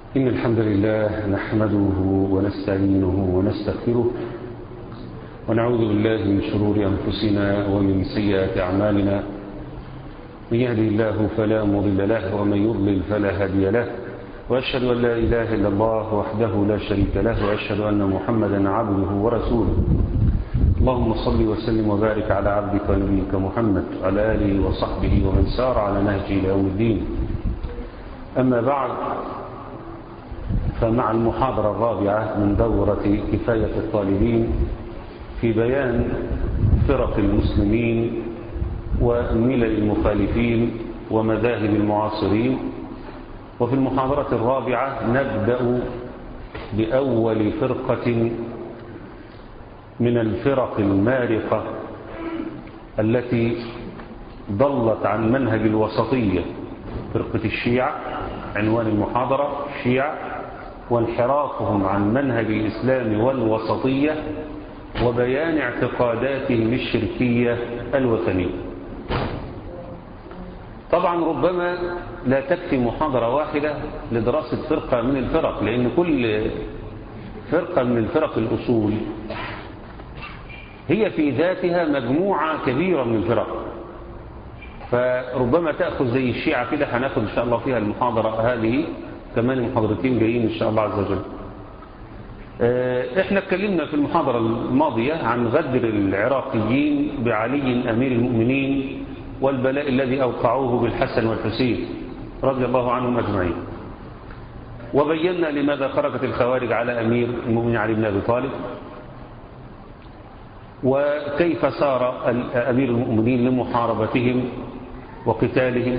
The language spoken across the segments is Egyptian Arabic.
إن الحمد لله نحمده ونستعينه ونستغفره ونعوذ بالله من شرور أنفسنا ومن سيئات أعمالنا من يهدي الله فلا مضل له ومن يضلل فلا هادي له وأشهد أن لا إله إلا الله وحده لا شريك له وأشهد أن محمدا عبده ورسوله اللهم صل وسلم وبارك على عبدك ونبيك محمد وعلى آله وصحبه ومن سار على نهجه إلى يوم الدين أما بعد فمع المحاضرة الرابعة من دورة كفاية الطالبين في بيان فرق المسلمين وملل المخالفين ومذاهب المعاصرين وفي المحاضرة الرابعة نبدأ بأول فرقة من الفرق المارقة التي ضلت عن منهج الوسطية فرقة الشيعة عنوان المحاضرة الشيعة وانحرافهم عن منهج الإسلام والوسطية وبيان اعتقاداتهم الشركية الوثنية طبعا ربما لا تكفي محاضرة واحدة لدراسة فرقة من الفرق لأن كل فرقة من الفرق الأصول هي في ذاتها مجموعة كبيرة من الفرق فربما تأخذ زي الشيعة كده هناخد إن شاء الله فيها المحاضرة هذه كمان محاضرتين جايين إن شاء الله عز وجل احنا اتكلمنا في المحاضرة الماضية عن غدر العراقيين بعلي أمير المؤمنين والبلاء الذي أوقعوه بالحسن والحسين رضي الله عنهم أجمعين وبينا لماذا خرجت الخوارج على أمير المؤمنين علي بن أبي طالب وكيف سار أمير المؤمنين لمحاربتهم وقتالهم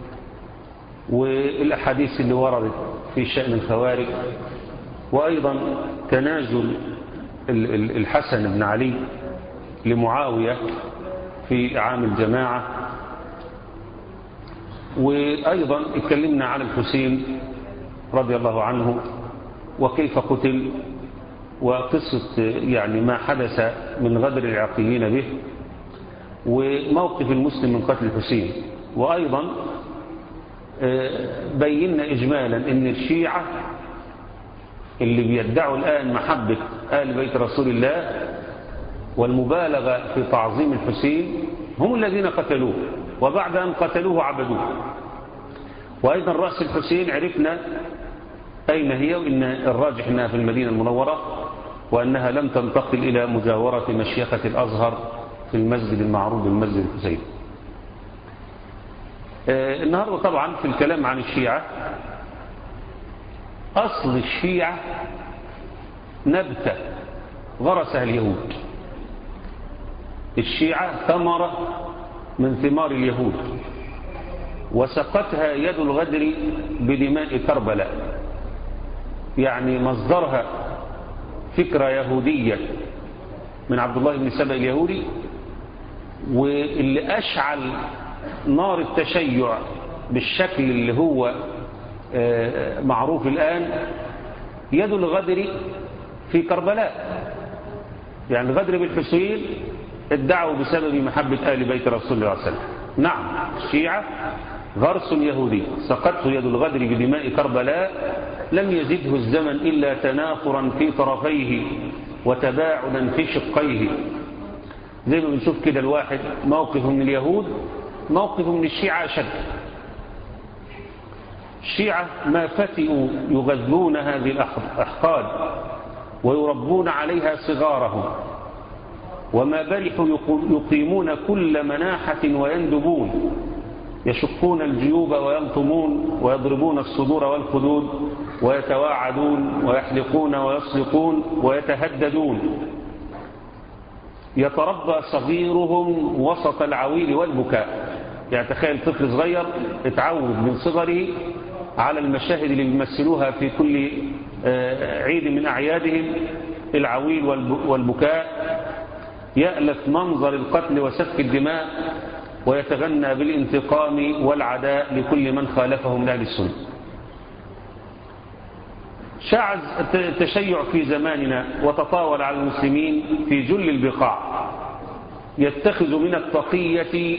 والأحاديث اللي وردت في شأن الخوارج وأيضا تنازل الحسن بن علي لمعاوية في عام الجماعة وأيضا اتكلمنا عن الحسين رضي الله عنه وكيف قتل وقصة يعني ما حدث من غدر العراقيين به وموقف المسلم من قتل الحسين وأيضا بينا إجمالا أن الشيعة اللي بيدعوا الآن محبة آل بيت رسول الله والمبالغة في تعظيم الحسين هم الذين قتلوه وبعد أن قتلوه عبدوه وأيضا رأس الحسين عرفنا أين هي وإن الراجح أنها في المدينة المنورة وأنها لم تنتقل إلى مجاورة مشيخة الأزهر في المسجد المعروف بالمسجد الحسين النهاردة طبعا في الكلام عن الشيعة أصل الشيعة نبتة غرسها اليهود الشيعة ثمرة من ثمار اليهود وسقتها يد الغدر بدماء كربلاء يعني مصدرها فكرة يهودية من عبد الله بن سبأ اليهودي واللي أشعل نار التشيع بالشكل اللي هو معروف الآن يد الغدر في كربلاء يعني الغدر بالحسين ادعوا بسبب محبة آل بيت رسول الله عليه وسلم نعم الشيعة غرس يهودي سقطه يد الغدر بدماء كربلاء لم يزده الزمن إلا تنافرا في طرفيه وتباعدا في شقيه زي ما بنشوف كده الواحد موقف من اليهود موقف من الشيعة أشد الشيعة ما فتئوا يغذون هذه الأحقاد ويربون عليها صغارهم وما برحوا يقيمون كل مناحة ويندبون يشقون الجيوب ويلطمون ويضربون الصدور والخدود ويتواعدون ويحلقون ويصلقون ويتهددون يتربى صغيرهم وسط العويل والبكاء يعني تخيل طفل صغير اتعود من صغره على المشاهد اللي بيمثلوها في كل عيد من أعيادهم العويل والبكاء يألف منظر القتل وسفك الدماء ويتغنى بالانتقام والعداء لكل من خالفهم من أهل السنة شاع التشيع في زماننا وتطاول على المسلمين في جل البقاع يتخذ من التقية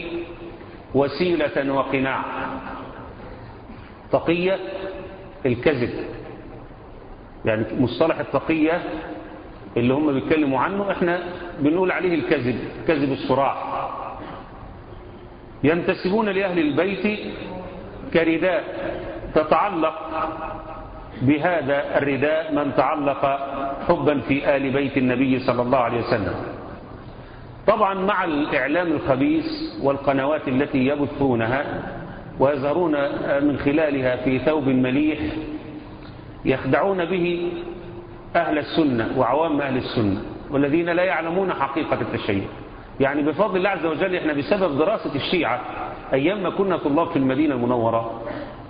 وسيلة وقناع تقية الكذب يعني مصطلح التقية اللي هم بيتكلموا عنه احنا بنقول عليه الكذب كذب الصراع ينتسبون لأهل البيت كرداء تتعلق بهذا الرداء من تعلق حبا في آل بيت النبي صلى الله عليه وسلم طبعا مع الإعلام الخبيث والقنوات التي يبثونها ويظهرون من خلالها في ثوب مليح يخدعون به أهل السنة وعوام أهل السنة والذين لا يعلمون حقيقة التشيع يعني بفضل الله عز وجل احنا بسبب دراسة الشيعة أيام ما كنا طلاب في المدينة المنورة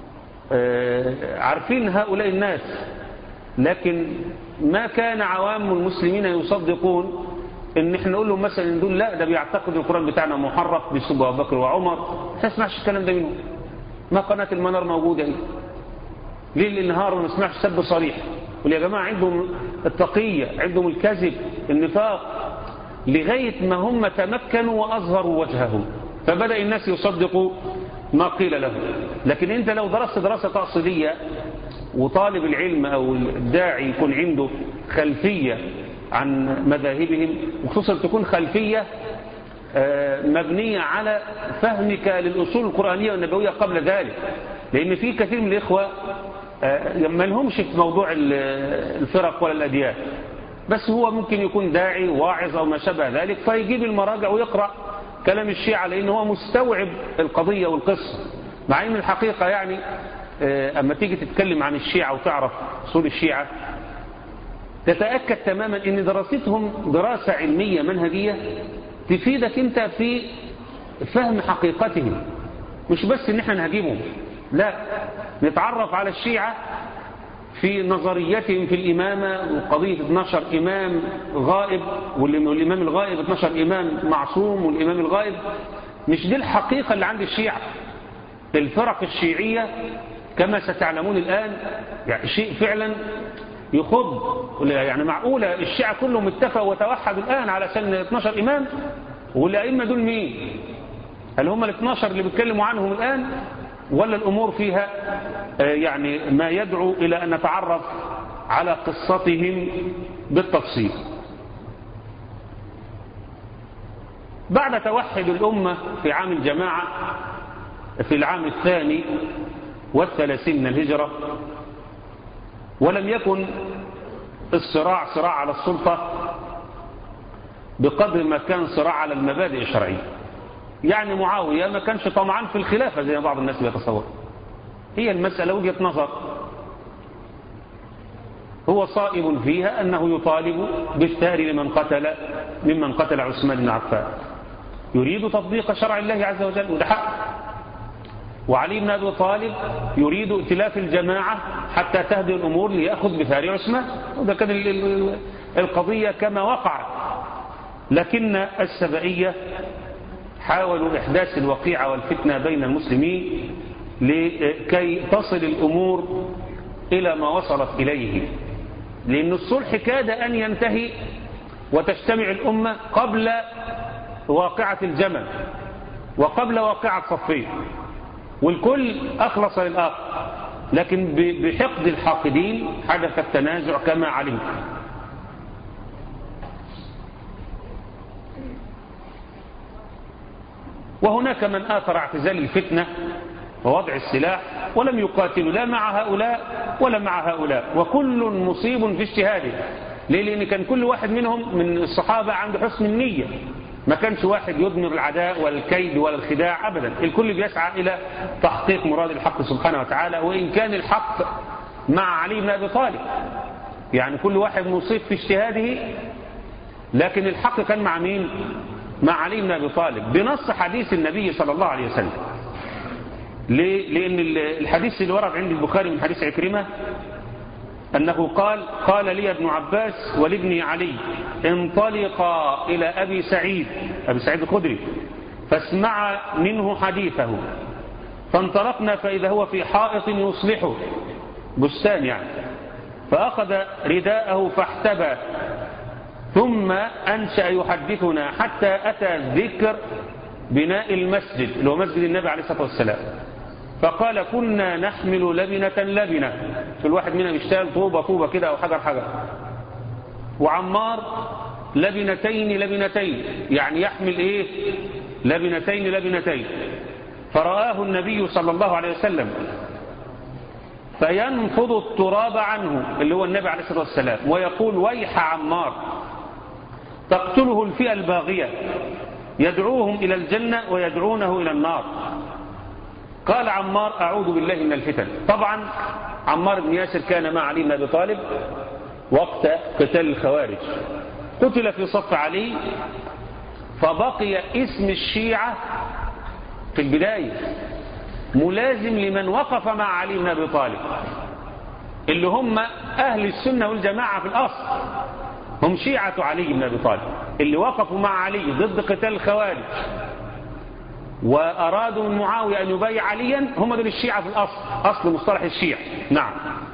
عارفين هؤلاء الناس لكن ما كان عوام المسلمين يصدقون ان احنا نقول لهم مثلا دول لا ده بيعتقد القرآن بتاعنا محرف بيسب ابو بكر وعمر ما تسمعش الكلام ده منهم ما قناة المنار موجودة هي ليل النهار وما نسمعش سب صريح يقول يا جماعة عندهم التقية عندهم الكذب النفاق لغاية ما هم تمكنوا وأظهروا وجههم فبدأ الناس يصدقوا ما قيل لهم لكن انت لو درست دراسة تأصيلية وطالب العلم أو الداعي يكون عنده خلفية عن مذاهبهم وخصوصا تكون خلفية مبنية على فهمك للأصول القرآنية والنبوية قبل ذلك لأن في كثير من الإخوة ما لهمش في موضوع الفرق ولا الأديان بس هو ممكن يكون داعي واعظ أو ما شابه ذلك فيجيب المراجع ويقرأ كلام الشيعة لأنه هو مستوعب القضية والقصة مع أن الحقيقة يعني أما تيجي تتكلم عن الشيعة وتعرف أصول الشيعة تتأكد تماما أن دراستهم دراسة علمية منهجية تفيدك أنت في فهم حقيقتهم مش بس ان احنا نهاجمهم لا نتعرف على الشيعة في نظريتهم في الإمامة وقضية 12 إمام غائب والإمام الغائب 12 إمام معصوم والإمام الغائب مش دي الحقيقة اللي عند الشيعة الفرق الشيعية كما ستعلمون الآن يعني شيء فعلا يخض يعني معقولة الشيعة كلهم اتفقوا وتوحدوا الآن على سن 12 إمام والأئمة دول مين هل هم ال 12 اللي بيتكلموا عنهم الآن ولا الأمور فيها يعني ما يدعو إلى أن نتعرف على قصتهم بالتفصيل بعد توحد الأمة في عام الجماعة في العام الثاني والثلاثين من الهجرة ولم يكن الصراع صراع على السلطة بقدر ما كان صراع على المبادئ الشرعية يعني معاوية ما كانش طمعان في الخلافة زي بعض الناس بيتصور هي المسألة وجهة نظر هو صائب فيها أنه يطالب بالثار لمن قتل ممن قتل عثمان بن عفان يريد تطبيق شرع الله عز وجل وده حق وعلي بن أبي طالب يريد ائتلاف الجماعة حتى تهدي الأمور ليأخذ بثار عثمان وده كان القضية كما وقعت لكن السبئية حاولوا إحداث الوقيعة والفتنة بين المسلمين لكي تصل الأمور إلى ما وصلت إليه لأن الصلح كاد أن ينتهي وتجتمع الأمة قبل واقعة الجمل وقبل واقعة صفين والكل أخلص للآخر لكن بحقد الحاقدين حدث التنازع كما علمت وهناك من آثر اعتزال الفتنة ووضع السلاح ولم يقاتلوا لا مع هؤلاء ولا مع هؤلاء وكل مصيب في اجتهاده ليه لأن كان كل واحد منهم من الصحابة عنده حسن النية ما كانش واحد يضمر العداء والكيد ولا الخداع أبدا الكل بيسعى إلى تحقيق مراد الحق سبحانه وتعالى وإن كان الحق مع علي بن أبي طالب يعني كل واحد مصيب في اجتهاده لكن الحق كان مع مين مع علي بن أبي طالب بنص حديث النبي صلى الله عليه وسلم ليه؟ لأن الحديث اللي ورد عند البخاري من حديث عكرمة أنه قال قال لي ابن عباس ولابني علي انطلقا إلى أبي سعيد أبي سعيد الخدري فاسمع منه حديثه فانطلقنا فإذا هو في حائط يصلحه بستان يعني فأخذ رداءه فاحتبى ثم أنشأ يحدثنا حتى أتى ذكر بناء المسجد اللي هو مسجد النبي عليه الصلاة والسلام فقال كنا نحمل لبنة لبنة في الواحد منا بيشتغل طوبة طوبة كده أو حجر حجر وعمار لبنتين لبنتين يعني يحمل إيه لبنتين لبنتين فرآه النبي صلى الله عليه وسلم فينفض التراب عنه اللي هو النبي عليه الصلاة والسلام ويقول ويح عمار تقتله الفئة الباغية يدعوهم إلى الجنة ويدعونه إلى النار قال عمار أعوذ بالله من الفتن طبعا عمار بن ياسر كان مع علي بن أبي طالب وقت قتال الخوارج قتل في صف علي فبقي اسم الشيعة في البداية ملازم لمن وقف مع علي بن أبي طالب اللي هم أهل السنة والجماعة في الأصل هم شيعة علي بن أبي طالب اللي وقفوا مع علي ضد قتال الخوارج وأرادوا من معاوية أن يبايع عليا هم دول الشيعة في الأصل أصل مصطلح الشيعة نعم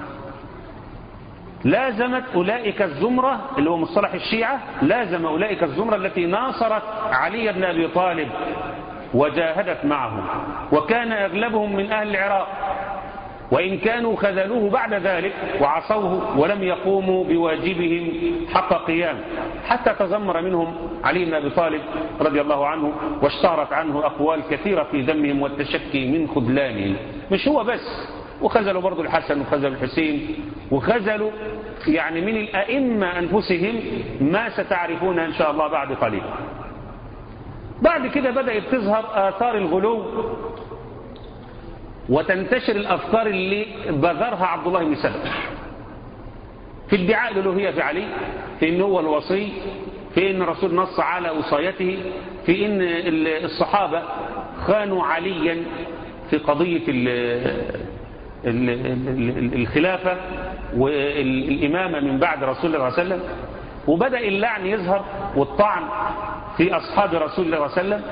لازمت أولئك الزمرة اللي هو مصطلح الشيعة لازم أولئك الزمرة التي ناصرت علي بن أبي طالب وجاهدت معه وكان أغلبهم من أهل العراق وإن كانوا خذلوه بعد ذلك وعصوه ولم يقوموا بواجبهم حق قيام حتى تذمر منهم علي بن أبي طالب رضي الله عنه واشتهرت عنه أقوال كثيرة في ذمهم والتشكي من خذلانهم مش هو بس وخذلوا برضو الحسن وخذلوا الحسين وخذلوا يعني من الأئمة أنفسهم ما ستعرفون إن شاء الله بعد قليل بعد كده بدأت تظهر آثار الغلو وتنتشر الأفكار اللي بذرها عبد الله بن سلم في ادعاء الألوهية في علي في أنه هو الوصي في أن الرسول نص على وصايته في أن الصحابة خانوا عليا في قضية الخلافة والإمامة من بعد رسول الله صلى الله عليه وسلم وبدأ اللعن يظهر والطعن في أصحاب رسول الله صلى الله عليه وسلم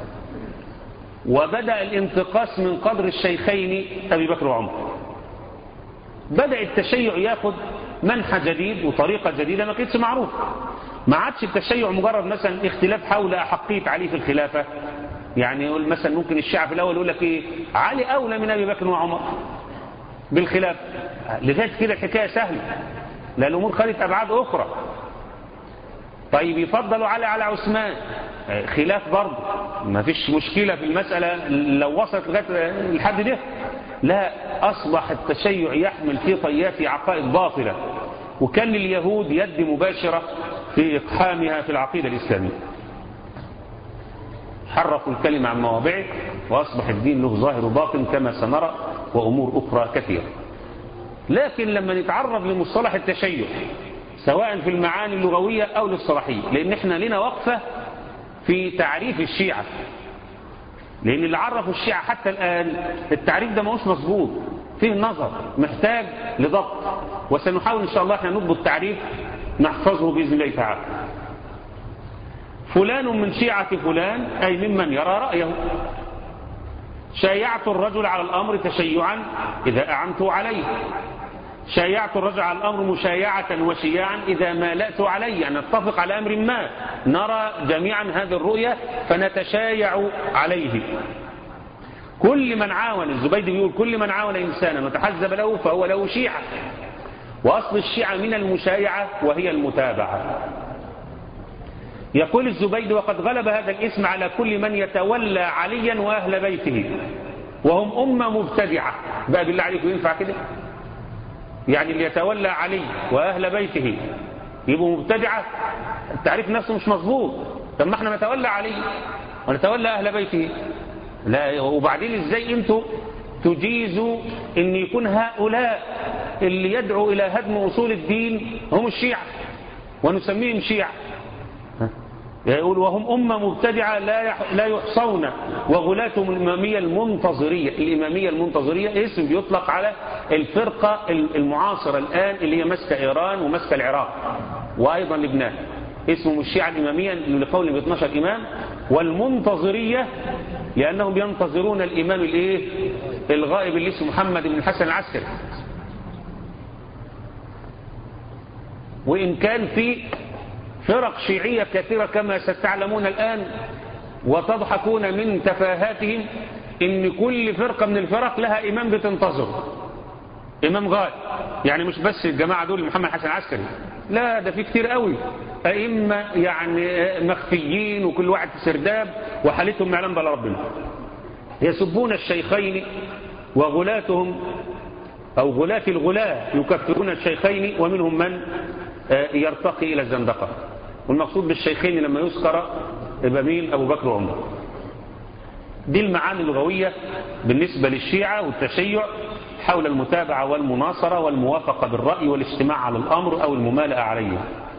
وبدأ الانتقاص من قدر الشيخين أبي بكر وعمر بدأ التشيع ياخد منحى جديد وطريقة جديدة ما كانتش معروفة ما عادش التشيع مجرد مثلا اختلاف حول أحقية علي في الخلافة يعني يقول مثلا ممكن الشيعة في الأول يقول لك إيه علي أولى من أبي بكر وعمر بالخلاف لغاية كده الحكاية سهلة لا الأمور خدت أبعاد أخرى طيب يفضلوا علي على عثمان خلاف برضه ما فيش مشكلة في المسألة لو وصلت لغاية الحد ده لا أصبح التشيع يحمل في طيات عقائد باطلة وكان لليهود يد مباشرة في إقحامها في العقيدة الإسلامية حرفوا الكلمة عن مواضعه وأصبح الدين له ظاهر وباطن كما سنرى وأمور أخرى كثيرة لكن لما نتعرض لمصطلح التشيع سواء في المعاني اللغوية أو للصلاحية لأن احنا لنا وقفة في تعريف الشيعة لأن اللي عرفوا الشيعة حتى الآن التعريف ده ماهوش مظبوط فيه نظر محتاج لضبط وسنحاول إن شاء الله احنا نضبط تعريف نحفظه بإذن الله تعالى فلان من شيعة فلان أي ممن يرى رأيه شايعت الرجل على الأمر تشيعا إذا أعنت عليه شايعت الرجل على الأمر مشايعة وشياعا إذا مالأت عليه يعني نتفق على أمر ما نرى جميعا هذه الرؤية فنتشايع عليه كل من عاون الزبيد بيقول كل من عاون إنسانا وتحزب له فهو له شيعة وأصل الشيعة من المشايعة وهي المتابعة يقول الزبيد وقد غلب هذا الاسم على كل من يتولى عليا وأهل بيته وهم أمة مبتدعة بقى بالله عليكم ينفع كده يعني اللي يتولى علي وأهل بيته يبقوا مبتدعة التعريف نفسه مش مظبوط طب ما احنا نتولى علي ونتولى أهل بيته لا وبعدين ازاي انتوا تجيزوا ان يكون هؤلاء اللي يدعوا الى هدم اصول الدين هم الشيعة ونسميهم شيعة يقول وهم أمة مبتدعة لا لا يحصون وغلاتهم الإمامية المنتظرية الإمامية المنتظرية اسم بيطلق على الفرقة المعاصرة الآن اللي هي ماسكة إيران وماسكة العراق وأيضا لبنان اسمهم الشيعة الإمامية لقول ب 12 إمام والمنتظرية لأنهم ينتظرون الإمام الإيه الغائب اللي اسمه محمد بن الحسن العسكري وإن كان في فرق شيعية كثيرة كما ستعلمون الآن وتضحكون من تفاهاتهم ان كل فرقة من الفرق لها امام بتنتظره امام غائب يعني مش بس الجماعة دول محمد حسن عسكري لا ده في كتير قوي ائمة يعني مخفيين وكل واحد في سرداب وحالتهم ما يعلم بلا ربنا يسبون الشيخين وغلاتهم أو غلاة الغلاة يكفرون الشيخين ومنهم من يرتقي إلى الزندقة والمقصود بالشيخين لما يذكر يبقى مين أبو بكر وعمر دي المعاني اللغوية بالنسبة للشيعة والتشيع حول المتابعة والمناصرة والموافقة بالرأي والاجتماع على الأمر أو الممالأة عليه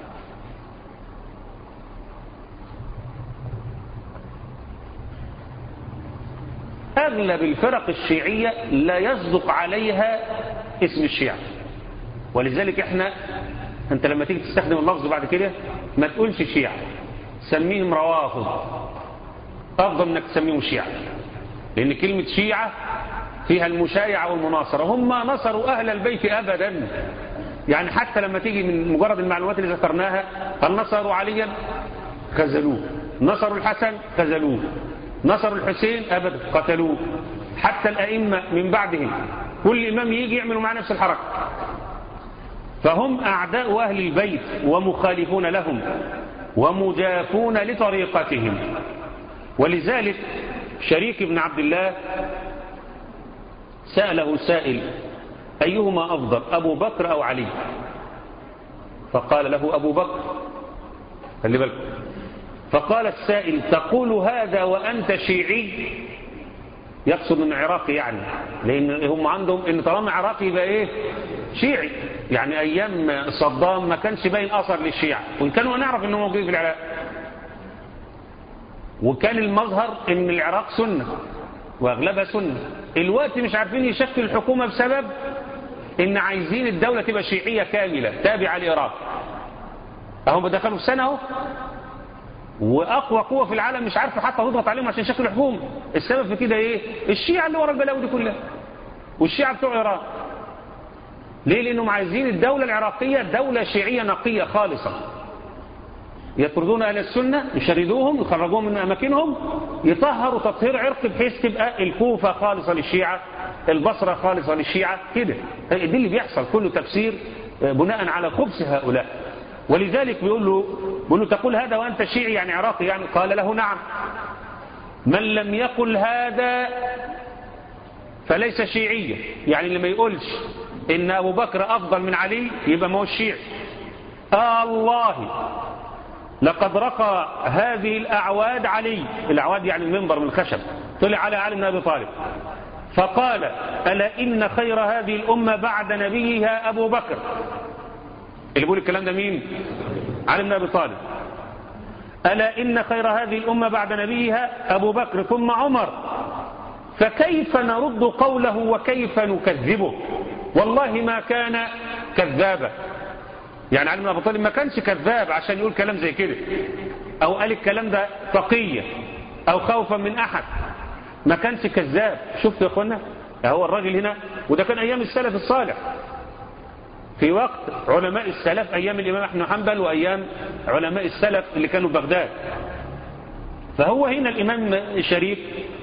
أغلب الفرق الشيعية لا يصدق عليها اسم الشيعة ولذلك احنا انت لما تيجي تستخدم اللفظ بعد كده ما تقولش شيعة سميهم روافض أفضل انك تسميهم شيعة لأن كلمة شيعة فيها المشايعة والمناصرة هم نصروا أهل البيت أبدا يعني حتى لما تيجي من مجرد المعلومات اللي ذكرناها هل نصروا عليا خذلوه نصروا الحسن خذلوه نصروا الحسين أبدا قتلوه حتى الأئمة من بعدهم كل إمام يجي يعملوا مع نفس الحركة فهم أعداء أهل البيت ومخالفون لهم ومجافون لطريقتهم ولذلك شريك بن عبد الله سأله سائل أيهما أفضل أبو بكر أو علي فقال له أبو بكر خلي بالك فقال السائل تقول هذا وأنت شيعي يقصد من عراقي يعني لأن هم عندهم إن طالما عراقي يبقى إيه شيعي يعني أيام صدام ما كانش باين أثر للشيعة وإن كانوا نعرف إنه موجود في العراق وكان المظهر إن العراق سنة وأغلبها سنة الوقت مش عارفين يشكل الحكومة بسبب إن عايزين الدولة تبقى شيعية كاملة تابعة لإيران أهم دخلوا في سنة اهو واقوى قوه في العالم مش عارفه حتى تضغط عليهم عشان يشكلوا حكومه السبب في كده ايه الشيعة اللي ورا البلاوي دي كلها والشيعة بتوع ايران ليه لانهم عايزين الدوله العراقيه دوله شيعيه نقيه خالصه يطردون اهل السنه يشردوهم يخرجوهم من اماكنهم يطهروا تطهير عرقي بحيث تبقى الكوفه خالصه للشيعه البصره خالصه للشيعه كده دي اللي بيحصل كله تفسير بناء على خبث هؤلاء ولذلك بيقول له بيقول له تقول هذا وأنت شيعي يعني عراقي يعني قال له نعم من لم يقل هذا فليس شيعيا يعني اللي ما يقولش إن أبو بكر أفضل من علي يبقى ما هو الشيعي آه الله لقد رقى هذه الأعواد علي الأعواد يعني المنبر من الخشب طلع على علي بن أبي طالب فقال ألا إن خير هذه الأمة بعد نبيها أبو بكر اللي بيقول الكلام ده مين علي بن ابي طالب الا ان خير هذه الامه بعد نبيها ابو بكر ثم عمر فكيف نرد قوله وكيف نكذبه والله ما كان كذابا يعني علي بن ابي طالب ما كانش كذاب عشان يقول كلام زي كده او قال الكلام ده تقيه او خوفا من احد ما كانش كذاب شفت يا اخوانا هو الراجل هنا وده كان ايام السلف الصالح في وقت علماء السلف أيام الإمام أحمد حنبل وأيام علماء السلف اللي كانوا بغداد فهو هنا الإمام الشريف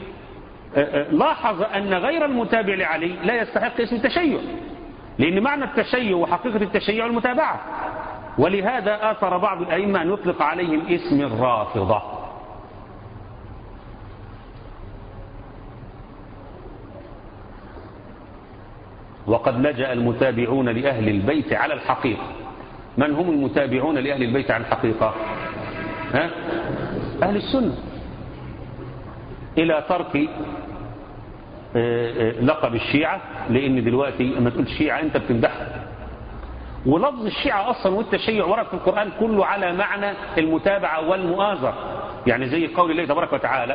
لاحظ أن غير المتابع لعلي لا يستحق اسم التشيع لأن معنى التشيع وحقيقة التشيع المتابعة ولهذا آثر بعض الأئمة أن يطلق عليهم اسم الرافضة وقد لجأ المتابعون لأهل البيت على الحقيقة من هم المتابعون لأهل البيت على الحقيقة ها؟ أهل السنة إلى ترك لقب الشيعة لأن دلوقتي لما تقول شيعة أنت بتمدحها ولفظ الشيعة أصلا والتشيع ورد في القرآن كله على معنى المتابعة والمؤازرة يعني زي قول الله تبارك وتعالى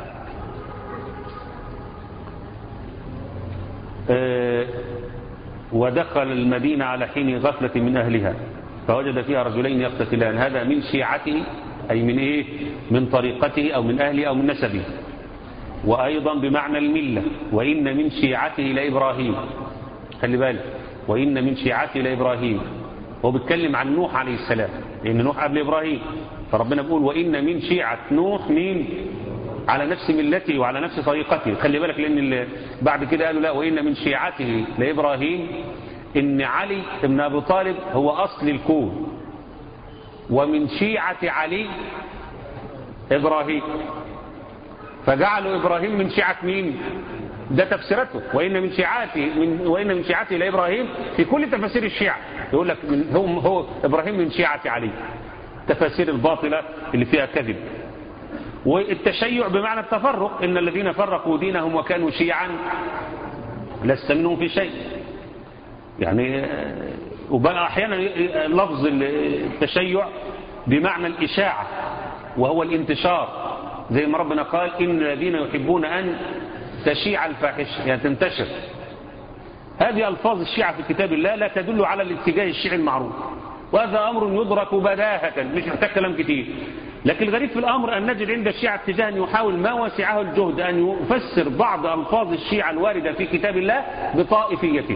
ودخل المدينة على حين غفلة من أهلها فوجد فيها رجلين يقتتلان هذا من شيعته أي من إيه من طريقته أو من أهله أو من نسبه وأيضا بمعنى الملة وإن من شيعته لإبراهيم خلي بالك وإن من شيعته لإبراهيم هو بيتكلم عن نوح عليه السلام لأن نوح قبل إبراهيم فربنا بيقول وإن من شيعة نوح مين على نفس ملته وعلى نفس طريقته خلي بالك لأن بعد كده قالوا لا وإن من شيعته لإبراهيم إن علي بن أبي طالب هو أصل الكون ومن شيعة علي إبراهيم فجعلوا إبراهيم من شيعة مين ده تفسيرته وإن من شيعته من وإن من شيعته لإبراهيم في كل تفاسير الشيعة يقول لك من هو هو إبراهيم من شيعة علي التفاسير الباطلة اللي فيها كذب والتشيع بمعنى التفرق إن الذين فرقوا دينهم وكانوا شيعا لست منهم في شيء يعني وبقى أحيانا لفظ التشيع بمعنى الإشاعة وهو الانتشار زي ما ربنا قال إن الذين يحبون أن تشيع الفاحشة يعني تنتشر هذه ألفاظ الشيعة في كتاب الله لا تدل على الاتجاه الشيعي المعروف وهذا أمر يدرك بداهة مش محتاج كلام كتير لكن الغريب في الأمر أن نجد عند الشيعة اتجاه أن يحاول ما وسعه الجهد أن يفسر بعض ألفاظ الشيعة الواردة في كتاب الله بطائفيته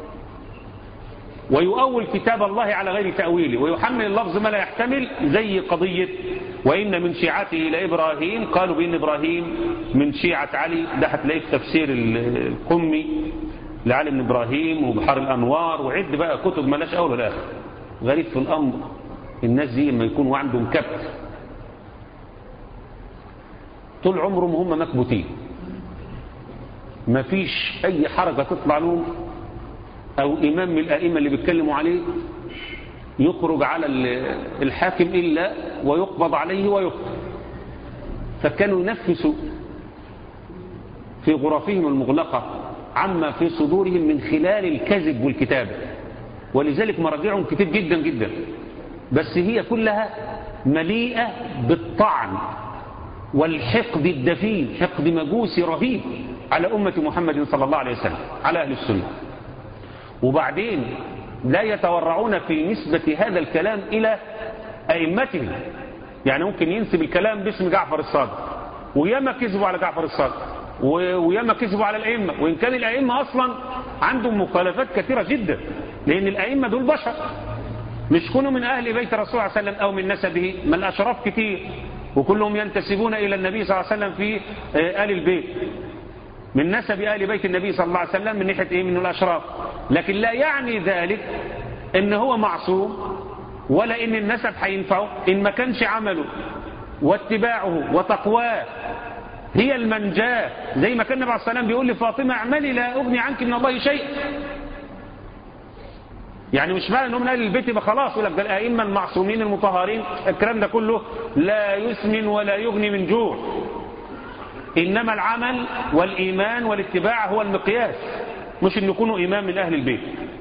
ويؤول كتاب الله على غير تأويله ويحمل اللفظ ما لا يحتمل زي قضية وإن من شيعته لإبراهيم قالوا بإن إبراهيم من شيعة علي ده هتلاقيه في تفسير القمي لعلي بن إبراهيم وبحار الأنوار وعد بقى كتب ملاش أول ولا آخر غريب في الأمر الناس دي لما يكونوا عندهم كبت طول عمرهم هم مكبوتين مفيش أي حركة تطلع لهم أو إمام من الأئمة اللي بيتكلموا عليه يخرج على الحاكم إلا ويقبض عليه ويقتل فكانوا ينفسوا في غرفهم المغلقة عما في صدورهم من خلال الكذب والكتابة ولذلك مراجعهم كتير جدا جدا بس هي كلها مليئة بالطعن والحقد الدفين حقد مجوسي رهيب على أمة محمد صلى الله عليه وسلم على أهل السنة وبعدين لا يتورعون في نسبة هذا الكلام إلى أئمتهم يعني ممكن ينسب الكلام باسم جعفر الصادق وياما كذبوا على جعفر الصادق وياما كذبوا على الأئمة وإن كان الأئمة أصلا عندهم مخالفات كثيرة جدا لأن الأئمة دول بشر مش كونوا من أهل بيت الرسول صلى الله عليه وسلم أو من نسبه من الأشراف كتير وكلهم ينتسبون إلى النبي صلى الله عليه وسلم في آل البيت من نسب آل بيت النبي صلى الله عليه وسلم من ناحية إيه من الأشراف لكن لا يعني ذلك إن هو معصوم ولا إن النسب هينفعه إن ما كانش عمله واتباعه وتقواه هي المنجاة زي ما كان النبي عليه السلام بيقول لفاطمة اعملي لا أغني عنك من الله شيء يعني مش معنى انهم من اهل البيت يبقى خلاص يقول لك ده الائمه المعصومين المطهرين الكلام ده كله لا يسمن ولا يغني من جوع انما العمل والايمان والاتباع هو المقياس مش ان يكونوا امام من اهل البيت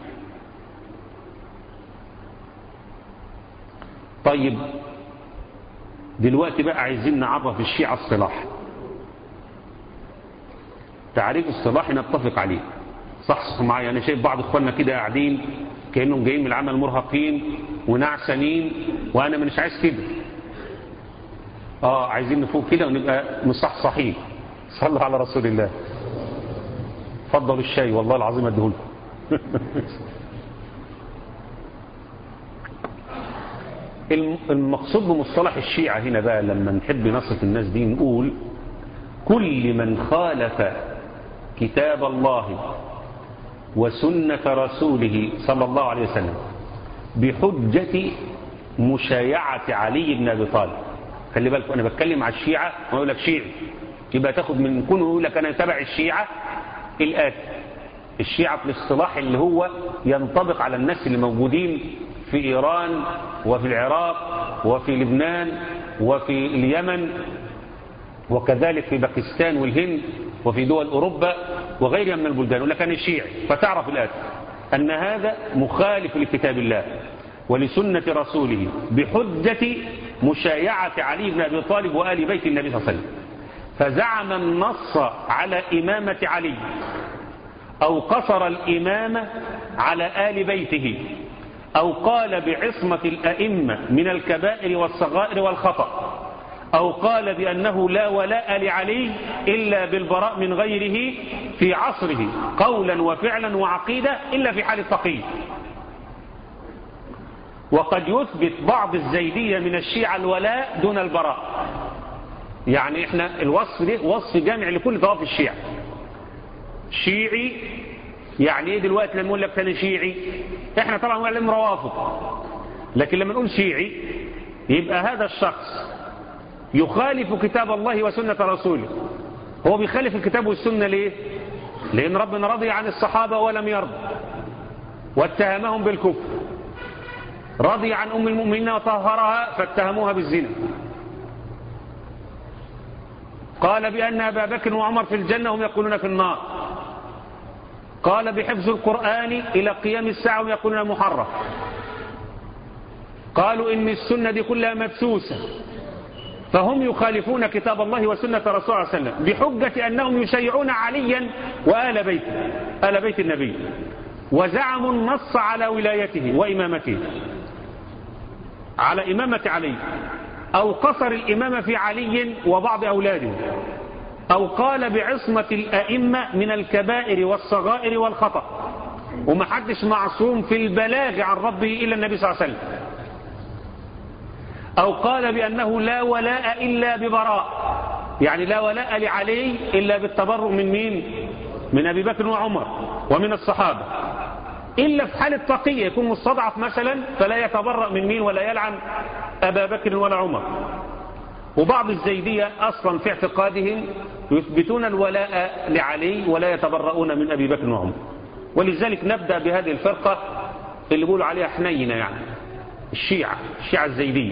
طيب دلوقتي بقى عايزين نعرف الشيعة الصلاح تعريف الصلاح نتفق عليه صح صح معايا انا شايف بعض اخواننا كده قاعدين كانهم جايين من العمل مرهقين ونعسانين وانا مش عايز كده اه عايزين نفوق كده ونبقى مصحصحين صلوا على رسول الله فضلوا الشاي والله العظيم اديهولكم المقصود بمصطلح الشيعة هنا بقى لما نحب نصف الناس دي نقول كل من خالف كتاب الله وسنة رسوله صلى الله عليه وسلم بحجة مشايعة علي بن أبي طالب خلي بالك أنا بتكلم على الشيعة وأقول لك شيعي يبقى تاخد من كونه يقول لك أنا تبع الشيعة الآتي الشيعة في الاصطلاح اللي هو ينطبق على الناس اللي موجودين في إيران وفي العراق وفي لبنان وفي اليمن وكذلك في باكستان والهند وفي دول أوروبا وغيرها من البلدان يقول لك أنا الشيعي فتعرف الآن أن هذا مخالف لكتاب الله ولسنة رسوله بحجة مشايعة علي بن أبي طالب وآل بيت النبي صلى الله عليه وسلم فزعم النص على إمامة علي أو قصر الإمامة على آل بيته أو قال بعصمة الأئمة من الكبائر والصغائر والخطأ أو قال بأنه لا ولاء لعلي إلا بالبراء من غيره في عصره قولا وفعلا وعقيدة إلا في حال التقييد وقد يثبت بعض الزيدية من الشيعة الولاء دون البراء يعني احنا الوصف ده وصف جامع لكل طوائف الشيعة شيعي يعني ايه دلوقتي لما نقول لك انا شيعي احنا طبعا نعلم روافض لكن لما نقول شيعي يبقى هذا الشخص يخالف كتاب الله وسنة رسوله هو بيخالف الكتاب والسنة ليه لأن ربنا رضي عن الصحابة ولم يرضى واتهمهم بالكفر رضي عن أم المؤمنين وطهرها فاتهموها بالزنا قال بأن أبا بكر وعمر في الجنة هم يقولون في النار قال بحفظ القرآن إلى قيام الساعة هم يقولون محرف قالوا إن السنة دي كلها مبسوسة فهم يخالفون كتاب الله وسنة رسول الله صلى الله عليه وسلم بحجة أنهم يشيعون عليا وآل بيته آل بيت النبي وزعموا النص على ولايته وإمامته على إمامة علي أو قصر الإمامة في علي وبعض أولاده أو قال بعصمة الأئمة من الكبائر والصغائر والخطأ ومحدش معصوم في البلاغ عن ربه إلا النبي صلى الله عليه وسلم أو قال بأنه لا ولاء إلا ببراء يعني لا ولاء لعلي إلا بالتبرؤ من مين من أبي بكر وعمر ومن الصحابة إلا في حالة تقية يكون مستضعف مثلا فلا يتبرأ من مين ولا يلعن أبا بكر ولا عمر وبعض الزيدية أصلا في اعتقادهم يثبتون الولاء لعلي ولا يتبرؤون من أبي بكر وعمر ولذلك نبدأ بهذه الفرقة اللي بيقولوا عليها حنينة يعني الشيعة الشيعة الزيدية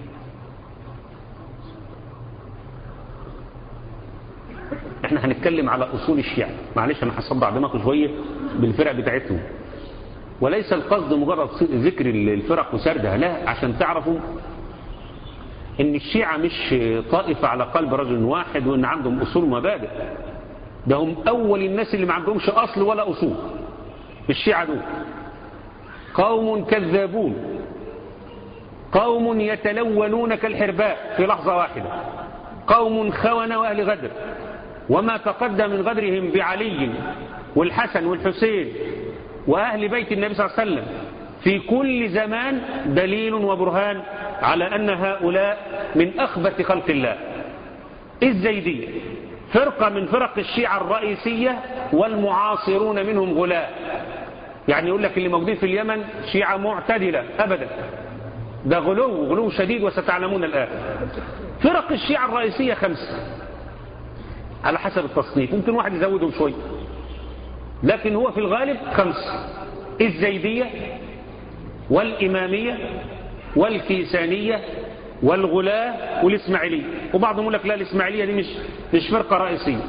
احنا هنتكلم على اصول الشيعة معلش انا هصدع دماغكم شوية بالفرق بتاعتهم وليس القصد مجرد ذكر الفرق وسردها لا عشان تعرفوا ان الشيعة مش طائفة على قلب رجل واحد وان عندهم اصول ومبادئ ده هم اول الناس اللي ما عندهمش اصل ولا اصول الشيعة دول قوم كذابون قوم يتلونون كالحرباء في لحظة واحدة قوم خونة وأهل غدر وما تقدم من غدرهم بعلي والحسن والحسين وأهل بيت النبي صلى الله عليه وسلم في كل زمان دليل وبرهان على أن هؤلاء من أخبث خلق الله الزيدية فرقة من فرق الشيعة الرئيسية والمعاصرون منهم غلاة يعني يقول لك اللي موجودين في اليمن شيعة معتدلة أبدا ده غلو غلو شديد وستعلمون الآن فرق الشيعة الرئيسية خمسة على حسب التصنيف ممكن واحد يزودهم شوي لكن هو في الغالب خمسة الزيدية والإمامية والكيسانية والغلاة والإسماعيلية وبعضهم يقول لك لا الإسماعيلية دي مش مش فرقة رئيسية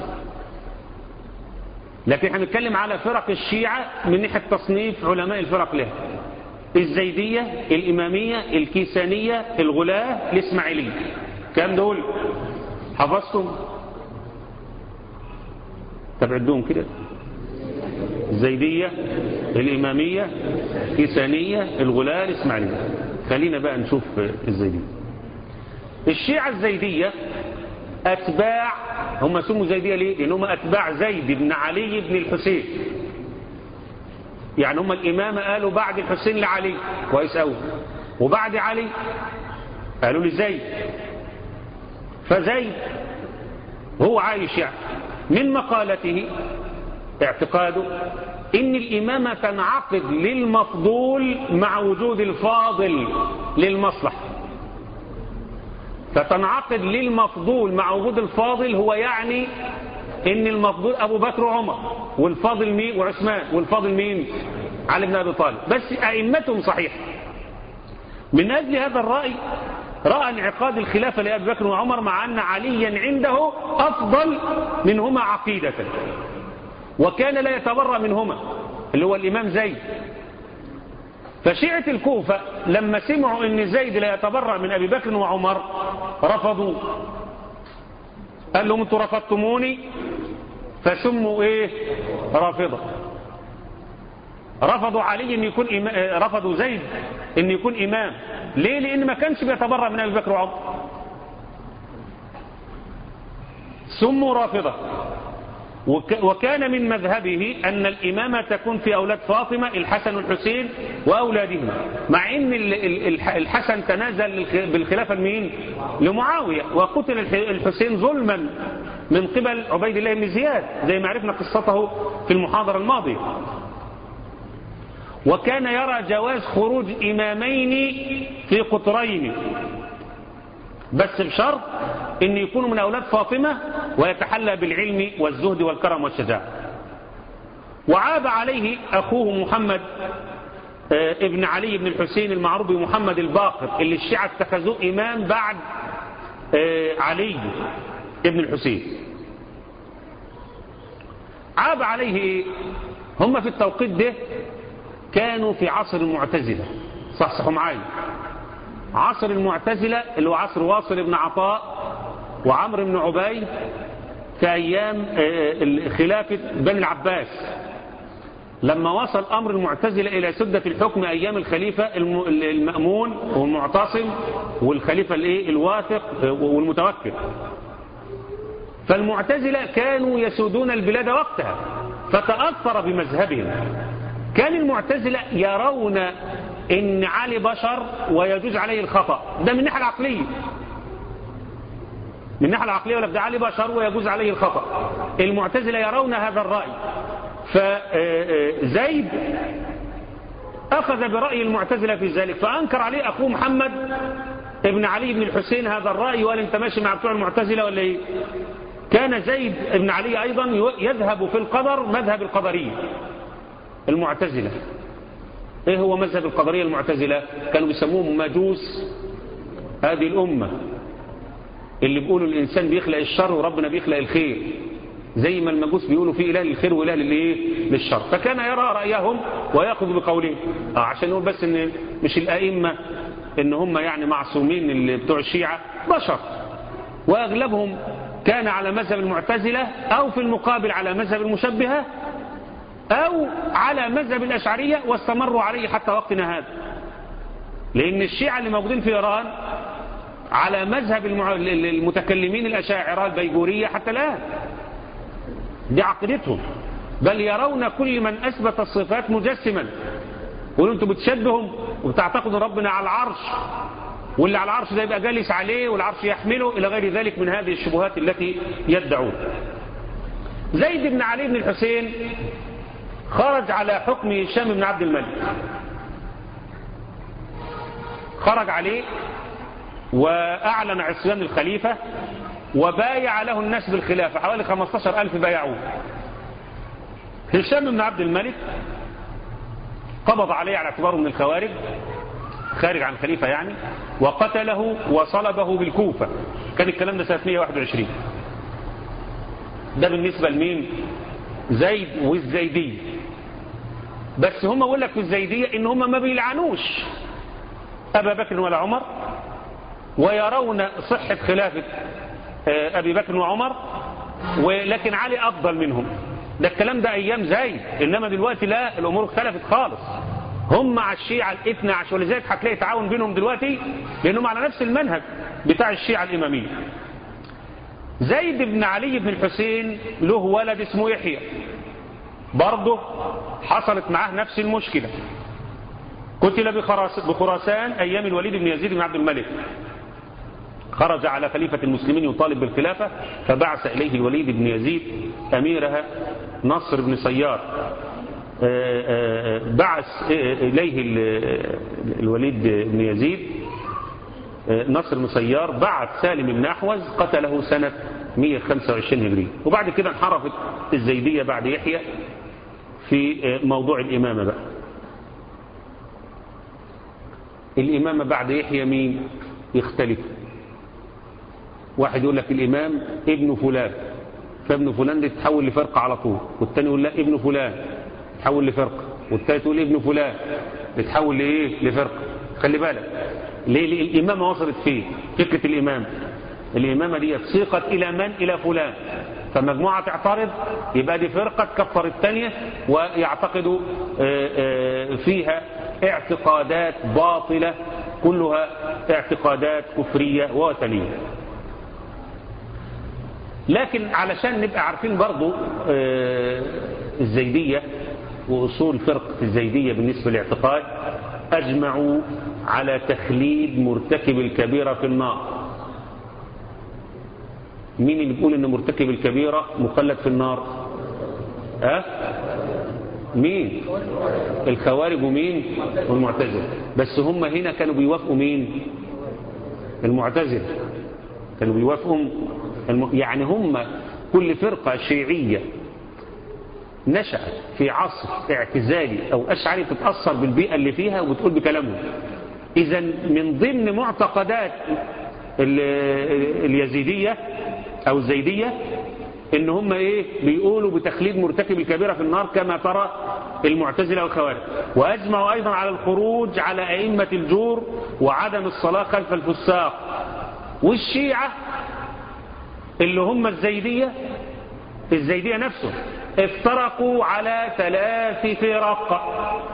لكن احنا بنتكلم على فرق الشيعة من ناحية تصنيف علماء الفرق لها الزيدية الإمامية الكيسانية الغلاة الإسماعيلية كام دول حفظتم تبعدهم كده الزيدية الإمامية الكيسانية الغلاة الإسماعيلية خلينا بقى نشوف الزيدية الشيعة الزيدية أتباع هم سموا زيدية ليه؟ لأنهم أتباع زيد بن علي بن الحسين يعني هم الإمامة قالوا بعد الحسين لعلي كويس أوي وبعد علي قالوا لي زيد فزيد هو عايش يعني من مقالته اعتقاده إن الإمامة تنعقد للمفضول مع وجود الفاضل للمصلحة فتنعقد للمفضول مع وجود الفاضل هو يعني ان المفضول ابو بكر وعمر والفاضل مين وعثمان والفاضل مين علي بن ابي طالب بس ائمتهم صحيح من اجل هذا الراي راى انعقاد الخلافه لابي بكر وعمر مع ان عليا عنده افضل منهما عقيده وكان لا يتبرأ منهما اللي هو الامام زيد فشيعة الكوفة لما سمعوا ان زيد لا يتبرأ من ابي بكر وعمر رفضوا قال لهم انتوا رفضتموني فسموا ايه رافضة رفضوا علي ان يكون إمام رفضوا زيد ان يكون امام ليه لان ما كانش بيتبرأ من ابي بكر وعمر سموا رافضة وكان من مذهبه أن الإمامة تكون في أولاد فاطمة الحسن والحسين وأولادهما مع أن الحسن تنازل بالخلافة لمين؟ لمعاوية وقتل الحسين ظلما من قبل عبيد الله بن زياد زي ما عرفنا قصته في المحاضرة الماضية وكان يرى جواز خروج إمامين في قطرين بس بشرط ان يكونوا من اولاد فاطمة ويتحلى بالعلم والزهد والكرم والشجاعة وعاب عليه اخوه محمد ابن علي بن الحسين المعروف بمحمد الباقر اللي الشيعة اتخذوه امام بعد علي ابن الحسين عاب عليه ايه هم في التوقيت ده كانوا في عصر المعتزلة صحصحوا معايا عصر المعتزلة اللي هو عصر واصل بن عطاء وعمر بن عبيد في أيام خلافة بني العباس لما وصل أمر المعتزلة إلى سدة الحكم أيام الخليفة المأمون والمعتصم والخليفة الواثق والمتوكل فالمعتزلة كانوا يسودون البلاد وقتها فتأثر بمذهبهم كان المعتزلة يرون ان علي بشر ويجوز عليه الخطأ ده من الناحية العقلية من الناحية العقلية ولا ده علي بشر ويجوز عليه الخطأ المعتزلة يرون هذا الرأي فزيد أخذ برأي المعتزلة في ذلك فأنكر عليه أخوه محمد ابن علي بن الحسين هذا الرأي وقال انت ماشي مع بتوع المعتزلة ولا ايه كان زيد بن علي أيضا يذهب في القدر مذهب القدرية المعتزلة ايه هو مذهب القدرية المعتزلة كانوا بيسموهم مجوس هذه الأمة اللي بيقولوا الإنسان بيخلق الشر وربنا بيخلق الخير زي ما المجوس بيقولوا في إله للخير وإله للإيه للشر فكان يرى رأيهم ويأخذ بقولهم آه عشان نقول بس إن مش الأئمة إن هم يعني معصومين اللي بتوع الشيعة بشر وأغلبهم كان على مذهب المعتزلة أو في المقابل على مذهب المشبهة أو على مذهب الأشعرية واستمروا عليه حتى وقتنا هذا لأن الشيعة اللي موجودين في إيران على مذهب المتكلمين الأشاعرة البيجورية حتى الآن دي عقيدتهم بل يرون كل من أثبت الصفات مجسما يقولوا انتم بتشبههم وبتعتقدوا ربنا على العرش واللي على العرش ده يبقى جالس عليه والعرش يحمله إلى غير ذلك من هذه الشبهات التي يدعون زيد بن علي بن الحسين خرج على حكم هشام بن عبد الملك خرج عليه وأعلن عصيان الخليفة وبايع له الناس بالخلافة حوالي 15 ألف بايعوه هشام بن عبد الملك قبض عليه على اعتباره من الخوارج خارج عن الخليفة يعني وقتله وصلبه بالكوفة كان الكلام ده سنة 121 ده بالنسبة لمين زيد والزيدية بس هم يقول لك في الزيدية ان هم ما بيلعنوش أبا بكر ولا عمر ويرون صحة خلافة أبي بكر وعمر ولكن علي أفضل منهم ده الكلام ده أيام زيد إنما دلوقتي لا الأمور اختلفت خالص هم مع الشيعة الاثنى عشر ولذلك هتلاقي تعاون بينهم دلوقتي لأنهم على نفس المنهج بتاع الشيعة الإمامية زيد بن علي بن الحسين له ولد اسمه يحيى برضه حصلت معاه نفس المشكلة قتل بخراسان أيام الوليد بن يزيد بن عبد الملك خرج على خليفة المسلمين يطالب بالخلافة فبعث إليه الوليد بن يزيد أميرها نصر بن سيار بعث إليه الوليد بن يزيد نصر بن سيار بعث سالم بن أحوز قتله سنة 125 هجري وبعد كده انحرفت الزيدية بعد يحيى في موضوع الإمامة بقى الإمامة بعد يحيى مين يختلف واحد يقول لك الإمام ابن فلان فابن فلان دي تتحول لفرقة على طول والتاني يقول لا ابن فلان تتحول لفرقة والتالت يقول ابن فلان تتحول لإيه لفرقة خلي بالك ليه الإمامة وصلت فيه فكرة الإمام الإمامة دي سيقت إلى من إلى فلان فمجموعة تعترض يبقى دي فرقة تكفر الثانية ويعتقدوا فيها اعتقادات باطلة كلها اعتقادات كفرية ووثنية لكن علشان نبقى عارفين برضو الزيدية وأصول فرقة الزيدية بالنسبة للاعتقاد أجمعوا على تخليد مرتكب الكبيرة في النار مين اللي بيقول ان مرتكب الكبيرة مخلد في النار أه؟ مين الخوارج ومين والمعتزله بس هم هنا كانوا بيوافقوا مين المعتزله كانوا بيوافقوا الم... يعني هم كل فرقة شيعية نشأت في عصر اعتزالي أو أشعري تتأثر بالبيئة اللي فيها وبتقول بكلامهم إذا من ضمن معتقدات اليزيدية أو الزيدية إن هم إيه بيقولوا بتخليد مرتكب الكبيرة في النار كما ترى المعتزلة والخوارج وأجمعوا أيضا على الخروج على أئمة الجور وعدم الصلاة خلف الفساق والشيعة اللي هم الزيدية الزيدية نفسه افترقوا على ثلاث فرق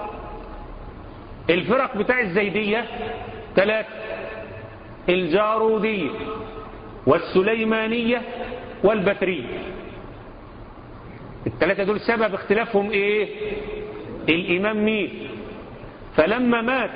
الفرق بتاع الزيدية ثلاث الجارودية والسليمانية والبترية الثلاثة دول سبب اختلافهم ايه الامام مين فلما مات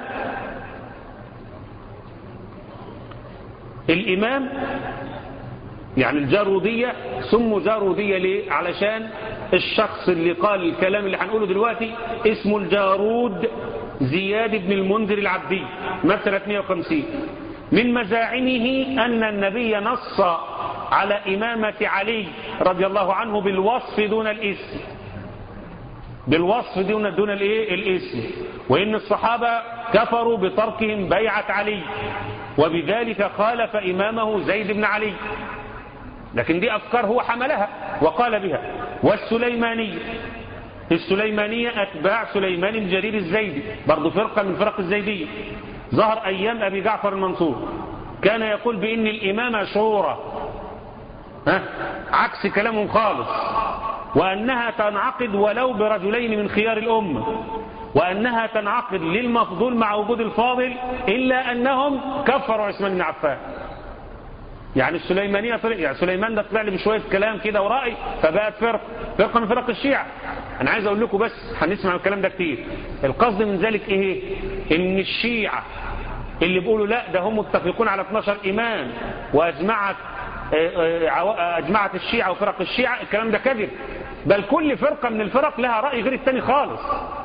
الامام يعني الجارودية سموا جارودية ليه علشان الشخص اللي قال الكلام اللي هنقوله دلوقتي اسمه الجارود زياد بن المنذر العبدي مات 350 من مزاعمه أن النبي نص على إمامة علي رضي الله عنه بالوصف دون الاسم بالوصف دون دون الايه الاسم وإن الصحابة كفروا بتركهم بيعة علي وبذلك خالف إمامه زيد بن علي لكن دي أفكار هو حملها وقال بها والسليمانية السليمانية أتباع سليمان الجرير الزيدي برضو فرقة من فرق الزيدية ظهر أيام أبي جعفر المنصور كان يقول بإن الإمامة شورى ها عكس كلامهم خالص وأنها تنعقد ولو برجلين من خيار الأمة وأنها تنعقد للمفضول مع وجود الفاضل إلا أنهم كفروا عثمان بن عفان يعني السليمانية طلع يعني سليمان ده طلع لي بشوية كلام كده ورأي فبقت فرق فرقة من فرق الشيعة أنا عايز أقول لكم بس هنسمع الكلام ده كتير القصد من ذلك إيه إن الشيعة اللي بيقولوا لا ده هم متفقون على 12 إمام وأجمعت أجمعت الشيعة وفرق الشيعة الكلام ده كذب بل كل فرقة من الفرق لها رأي غير الثاني خالص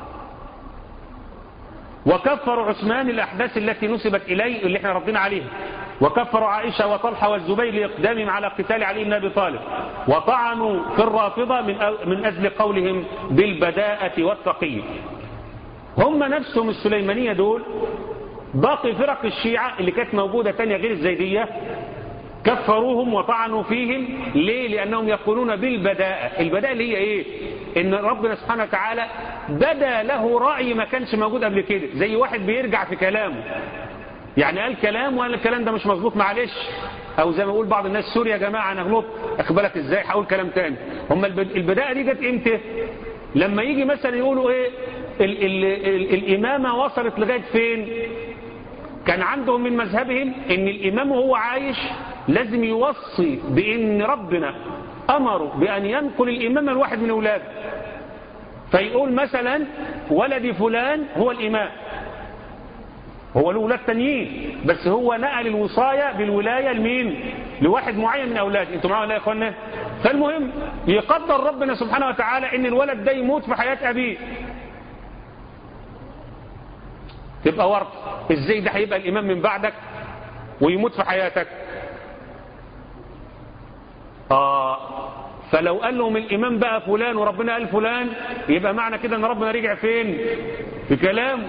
وكفروا عثمان الأحداث التي نسبت إليه اللي احنا ردينا عليها وكفروا عائشة وطلحة والزبير لإقدامهم على قتال علي بن أبي طالب وطعنوا في الرافضة من من أجل قولهم بالبداءة والتقية هم نفسهم السليمانية دول باقي فرق الشيعة اللي كانت موجودة تانية غير الزيدية كفروهم وطعنوا فيهم ليه لأنهم يقولون بالبداءة البداءة اللي هي ايه ان ربنا سبحانه وتعالى بدا له رأي ما كانش موجود قبل كده زي واحد بيرجع في كلامه يعني قال كلام وقال الكلام ده مش مظبوط معلش او زي ما يقول بعض الناس سوريا يا جماعه انا غلطت اخبرك ازاي هقول كلام تاني هم البدايه دي جت امتى لما يجي مثلا يقولوا ايه ال ال ال الامامه وصلت لغايه فين كان عندهم من مذهبهم ان الامام وهو عايش لازم يوصي بان ربنا امره بان ينقل الامامه لواحد من اولاده فيقول مثلا ولدي فلان هو الامام هو له ولاد تانيين بس هو نقل الوصاية بالولاية لمين لواحد معين من أولاده انتوا معايا ولا يا اخوانا فالمهم يقدر ربنا سبحانه وتعالى ان الولد ده يموت في حياة أبيه تبقى ورط ازاي ده هيبقى الإمام من بعدك ويموت في حياتك آه فلو قال لهم الإمام بقى فلان وربنا قال فلان يبقى معنى كده ان ربنا رجع فين في كلامه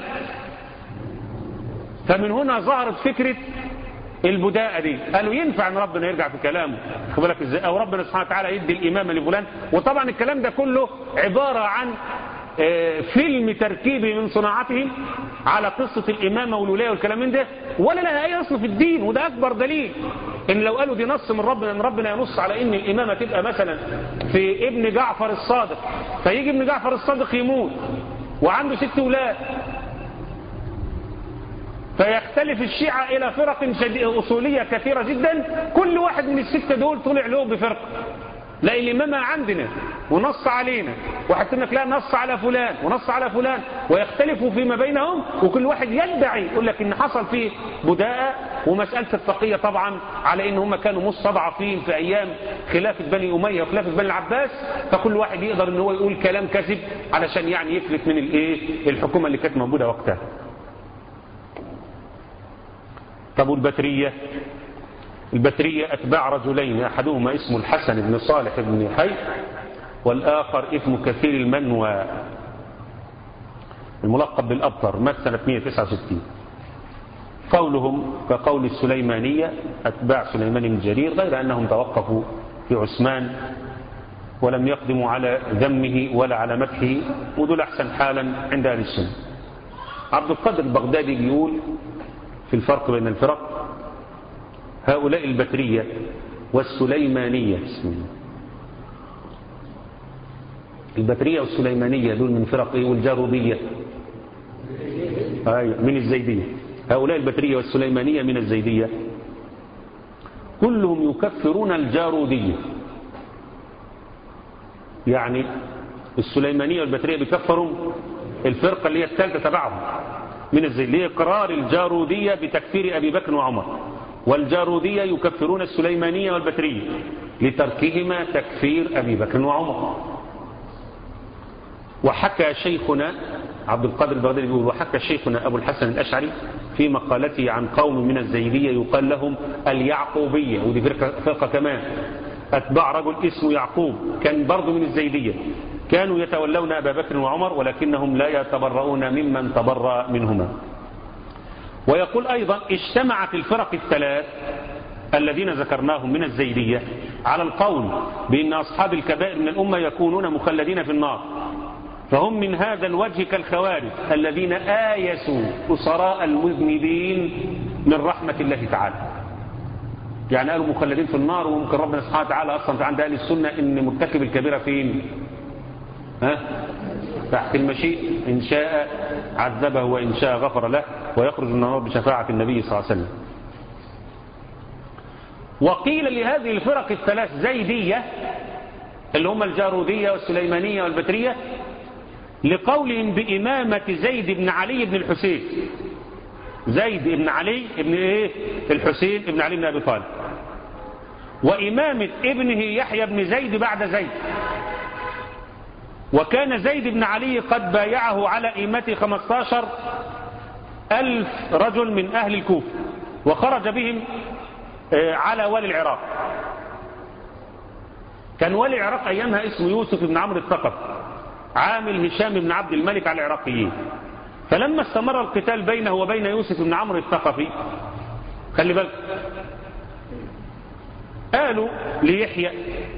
فمن هنا ظهرت فكرة البداءة دي قالوا ينفع ان ربنا يرجع في كلامه بالك ازاي او ربنا سبحانه وتعالى يدي الامامه لفلان وطبعا الكلام ده كله عبارة عن فيلم تركيبي من صناعتهم على قصة الإمامة والولاية والكلام من ده ولا لها أي أصل في الدين وده أكبر دليل إن لو قالوا دي نص من ربنا إن ربنا ينص على إن الإمامة تبقى مثلا في ابن جعفر الصادق فيجي ابن جعفر الصادق يموت وعنده ست ولاد فيختلف الشيعة إلى فرق أصولية كثيرة جدا كل واحد من الستة دول طلع له بفرق لا الإمامة عندنا ونص علينا واحد لك لا نص على فلان ونص على فلان ويختلفوا فيما بينهم وكل واحد يدعي يقول لك إن حصل فيه بداءة ومسألة الفقية طبعا على إن هم كانوا مستضعفين في أيام خلافة بني أمية وخلافة بني العباس فكل واحد يقدر إن هو يقول كلام كذب علشان يعني يفلت من الإيه الحكومة اللي كانت موجودة وقتها طب والبترية البترية أتباع رجلين أحدهما اسمه الحسن بن صالح بن حي والآخر اسمه كثير المنوى الملقب بالأبطر مات سنة 169 قولهم كقول السليمانية أتباع سليمان بن جرير غير أنهم توقفوا في عثمان ولم يقدموا على ذمه ولا على مدحه ودول أحسن حالا عند أهل السنة عبد القادر البغدادي بيقول في الفرق بين الفرق هؤلاء البترية والسليمانية بسم الله البترية والسليمانية دول من فرق ايه والجارودية أيوة من الزيدية هؤلاء البترية والسليمانية من الزيدية كلهم يكفرون الجارودية يعني السليمانية والبترية بيكفروا الفرقة اللي هي الثالثة تبعهم من الزيدية إقرار الجارودية بتكفير أبي بكر وعمر والجارودية يكفرون السليمانية والبترية لتركهما تكفير أبي بكر وعمر وحكى شيخنا عبد القادر البغدادي يقول وحكى شيخنا أبو الحسن الأشعري في مقالته عن قوم من الزيدية يقال لهم اليعقوبية ودي فرقة, فرقة كمان أتباع رجل اسمه يعقوب كان برضه من الزيدية كانوا يتولون أبا بكر وعمر ولكنهم لا يتبرؤون ممن تبرأ منهما ويقول أيضا اجتمعت الفرق الثلاث الذين ذكرناهم من الزيدية على القول بأن أصحاب الكبائر من الأمة يكونون مخلدين في النار فهم من هذا الوجه كالخوارج الذين آيسوا أسراء المذنبين من رحمة الله تعالى يعني قالوا مخلدين في النار وممكن ربنا سبحانه وتعالى أصلا عند أهل السنة إن مرتكب الكبيرة فين ها تحت المشيء إن شاء عذبه وإن شاء غفر له ويخرج من النار بشفاعة النبي صلى الله عليه وسلم وقيل لهذه الفرق الثلاث زيدية اللي هم الجارودية والسليمانية والبترية لقولهم بإمامة زيد بن علي بن الحسين زيد بن علي بن إيه الحسين بن علي بن أبي طالب وإمامة ابنه يحيى بن زيد بعد زيد وكان زيد بن علي قد بايعه على إيمة 15 ألف رجل من أهل الكوفة وخرج بهم على والي العراق كان والي العراق أيامها اسمه يوسف بن عمرو الثقف عامل هشام بن عبد الملك على العراقيين فلما استمر القتال بينه وبين يوسف بن عمرو الثقفي خلي بالك قالوا ليحيى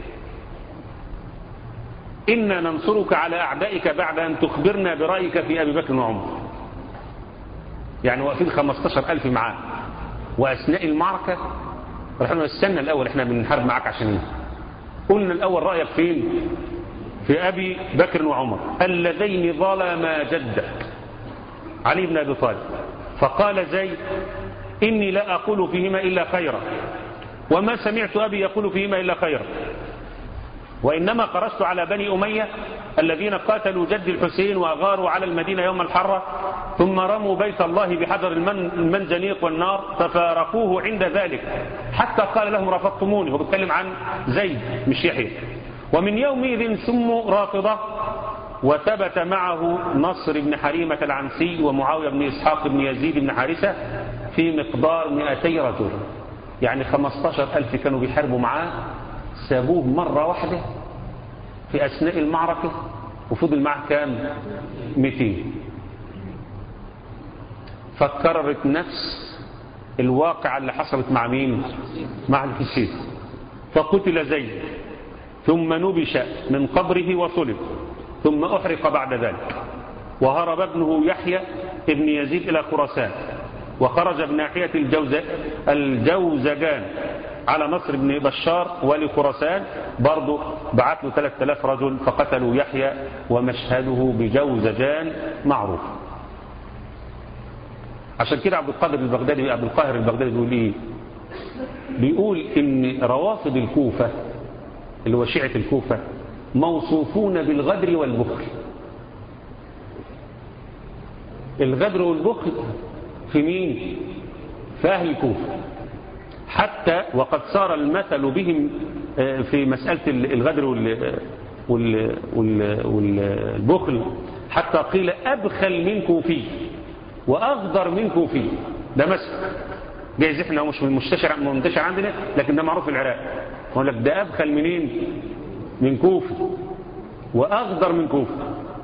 إنا ننصرك على أعدائك بعد أن تخبرنا برأيك في أبي بكر وعمر يعني واقفين 15 ألف معاه وأثناء المعركة رحنا استنى الأول احنا بنحارب معاك عشان ايه قلنا الأول رأيك فين في أبي بكر وعمر اللذين ظلما جدك علي بن أبي طالب فقال زيد إني لا أقول فيهما إلا خيرا وما سمعت أبي يقول فيهما إلا خيرا وإنما خرجت على بني أمية الذين قاتلوا جد الحسين وأغاروا على المدينة يوم الحرة ثم رموا بيت الله بحجر المنجنيق والنار ففارقوه عند ذلك حتى قال لهم رفضتموني هو بيتكلم عن زيد مش يحيى ومن يومئذ سموا رافضة وثبت معه نصر بن حريمة العنسي ومعاوية بن إسحاق بن يزيد بن حارثة في مقدار 200 رجل يعني 15 ألف كانوا بيحاربوا معاه سابوه مرة واحدة في أثناء المعركة وفضل معه كام 200 فكررت نفس الواقعة اللي حصلت مع مين مع الحسين فقتل زيد ثم نبش من قبره وصلب ثم أحرق بعد ذلك وهرب ابنه يحيى ابن يزيد إلى خراسان وخرج بناحية الجوز الجوزجان على نصر بن بشار والي خراسان برضه بعت له 3000 رجل فقتلوا يحيى ومشهده بجوزجان معروف عشان كده عبد القادر البغدادي عبد القاهر البغدادي بيقول ايه بيقول ان روافض الكوفة اللي هو شيعة الكوفة موصوفون بالغدر والبخل الغدر والبخل في مين في أهل الكوفة حتى وقد صار المثل بهم في مسألة الغدر والبخل حتى قيل أبخل منكم فيه وأغدر منكم فيه ده مثل جايز احنا مش منتشر منتشر عندنا لكن ده معروف في العراق يقول لك ده أبخل منين من كوفي وأغدر من كوفي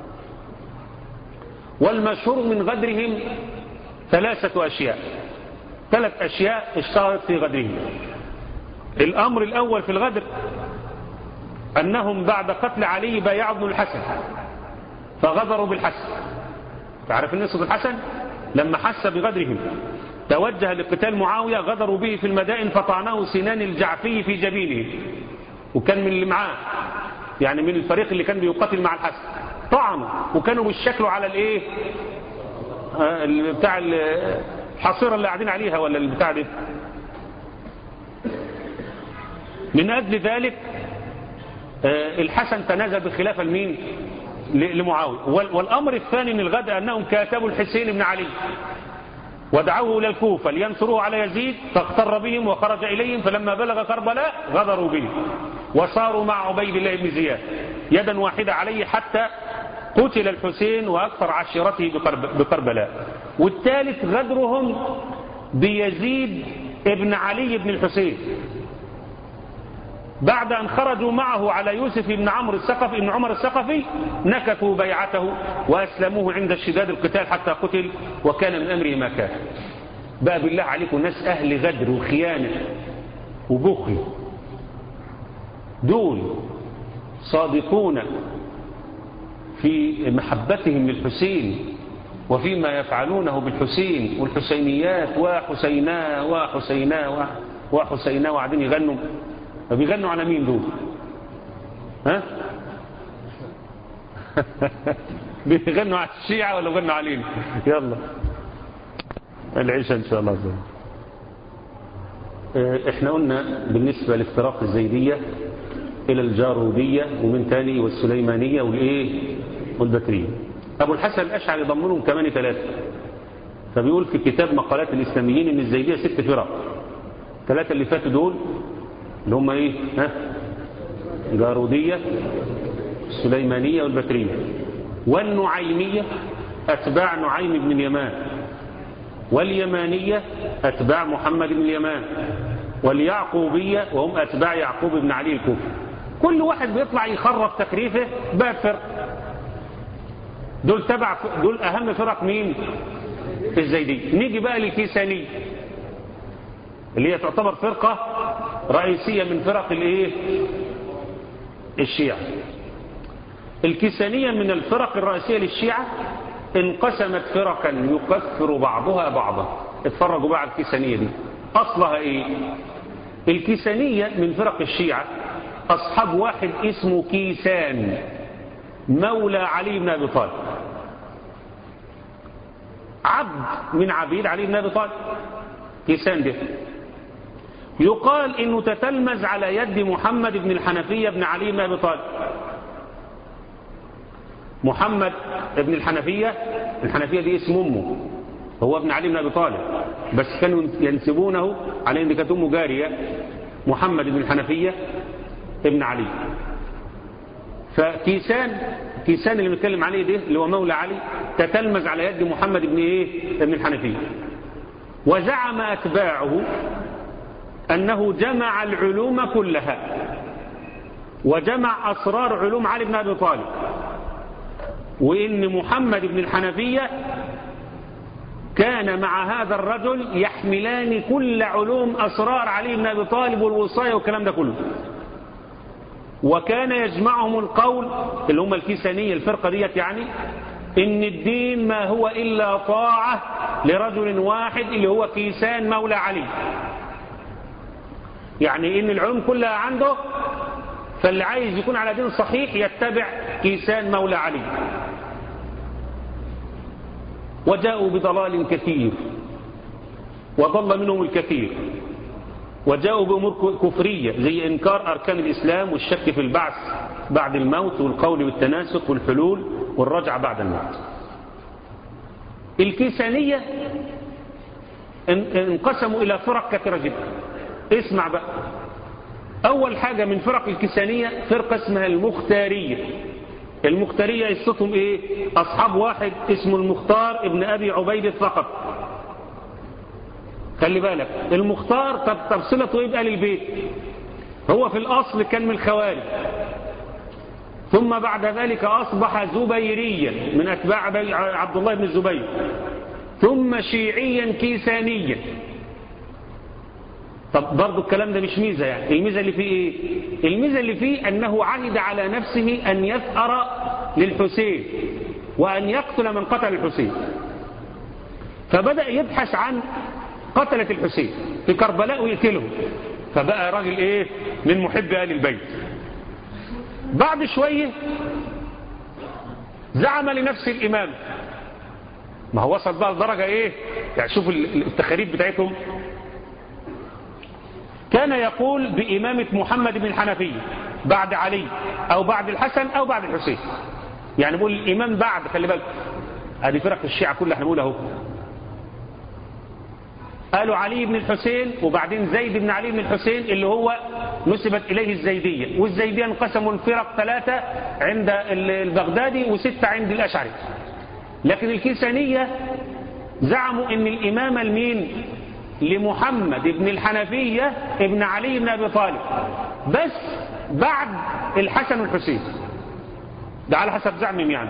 والمشهور من غدرهم ثلاثة أشياء ثلاث أشياء اشتهرت في غدرهم الأمر الأول في الغدر أنهم بعد قتل علي بايعوا ابن الحسن فغدروا بالحسن تعرف النصر الحسن لما حس بغدرهم توجه لقتال معاوية غدروا به في المدائن فطعناه سنان الجعفي في جبينه وكان من اللي معاه يعني من الفريق اللي كان بيقاتل مع الحسن طعنوا وكانوا بيشكلوا على الايه آه بتاع الحصيرة اللي قاعدين عليها ولا البتاع دي من أجل ذلك آه الحسن تنازل بالخلافة لمين لمعاوية والأمر الثاني من الغد أنهم كاتبوا الحسين بن علي ودعوه إلى الكوفة لينصروه على يزيد فاغتر بهم وخرج إليهم فلما بلغ كربلاء غدروا به وصاروا مع عبيد الله بن زياد يدا واحدة عليه حتى قتل الحسين وأكثر عشيرته بكربلاء والثالث غدرهم بيزيد ابن علي بن الحسين بعد أن خرجوا معه على يوسف بن عمرو الثقفي بن عمر الثقفي نكثوا بيعته وأسلموه عند اشتداد القتال حتى قتل وكان من أمره ما كان بقى بالله عليكم ناس أهل غدر وخيانة وبخل دول صادقون في محبتهم للحسين وفيما يفعلونه بالحسين والحسينيات وحسينا وحسينا وحسينا وقاعدين يغنوا فبيغنوا على مين دول ها بيغنوا على الشيعة ولا بيغنوا علينا يلا العيشة ان شاء الله زي. احنا قلنا بالنسبة لافتراق الزيدية الى الجارودية ومن تاني والسليمانية والايه والبكرية ابو الحسن الاشعري ضمنهم كمان ثلاثة فبيقول في كتاب مقالات الاسلاميين ان الزيدية ست فرق ثلاثة اللي فاتوا دول اللي هم ايه ها الجارودية السليمانية والبكرية والنعيمية أتباع نعيم بن اليمان واليمانية أتباع محمد بن اليمان واليعقوبية وهم أتباع يعقوب بن علي الكوفي كل واحد بيطلع يخرف تخريفه بقى فرق دول تبع دول أهم فرق مين الزيدية نيجي بقى للكيسانية اللي هي تعتبر فرقة رئيسية من فرق الايه الشيعة الكيسانية من الفرق الرئيسية للشيعة انقسمت فرقا يكفر بعضها بعضا اتفرجوا بقى على الكيسانية دي أصلها ايه الكيسانية من فرق الشيعة أصحاب واحد اسمه كيسان مولى علي بن أبي طالب عبد من عبيد علي بن أبي طالب كيسان ده يقال انه تتلمذ على يد محمد بن الحنفية بن علي بن ابي طالب محمد بن الحنفية الحنفية دي اسم امه هو ابن علي بن ابي طالب بس كانوا ينسبونه على ان كانت امه جارية محمد بن الحنفية ابن علي فكيسان كيسان اللي بنتكلم عليه ده اللي هو مولى علي تتلمذ على يد محمد بن ايه ابن الحنفية وزعم اتباعه أنه جمع العلوم كلها وجمع أسرار علوم علي بن أبي طالب وإن محمد بن الحنفية كان مع هذا الرجل يحملان كل علوم أسرار علي بن أبي طالب والوصاية والكلام ده كله وكان يجمعهم القول اللي هم الكيسانية الفرقة ديت يعني إن الدين ما هو إلا طاعة لرجل واحد اللي هو كيسان مولى علي يعني ان العلوم كلها عنده فاللي عايز يكون على دين صحيح يتبع كيسان مولى علي وجاءوا بضلال كثير وضل منهم الكثير وجاءوا بأمور كفرية زي إنكار أركان الإسلام والشك في البعث بعد الموت والقول بالتناسق والحلول والرجعة بعد الموت الكيسانية انقسموا إلى فرق كثيرة جدا اسمع بقى أول حاجة من فرق الكيسانية فرقة اسمها المختارية المختارية قصتهم إيه أصحاب واحد اسمه المختار ابن أبي عبيد فقط خلي بالك المختار طب طب صلته ايه بآل البيت هو في الأصل كان من الخوارج ثم بعد ذلك أصبح زبيريا من أتباع عبد الله بن الزبير ثم شيعيا كيسانيا طب برضو الكلام ده مش ميزة يعني الميزة اللي فيه ايه الميزة اللي فيه أنه عهد على نفسه أن يثأر للحسين وأن يقتل من قتل الحسين فبدأ يبحث عن قتلة الحسين في كربلاء ويقتلهم فبقى راجل ايه من محب آل البيت بعد شوية زعم لنفسه الإمام ما هو وصل بقى لدرجة ايه يعني شوف التخاريب بتاعتهم كان يقول بإمامة محمد بن الحنفية بعد علي أو بعد الحسن أو بعد الحسين يعني بقول الإمام بعد خلي بالك هذه فرق الشيعة كلها احنا بنقول اهو قالوا علي بن الحسين وبعدين زيد بن علي بن الحسين اللي هو نسبت إليه الزيدية والزيدية انقسموا الفرق ثلاثة عند البغدادي وستة عند الأشعري لكن الكيسانية زعموا ان الإمامة المين لمحمد بن الحنفية ابن علي بن أبي طالب بس بعد الحسن والحسين ده على حسب زعمهم يعني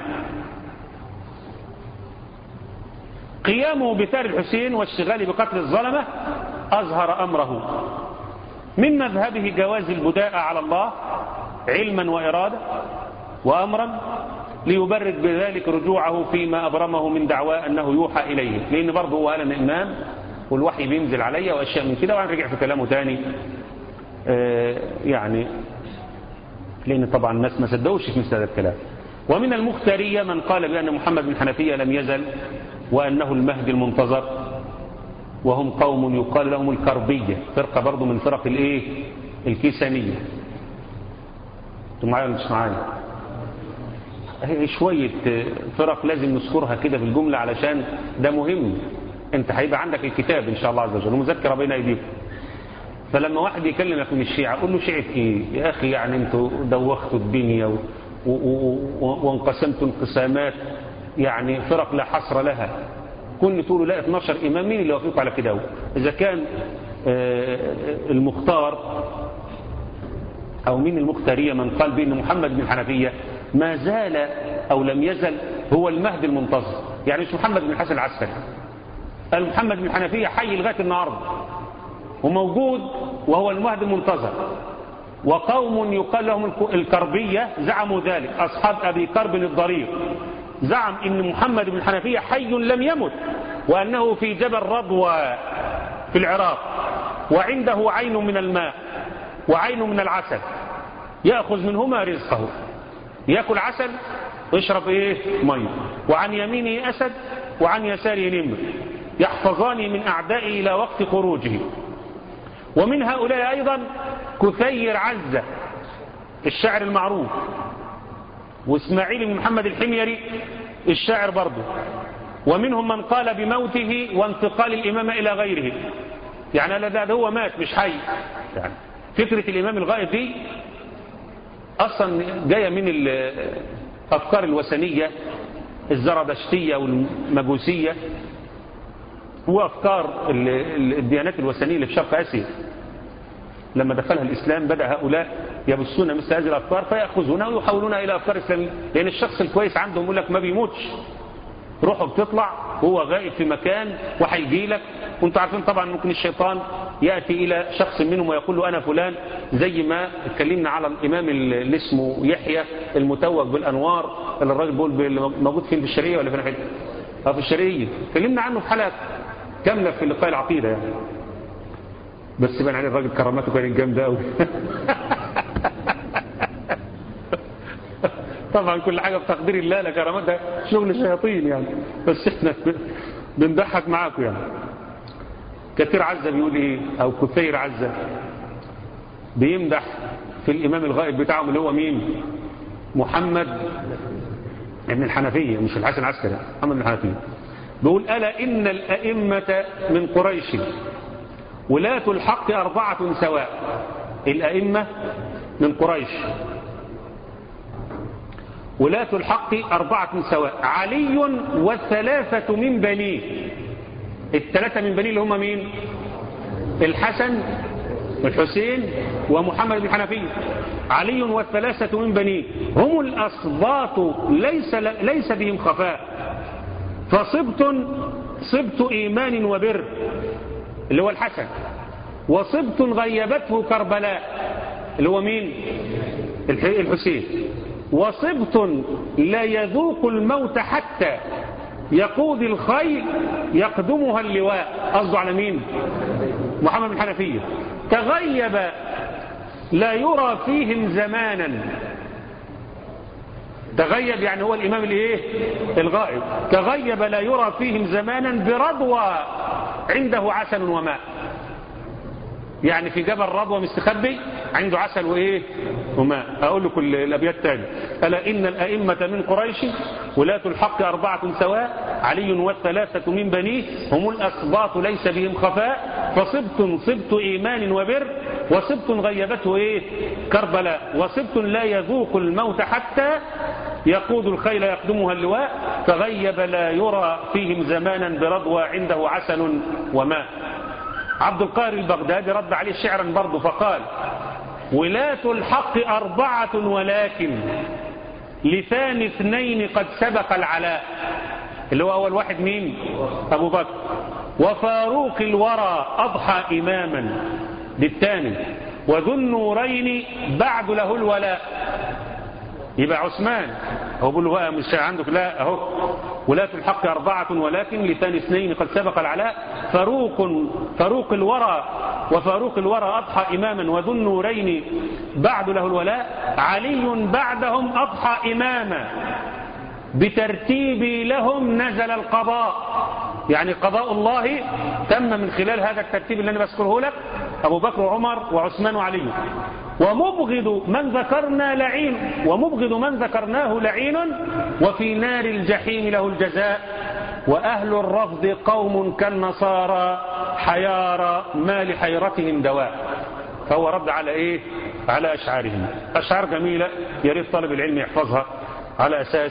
قيامه بثار الحسين والشغال بقتل الظلمة أظهر أمره من مذهبه جواز البداء على الله علما وإرادة وأمرا ليبرد بذلك رجوعه فيما أبرمه من دعواه أنه يوحى إليه لأن برضه هو قال أنا إمام والوحي بينزل عليا وأشياء من كده وأنا رجع في كلامه تاني آه يعني لأن طبعا الناس ما صدقوش في مثل هذا الكلام ومن المختارية من قال بأن محمد بن حنفية لم يزل وأنه المهدي المنتظر وهم قوم يقال لهم الكربية فرقة برضو من فرق الايه الكيسانية انتم معايا مش معايا شوية فرق لازم نذكرها كده في الجملة علشان ده مهم انت هيبقى عندك الكتاب ان شاء الله عز وجل ومذكرة بين ايديكم فلما واحد يكلمك من الشيعة قول له شيعة ايه يا اخي يعني انتوا دوختوا الدنيا وانقسمتوا انقسامات يعني فرق لا حصر لها كل تقولوا لا 12 إمام مين اللي وافقوا على كده إذا كان المختار أو مين المختارية من قال بأن محمد بن الحنفية ما زال أو لم يزل هو المهدي المنتظر يعني مش محمد بن الحسن العسكري قال محمد بن الحنفية حي لغاية النهاردة وموجود وهو المهدي المنتظر وقوم يقال لهم الكربية زعموا ذلك أصحاب أبي كرب الضرير زعم ان محمد بن الحنفية حي لم يمت وانه في جبل رضوى في العراق وعنده عين من الماء وعين من العسل يأخذ منهما رزقه يأكل عسل ويشرب ايه مي وعن يمينه أسد وعن يساره نمر يحفظان من أعدائه إلى وقت خروجه ومن هؤلاء أيضا كثير عزة الشاعر المعروف واسماعيل بن محمد الحميري الشاعر برضه ومنهم من قال بموته وانتقال الإمامة إلى غيره يعني لا ده هو مات مش حي يعني فكرة الإمام الغائب دي أصلا جاية من الأفكار الوثنية الزردشتية والمجوسية وأفكار الديانات الوثنية اللي في شرق آسيا لما دخلها الإسلام بدأ هؤلاء يبصون مثل هذه الأفكار فيأخذونها ويحولونها إلى أفكار إسلامية لأن الشخص الكويس عندهم يقول لك ما بيموتش روحه بتطلع هو غائب في مكان وهيجي لك وانتم عارفين طبعا ممكن الشيطان يأتي إلى شخص منهم ويقول له أنا فلان زي ما اتكلمنا على الإمام اللي اسمه يحيى المتوج بالأنوار اللي الراجل بيقول موجود فين في الشرقية ولا فين حته اه في الشرقية اتكلمنا عنه في حلقة كاملة في لقاء العقيدة يعني بس بان عليه الراجل كراماته كانت جامده قوي طبعا كل حاجه بتقدير الله لا كراماتها شغل شياطين يعني بس احنا بنضحك معاكم يعني كثير عزة بيقول ايه او كثير عزة بيمدح في الامام الغائب بتاعهم اللي هو مين محمد ابن الحنفية مش الحسن العسكري محمد بن الحنفية بيقول ألا إن الأئمة من قريش ولاة الحق أربعة سواء الأئمة من قريش ولاة الحق أربعة سواء علي والثلاثة من بنيه الثلاثة من بنيه اللي هم مين الحسن والحسين ومحمد بن حنفية علي والثلاثة من بنيه هم الأصباط ليس, ليس بهم خفاء فصبت صبت إيمان وبر اللي هو الحسن وصبت غيبته كربلاء اللي هو مين الحسين وصبت لا يذوق الموت حتى يقود الخيل يقدمها اللواء قصده على مين محمد بن حنفية تغيب لا يرى فيهم زمانا تغيب يعني هو الإمام الايه الغائب تغيب لا يرى فيهم زمانا برضوى عنده عسل وماء يعني في جبل رضوى مستخبي عنده عسل وإيه وماء أقول لكم الأبيات تاني ألا إن الأئمة من قريش ولاة الحق أربعة سواء علي والثلاثة من بنيه هم الأسباط ليس بهم خفاء فصبت صبت إيمان وبر وصبت غيبته إيه كربلاء وصبت لا يذوق الموت حتى يقود الخيل يقدمها اللواء فغيب لا يرى فيهم زمانا برضوى عنده عسل وماء عبد القاهر البغدادي رد عليه شعرا برضه فقال ولاة الحق أربعة ولكن لسان اثنين قد سبق العلاء اللي هو أول واحد مين أبو بكر وفاروق الورى أضحى إماما للثاني وذو النورين بعد له الولاء يبقى عثمان هو بيقول له بقى مش عندك لا اهو ولاة الحق أربعة ولكن لسان اثنين قد سبق العلاء فاروق فاروق الورى وفاروق الورى أضحى إماما وذو النورين بعد له الولاء علي بعدهم أضحى إماما بترتيب لهم نزل القضاء يعني قضاء الله تم من خلال هذا الترتيب اللي أنا بذكره لك أبو بكر وعمر وعثمان وعلي ومبغض من ذكرنا لعين ومبغض من ذكرناه لعين وفي نار الجحيم له الجزاء وأهل الرفض قوم كالنصارى حيارى ما لحيرتهم دواء فهو رد على إيه على أشعارهم أشعار جميلة يريد طالب العلم يحفظها على أساس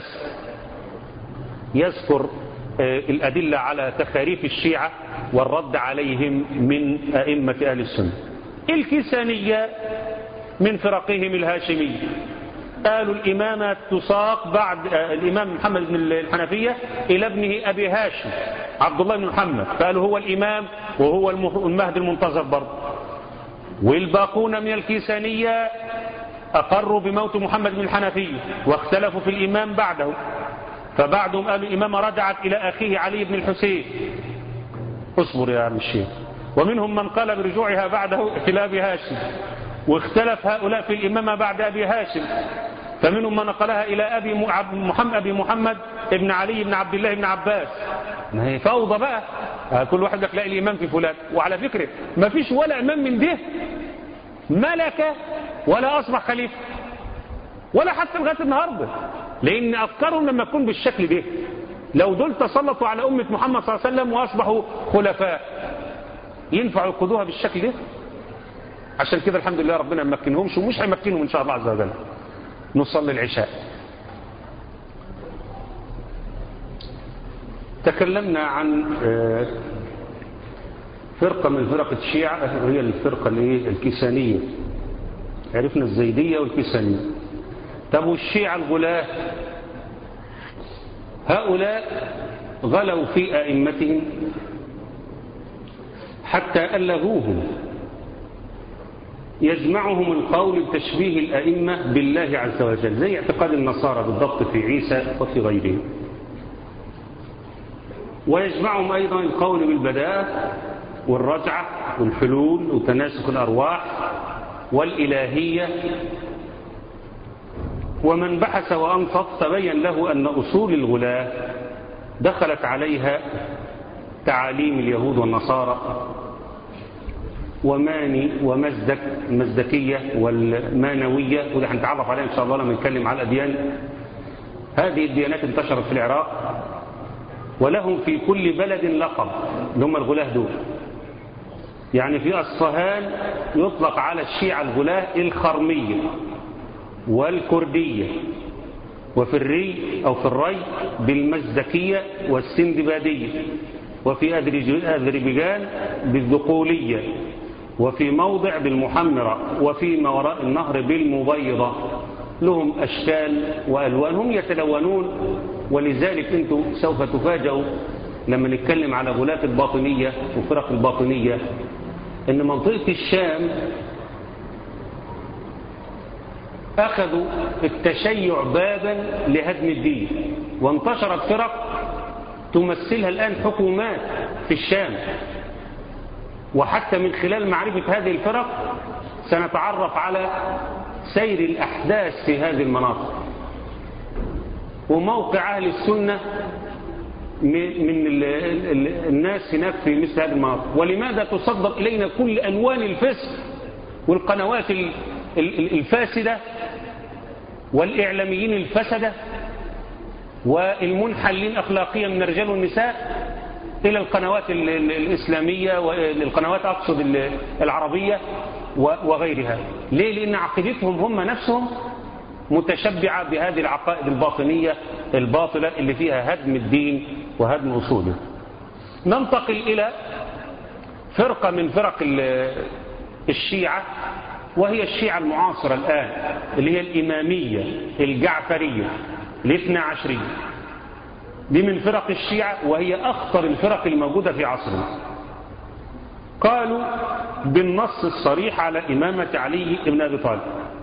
يذكر الأدلة على تخاريف الشيعة والرد عليهم من أئمة أهل السنة الكسانية من فرقهم الهاشمي قالوا الإمامة تساق بعد الإمام محمد بن الحنفية إلى ابنه أبي هاشم عبد الله بن محمد قالوا هو الإمام وهو المهد المنتظر برضه والباقون من الكيسانية أقروا بموت محمد بن الحنفية واختلفوا في الإمام بعده فبعدهم قالوا الإمامة رجعت إلى أخيه علي بن الحسين اصبر يا عم الشيخ ومنهم من قال برجوعها بعده إلى أبي هاشم واختلف هؤلاء في الإمامة بعد أبي هاشم فمنهم من نقلها إلى أبي محمد, أبي محمد ابن علي بن عبد الله بن عباس ما هي فوضى بقى كل واحد لك لا الإمام في فلان وعلى فكرة ما فيش ولا إمام من ده ملك ولا أصبح خليفة ولا حتى لغاية النهاردة لأن أفكارهم لما تكون بالشكل ده لو دول تسلطوا على أمة محمد صلى الله عليه وسلم وأصبحوا خلفاء ينفع يقودوها بالشكل ده عشان كده الحمد لله ربنا ما مكنهمش ومش هيمكنهم إن شاء الله عز وجل نصلي العشاء تكلمنا عن فرقة من فرق الشيعة هي الفرقة الكيسانية عرفنا الزيدية والكيسانية طب والشيعة الغلاة هؤلاء غلوا في أئمتهم حتى ألغوهم يجمعهم القول بتشبيه الأئمة بالله عز وجل زي اعتقاد النصارى بالضبط في عيسى وفي غيره ويجمعهم أيضا القول بالبداءة والرجعة والحلول وتناسخ الأرواح والإلهية ومن بحث وأنصت تبين له أن أصول الغلاة دخلت عليها تعاليم اليهود والنصارى وماني ومزدك المزدكية والمانوية وده هنتعرف عليها إن شاء الله لما نتكلم على الأديان هذه الديانات انتشرت في العراق ولهم في كل بلد لقب اللي هم الغلاه دول يعني في أصفهان يطلق على الشيعة الغلاه الخرمية والكردية وفي الري أو في الري بالمزدكية والسندبادية وفي أذربيجان بالذقولية وفي موضع بالمحمرة وفيما وراء النهر بالمبيضة لهم أشكال وألوان هم يتلونون ولذلك أنتم سوف تفاجئوا لما نتكلم على غلاة الباطنية وفرق الباطنية أن منطقة الشام أخذوا التشيع بابا لهدم الدين وانتشرت فرق تمثلها الآن حكومات في الشام وحتى من خلال معرفة هذه الفرق سنتعرف على سير الأحداث في هذه المناطق وموقع أهل السنة من الناس هناك في مثل هذه المناطق ولماذا تصدر إلينا كل ألوان الفسق والقنوات الفاسدة والإعلاميين الفسدة والمنحلين أخلاقيا من الرجال والنساء إلى القنوات الإسلامية والقنوات أقصد العربية وغيرها ليه؟ لأن عقيدتهم هم نفسهم متشبعة بهذه العقائد الباطنية الباطلة اللي فيها هدم الدين وهدم أصوله ننتقل إلى فرقة من فرق الشيعة وهي الشيعة المعاصرة الآن اللي هي الإمامية الجعفرية الاثنى عشرية دي من فرق الشيعة وهي أخطر الفرق الموجودة في عصرنا قالوا بالنص الصريح على إمامة علي بن أبي طالب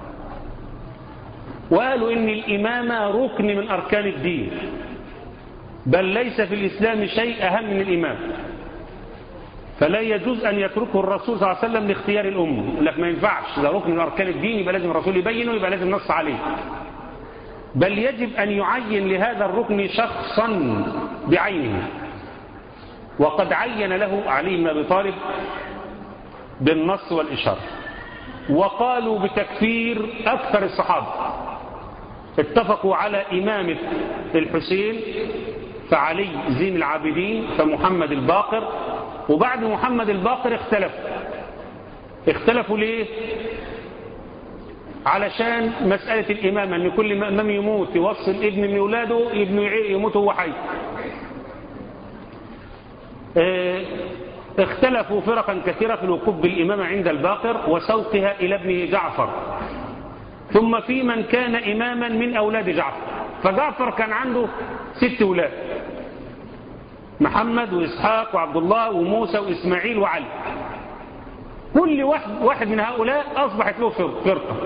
وقالوا إن الإمامة ركن من أركان الدين بل ليس في الإسلام شيء أهم من الإمام فلا يجوز أن يتركه الرسول صلى الله عليه وسلم لاختيار الأمة لك ما ينفعش ده ركن من أركان الدين يبقى لازم الرسول يبينه يبقى لازم نص عليه بل يجب أن يعين لهذا الركن شخصا بعينه وقد عين له علي بن أبي طالب بالنص والإشارة وقالوا بتكفير أكثر الصحابة اتفقوا على إمامة الحسين فعلي زين العابدين فمحمد الباقر وبعد محمد الباقر اختلفوا اختلفوا ليه علشان مسألة الإمامة أن كل إمام يموت يوصل ابن من أولاده ابن يموت هو حي اه اختلفوا فرقا كثيرة في الوقوف بالإمامة عند الباقر وسوقها إلى ابنه جعفر ثم في من كان إماما من أولاد جعفر فجعفر كان عنده ست أولاد محمد وإسحاق وعبد الله وموسى وإسماعيل وعلي كل واحد, واحد من هؤلاء أصبحت له فرقة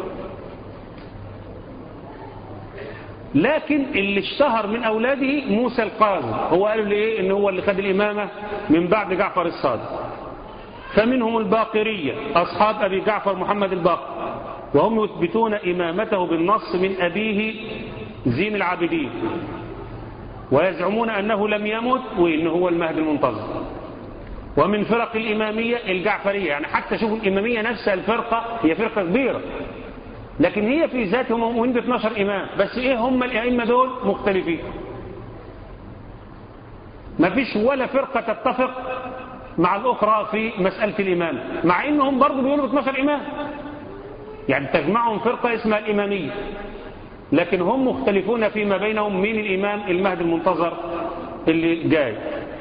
لكن اللي اشتهر من أولاده موسى القاضي هو قالوا لي إيه إن هو اللي خد الإمامة من بعد جعفر الصادق فمنهم الباقرية أصحاب أبي جعفر محمد الباقر وهم يثبتون إمامته بالنص من أبيه زين العابدين ويزعمون أنه لم يمت وإنه هو المهد المنتظر ومن فرق الإمامية الجعفرية يعني حتى شوفوا الإمامية نفسها الفرقة هي فرقة كبيرة لكن هي في ذاتهم هم 12 إمام بس إيه هم الأئمة دول مختلفين ما فيش ولا فرقة تتفق مع الأخرى في مسألة الإمام مع إنهم برضو بيقولوا 12 إمام يعني تجمعهم فرقة اسمها الإمامية لكن هم مختلفون فيما بينهم مين الإمام المهد المنتظر اللي جاي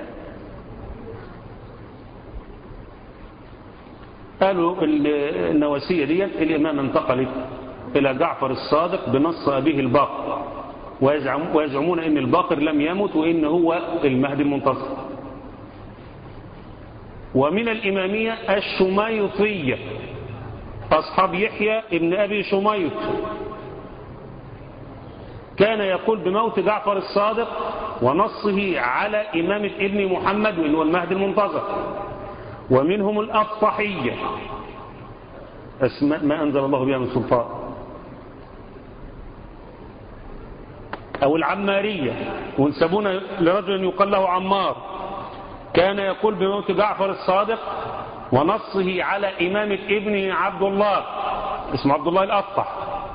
قالوا النواسية دي الإمام انتقلت إلى جعفر الصادق بنص أبيه الباقر ويزعمون أن الباقر لم يمت وإن هو المهدي المنتظر ومن الإمامية الشميطية أصحاب يحيى ابن أبي شميط كان يقول بموت جعفر الصادق ونصه على إمامة ابن محمد وإنه المهدي المنتظر ومنهم الأفصحية أسماء ما أنزل الله بها من سلطان أو العمارية وانسبون لرجل يقال له عمار كان يقول بموت جعفر الصادق ونصه على إمامة ابنه عبد الله اسمه عبد الله الأطح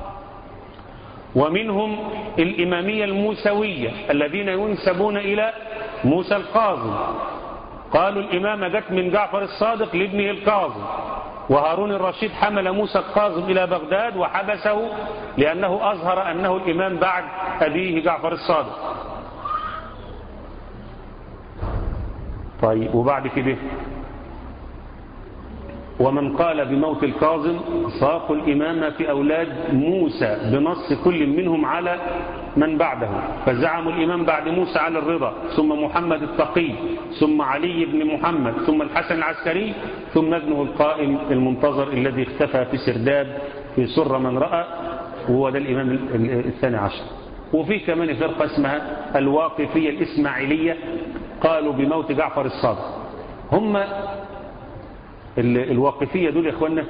ومنهم الإمامية الموسوية الذين ينسبون إلى موسى القاظم قالوا الإمامة جت من جعفر الصادق لابنه القاظم وهارون الرشيد حمل موسى القاظم إلى بغداد وحبسه لأنه أظهر أنه الإمام بعد أبيه جعفر الصادق طيب وبعد كده ومن قال بموت الكاظم ساقوا الإمامة في أولاد موسى بنص كل منهم على من بعده فزعموا الإمام بعد موسى على الرضا ثم محمد التقي ثم علي بن محمد ثم الحسن العسكري ثم ابنه القائم المنتظر الذي اختفى في سرداب في سر من رأى وهو ده الإمام الثاني عشر وفي كمان فرقة اسمها الواقفية الإسماعيلية قالوا بموت جعفر الصادق هم الواقفية دول يا اخوانا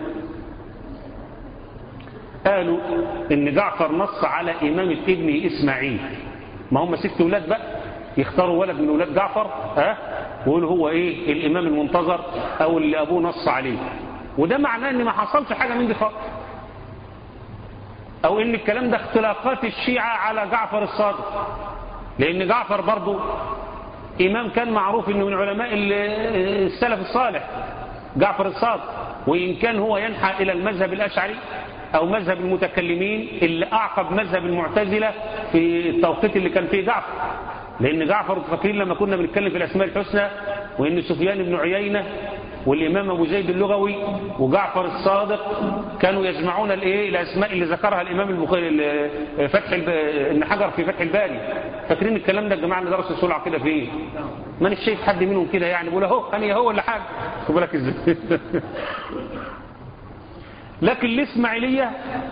قالوا ان جعفر نص على امامة ابنه اسماعيل ما هم ست ولاد بقى يختاروا ولد من ولاد جعفر ها ويقولوا هو ايه الامام المنتظر او اللي ابوه نص عليه وده معناه ان ما حصلش حاجة من دي خالص او ان الكلام ده اختلاقات الشيعة على جعفر الصادق لان جعفر برضو امام كان معروف انه من علماء السلف الصالح جعفر الصادق وإن كان هو ينحى إلى المذهب الأشعري أو مذهب المتكلمين اللي أعقب مذهب المعتزلة في التوقيت اللي كان فيه جعفر لأن جعفر فاكرين لما كنا بنتكلم في الأسماء الحسنى وإن سفيان بن عيينة والإمام أبو زيد اللغوي وجعفر الصادق كانوا يجمعون الإيه الأسماء اللي ذكرها الإمام البخاري فتح ابن حجر في فتح الباري فاكرين الكلام ده الجماعة اللي درسوا اصول العقيده في إيه؟ ما أنا شايف حد منهم كده يعني بيقول أهو أنا هو اللي حاجة خد بالك إزاي لكن الإسماعيلية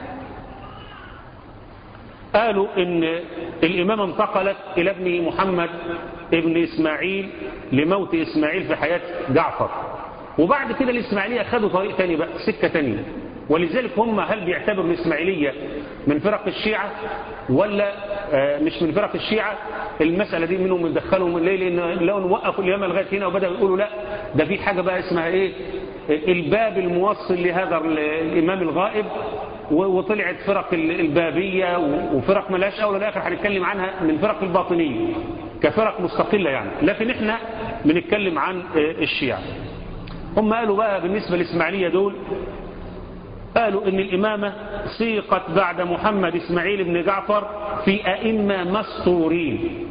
قالوا ان الإمامة انتقلت إلى ابنه محمد ابن إسماعيل لموت إسماعيل في حياة جعفر وبعد كده الإسماعيلية خدوا طريق تاني بقى سكة تانية ولذلك هم هل بيعتبروا الإسماعيلية من فرق الشيعة ولا مش من فرق الشيعة المسألة دي منهم مدخلهم ليه لأن لو وقفوا الإمامة لغاية هنا وبدأوا يقولوا لا ده في حاجة بقى اسمها إيه الباب الموصل لهذا الإمام الغائب وطلعت فرق البابية وفرق ملاش أول الآخر هنتكلم عنها من فرق الباطنية كفرق مستقلة يعني لكن احنا بنتكلم عن الشيعة هم قالوا بقى بالنسبة للإسماعيلية دول قالوا ان الإمامة سيقت بعد محمد إسماعيل بن جعفر في أئمة مسطورين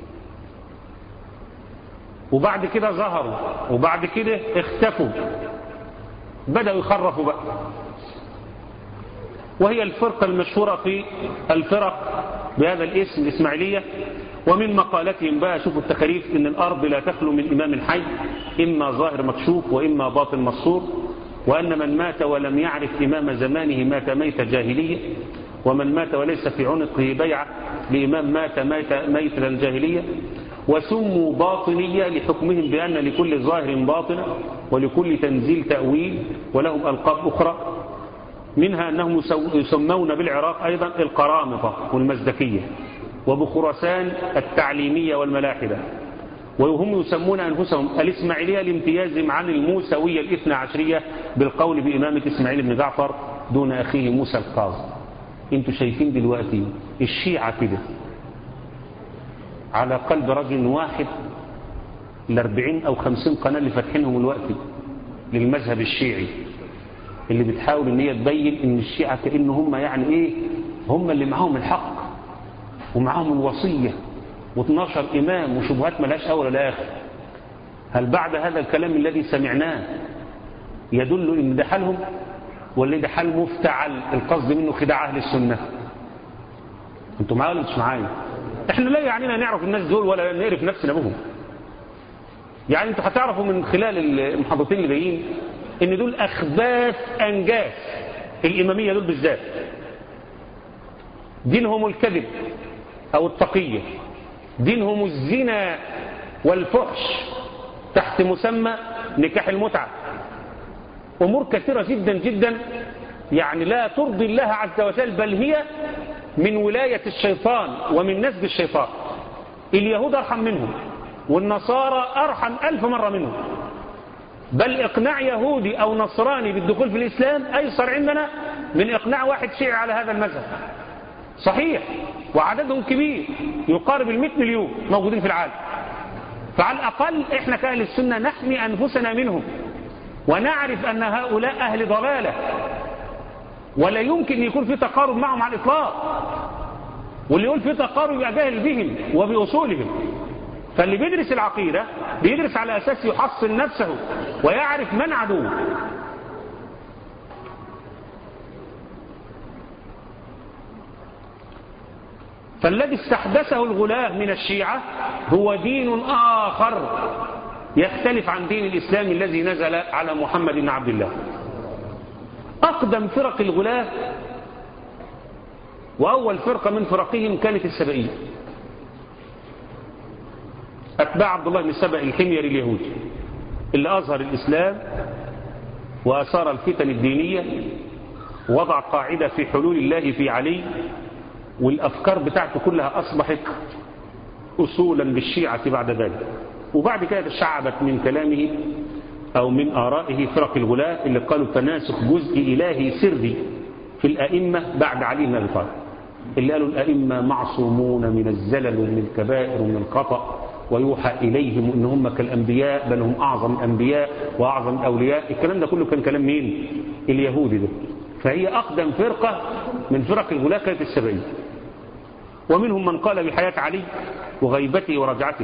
وبعد كده ظهروا وبعد كده اختفوا بدأوا يخرفوا بقى وهي الفرقة المشهورة في الفرق بهذا الاسم الإسماعيلية ومن مقالتهم بقى شوفوا التخريف ان الأرض لا تخلو من إمام حي إما ظاهر مكشوف وإما باطن مصور وأن من مات ولم يعرف إمام زمانه مات ميت جاهلية ومن مات وليس في عنقه بيعة لإمام مات ميت ميتة جاهلية وسموا باطنية لحكمهم بأن لكل ظاهر باطنة ولكل تنزيل تأويل ولهم ألقاب أخرى منها أنهم يسمون بالعراق أيضا القرامطة والمزدكية وبخرسان التعليمية والملاحدة وهم يسمون أنفسهم الإسماعيلية لامتيازهم عن الموسوية الاثنى عشرية بالقول بإمامة إسماعيل بن جعفر دون أخيه موسى القاظم انتوا شايفين دلوقتي الشيعة كده على قلب رجل واحد الأربعين أو خمسين قناة اللي فاتحينهم الوقت للمذهب الشيعي اللي بتحاول ان هي تبين ان الشيعة كأن هم يعني ايه هم اللي معاهم الحق ومعاهم الوصية و12 إمام وشبهات ملهاش أول ولا آخر هل بعد هذا الكلام الذي سمعناه يدل ان ده حالهم ولا ده حال مفتعل القصد منه خداع أهل السنة انتوا معايا ولا مش معايا احنا لا يعنينا نعرف الناس دول ولا نعرف نفسنا بهم يعني انتوا هتعرفوا من خلال المحاضرتين اللي جايين ان دول اخباث انجاس الاماميه دول بالذات دينهم الكذب او التقيه دينهم الزنا والفحش تحت مسمى نكاح المتعه امور كثيره جدا جدا يعني لا ترضي الله عز وجل بل هي من ولايه الشيطان ومن نسب الشيطان اليهود ارحم منهم والنصارى ارحم الف مره منهم بل إقناع يهودي أو نصراني بالدخول في الإسلام أيسر عندنا من إقناع واحد شيعي على هذا المذهب صحيح وعددهم كبير يقارب المئة مليون موجودين في العالم فعلى الأقل إحنا كأهل السنة نحمي أنفسنا منهم ونعرف أن هؤلاء أهل ضلالة ولا يمكن يكون في تقارب معهم على الإطلاق واللي يقول في تقارب يبقى جاهل بهم وبأصولهم فاللي بيدرس العقيدة بيدرس على أساس يحصن نفسه ويعرف من عدوه فالذي استحدثه الغلاة من الشيعة هو دين آخر يختلف عن دين الإسلام الذي نزل على محمد بن عبد الله أقدم فرق الغلاة وأول فرقة من فرقهم كانت السبئية أتباع عبد الله بن سبأ الحميري اليهودي اللي أظهر الإسلام وأثار الفتن الدينية وضع قاعدة في حلول الله في علي والأفكار بتاعته كلها أصبحت أصولا بالشيعة بعد ذلك وبعد كده تشعبت من كلامه أو من آرائه فرق الغلاة اللي قالوا تناسخ جزء إلهي سري في الأئمة بعد علي بن أبي طالب اللي قالوا الأئمة معصومون من الزلل ومن الكبائر ومن الخطأ ويوحى إليهم إن هم كالأنبياء بل هم أعظم الأنبياء وأعظم الأولياء الكلام ده كله كان كلام مين اليهودي ده فهي أقدم فرقة من فرق الغلاة كانت السبعين ومنهم من قال بحياة علي وغيبته ورجعته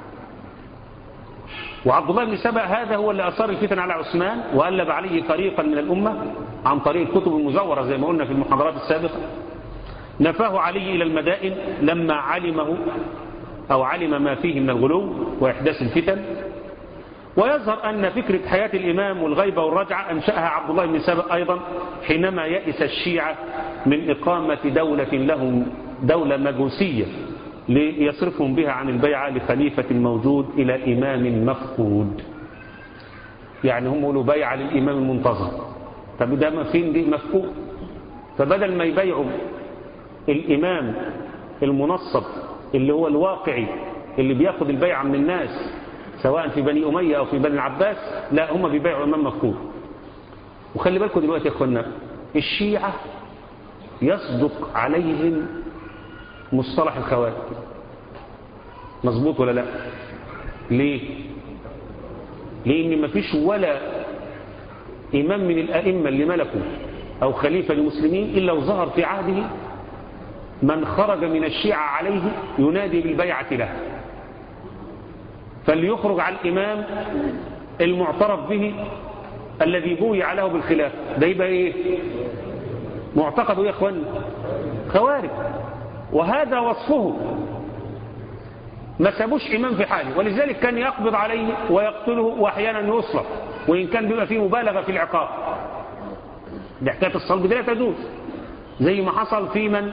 وعبد الله بن سبأ هذا هو اللي أثار الفتن على عثمان وألب عليه فريقا من الأمة عن طريق الكتب المزورة زي ما قلنا في المحاضرات السابقة نفاه علي إلى المدائن لما علمه أو علم ما فيه من الغلو وإحداث الفتن ويظهر أن فكرة حياة الإمام والغيبة والرجعة أنشأها عبد الله بن سبأ أيضا حينما يئس الشيعة من إقامة دولة لهم دولة مجوسية ليصرفهم بها عن البيعة لخليفة موجود إلى إمام مفقود يعني هم يقولوا بيعة للإمام المنتظر طب ده فين دي مفقود فبدل ما يبيعوا الإمام المنصب اللي هو الواقعي اللي بياخد البيعة من الناس سواء في بني أمية أو في بني العباس لا هم بيبيعوا إمام مفقود وخلي بالكم دلوقتي يا أخوانا الشيعة يصدق عليهم مصطلح الخوارج مظبوط ولا لا ليه لان مفيش ولا امام من الائمه اللي ملكوا او خليفه للمسلمين الا وظهر في عهده من خرج من الشيعة عليه ينادي بالبيعة له فليخرج على الإمام المعترف به الذي بويع له بالخلاف ده يبقى ايه معتقده يا اخوان خوارج وهذا وصفه ما سابوش إمام في حاله ولذلك كان يقبض عليه ويقتله وأحيانا يصلب وإن كان بيبقى فيه مبالغة في العقاب دي حكاية الصلب دي لا تجوز زي ما حصل في من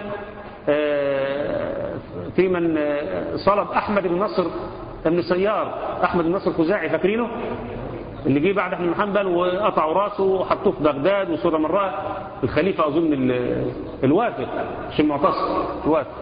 في من صلب أحمد بن نصر بن سيار أحمد بن نصر الخزاعي فاكرينه اللي جه بعد احمد بن حنبل وقطعوا راسه وحطوه في بغداد وصورة مرة الخليفة أظن الوافق مش المعتصم الوافق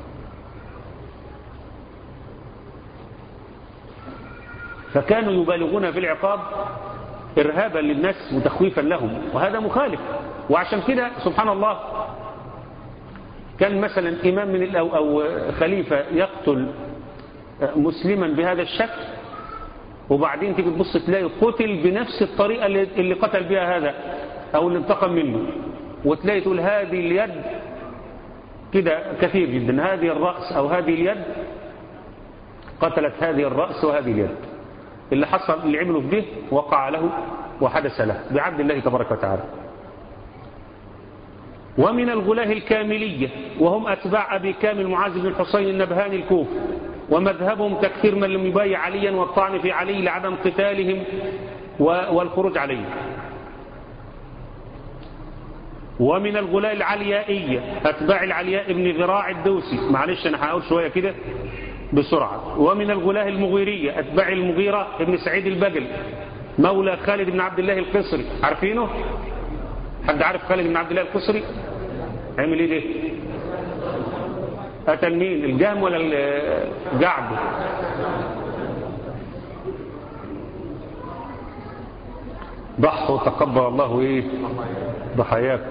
فكانوا يبالغون في العقاب إرهابا للناس وتخويفا لهم وهذا مخالف وعشان كده سبحان الله كان مثلا إمام من أو, أو خليفة يقتل مسلما بهذا الشكل وبعدين تيجي تبص تلاقي قتل بنفس الطريقة اللي قتل بها هذا أو اللي انتقم منه وتلاقي تقول هذه اليد كده كثير جدا هذه الرأس أو هذه اليد قتلت هذه الرأس وهذه اليد اللي حصل اللي عمله به وقع له وحدث له بعبد الله تبارك وتعالى ومن الغلاة الكاملية وهم أتباع أبي كامل معاذ بن الحسين النبهاني الكوف ومذهبهم تكفير من لم يبايع عليا والطعن في علي لعدم قتالهم والخروج عليه ومن الغلاة العليائية أتباع العلياء بن ذراع الدوسي معلش أنا هقول شوية كده بسرعة ومن الغلاة المغيرية أتباع المغيرة بن سعيد البجل مولى خالد بن عبد الله القصري عارفينه حد عارف خالد بن عبد الله القصري عمل ايه ده قتل مين الجهم ولا الجعد ضحوا تقبل الله ايه ضحاياكم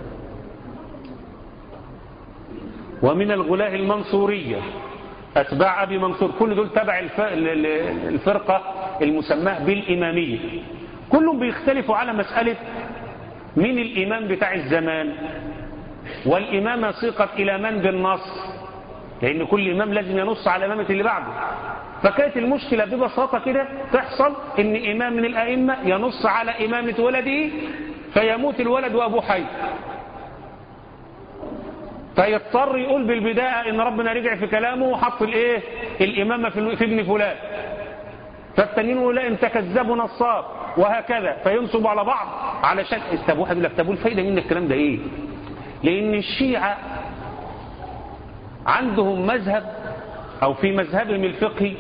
ومن الغلاة المنصورية أتباع أبي منصور كل دول تبع الفرقة المسماة بالإمامية كلهم بيختلفوا على مسألة من الإمام بتاع الزمان والإمامة سيقت إلى من بالنص لأن كل إمام لازم ينص على إمامة اللي بعده فكانت المشكلة ببساطة كده تحصل إن إمام من الأئمة ينص على إمامة ولده فيموت الولد وأبوه حي فيضطر يقول بالبداية إن ربنا رجع في كلامه وحط الإيه الإمامة في ابن فلان فالتانيين يقول لا انت كذاب نصاب وهكذا فينصب على بعض علشان طب واحد يقول لك طب الفايده من الكلام ده ايه؟ لان الشيعه عندهم مذهب او في مذهبهم الفقهي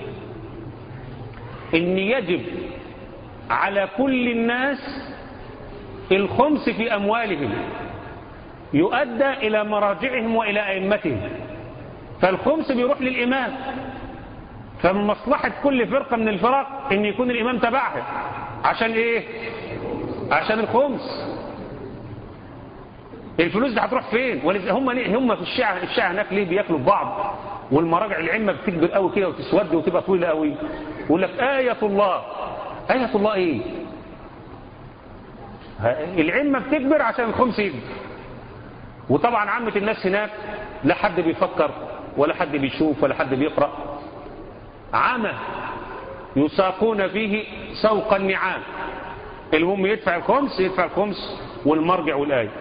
ان يجب على كل الناس الخمس في اموالهم يؤدى الى مراجعهم والى ائمتهم فالخمس بيروح للامام فمن مصلحة كل فرقة من الفرق ان يكون الامام تبعها عشان ايه عشان الخمس الفلوس دي هتروح فين هم هم في الشيعة الشيعة هناك ليه بياكلوا بعض والمراجع العلمة بتكبر قوي كده وتسود وتبقى طويلة قوي يقول لك آية الله آية الله ايه العلمة بتكبر عشان الخمس يكبر وطبعا عامة الناس هناك لا حد بيفكر ولا حد بيشوف ولا حد بيقرأ عمى يساقون فيه سوق النعام المهم يدفع الخمس يدفع الخمس والمرجع والآية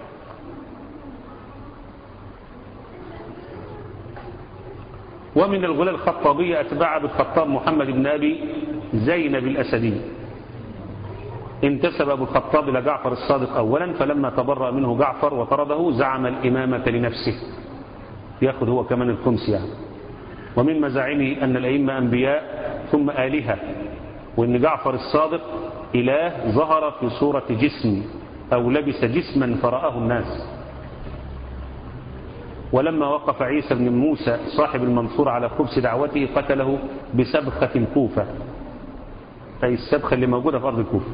ومن الغلاة الخطابية أتباع بالخطاب محمد بن أبي زينب الأسدي انتسب أبو الخطاب إلى جعفر الصادق أولا فلما تبرأ منه جعفر وطرده زعم الإمامة لنفسه يأخذ هو كمان الخمس يعني ومن مزاعمه أن الأئمة أنبياء ثم آلهة وأن جعفر الصادق إله ظهر في صورة جسم أو لبس جسما فرآه الناس ولما وقف عيسى بن موسى صاحب المنصور على خبز دعوته قتله بسبخة الكوفة أي السبخة اللي موجودة في أرض الكوفة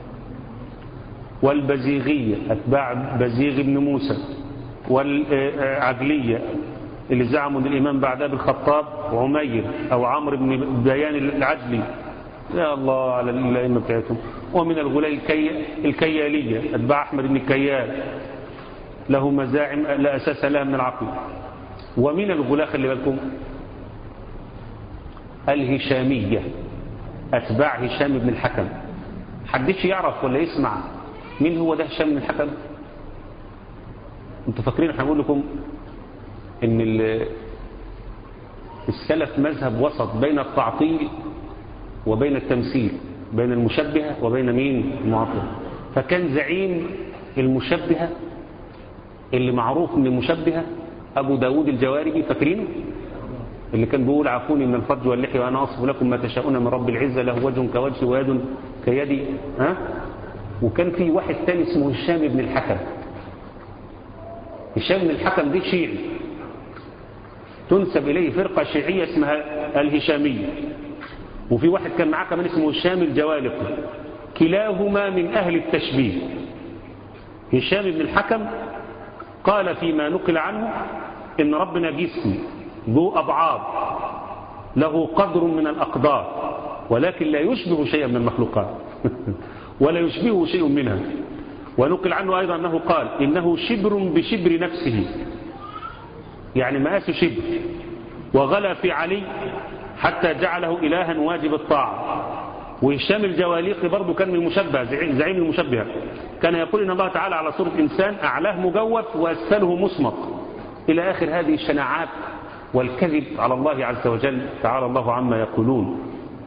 والبزيغية أتباع بزيغ بن موسى والعدلية اللي زعموا ان الإمام بعد أبي الخطاب عمير أو عمرو بن بيان العدلي يا الله على الأئمة بتاعتهم ومن الغلاء الكي... الكيالية أتباع أحمد بن الكيال له مزاعم لا أساس لها من العقل ومن الغلاء خلي بالكم الهشامية أتباع هشام بن الحكم حدش يعرف ولا يسمع مين هو ده هشام بن الحكم انتوا فاكرين احنا بنقول لكم ان السلف مذهب وسط بين التعطيل وبين التمثيل بين المشبهة وبين مين المعطل فكان زعيم المشبهة اللي معروف من المشبهة أبو داود الجواربي فاكرينه اللي كان بيقول عفوني من الفرج واللحية وأنا أصف لكم ما تشاءون من رب العزة له وجه كوجه ويد كيدي ها وكان في واحد تاني اسمه هشام بن الحكم هشام بن الحكم دي شيعي تنسب إليه فرقة شيعية اسمها الهشامية وفي واحد كان معاه كمان اسمه هشام الجوالقي كلاهما من أهل التشبيه هشام بن الحكم قال فيما نقل عنه إن ربنا جسم ذو أبعاد له قدر من الأقدار ولكن لا يشبه شيئا من المخلوقات ولا يشبهه شيء منها ونقل عنه أيضا أنه قال إنه شبر بشبر نفسه يعني مقاس شبر وغلى في علي حتى جعله إلها واجب الطاعة وهشام الجواليقي برضه كان من المشبه زعيم المشبهة كان يقول إن الله تعالى على صورة إنسان أعلاه مجوف وأسفله مصمت إلى آخر هذه الشناعات والكذب على الله عز وجل تعالى الله عما يقولون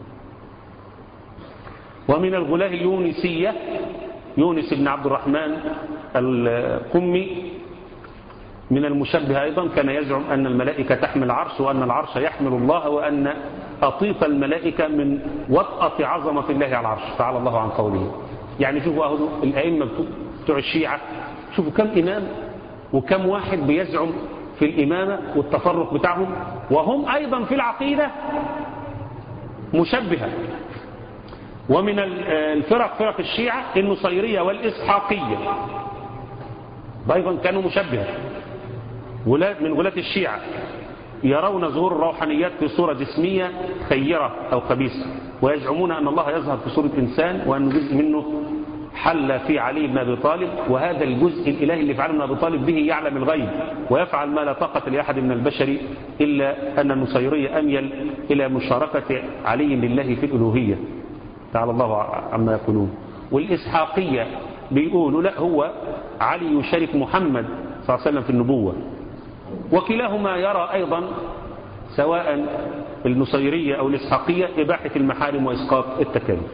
ومن الغلاة اليونسية يونس بن عبد الرحمن القمي من المشبه أيضا كان يزعم أن الملائكة تحمل العرش وأن العرش يحمل الله وأن أطيط الملائكة من وطأة عظمة الله على العرش تعالى الله عن قوله يعني شوفوا أهل الأئمة بتوع الشيعة شوفوا كم إمام وكم واحد بيزعم في الإمامة والتفرق بتاعهم وهم أيضا في العقيدة مشبهة ومن الفرق فرق الشيعة النصيرية والإسحاقية أيضا كانوا مشبهة من غلاة الشيعة يرون ظهور الروحانيات في صورة جسمية خيرة أو خبيثة ويزعمون أن الله يظهر في صورة إنسان وأن جزء منه حل في علي بن أبي طالب وهذا الجزء الإلهي اللي فعله ابن أبي طالب به يعلم الغيب ويفعل ما لا طاقة لأحد من البشر إلا أن النصيرية أميل إلى مشاركة علي بالله في الألوهية تعالى الله عما يقولون والإسحاقية بيقولوا لا هو علي يشارك محمد صلى الله عليه وسلم في النبوة وكلاهما يرى أيضا سواء النصيرية أو الإسحاقية إباحة المحارم وإسقاط التكاليف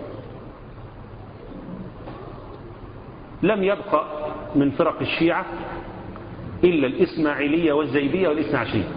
لم يبقى من فرق الشيعة إلا الإسماعيلية والزيدية والإثنى عشرية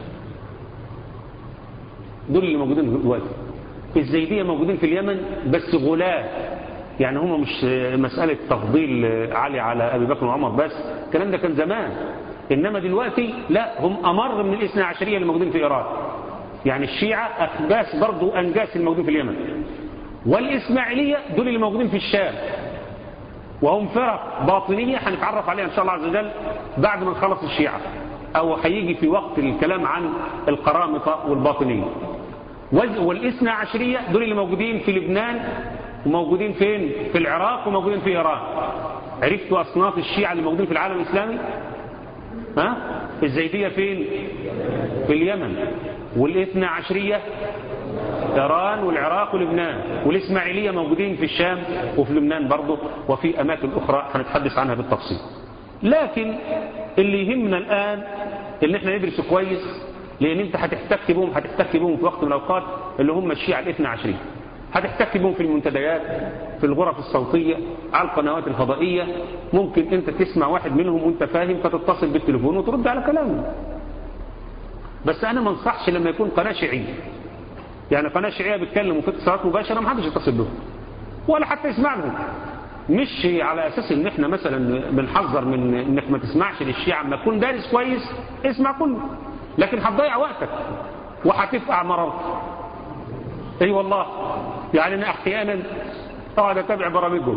دول اللي موجودين دلوقتي الزيدية موجودين في اليمن بس غلاة يعني هم مش مسألة تفضيل علي على أبي بكر وعمر بس الكلام ده كان زمان إنما دلوقتي لا هم أمر من الاثنى عشرية اللي موجودين في إيران يعني الشيعة أخباس برضو أنجاس الموجودين في اليمن والإسماعيلية دول اللي موجودين في الشام وهم فرق باطنية هنتعرف عليها إن شاء الله عز وجل بعد ما نخلص الشيعة أو هيجي في وقت الكلام عن القرامطة والباطنية والاثنى عشرية دول اللي موجودين في لبنان وموجودين فين في العراق وموجودين في إيران عرفتوا أصناف الشيعة اللي موجودين في العالم الإسلامي ها الزيدية فين في اليمن والاثنى عشرية إيران والعراق ولبنان والإسماعيلية موجودين في الشام وفي لبنان برضه وفي أماكن أخرى هنتحدث عنها بالتفصيل لكن اللي يهمنا الآن اللي احنا ندرسه كويس لأن انت هتحتك بهم هتحتك بهم في وقت من الأوقات اللي هم الشيعة الاثنى عشرية هتحتك بهم في المنتديات في الغرف الصوتية على القنوات الفضائية ممكن انت تسمع واحد منهم وانت فاهم فتتصل بالتليفون وترد على كلامه بس انا ما انصحش لما يكون قناة شيعية يعني قناة شيعية بتكلم وفي اتصالات مباشرة ما حدش يتصل بهم ولا حتى يسمع لهم مش على اساس ان احنا مثلا بنحذر من انك ما تسمعش للشيعة اما تكون دارس كويس اسمع كله لكن هتضيع وقتك وهتفقع مرارتك اي أيوة والله يعني انا احيانا اقعد اتابع برامجهم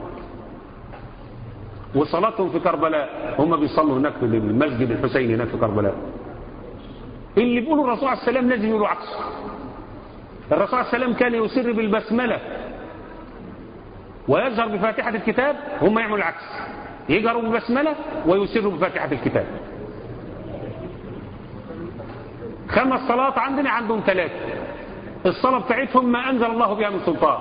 وصلاتهم في كربلاء هم بيصلوا هناك في المسجد الحسيني هناك في كربلاء اللي بيقولوا الرسول عليه السلام لازم يقولوا عكسه الرسول عليه السلام كان يسر بالبسملة ويجهر بفاتحة الكتاب هم يعملوا العكس يجهروا بالبسملة ويسروا بفاتحة الكتاب خمس صلاة عندنا عندهم ثلاثة الصلاة بتاعتهم ما أنزل الله بها من سلطان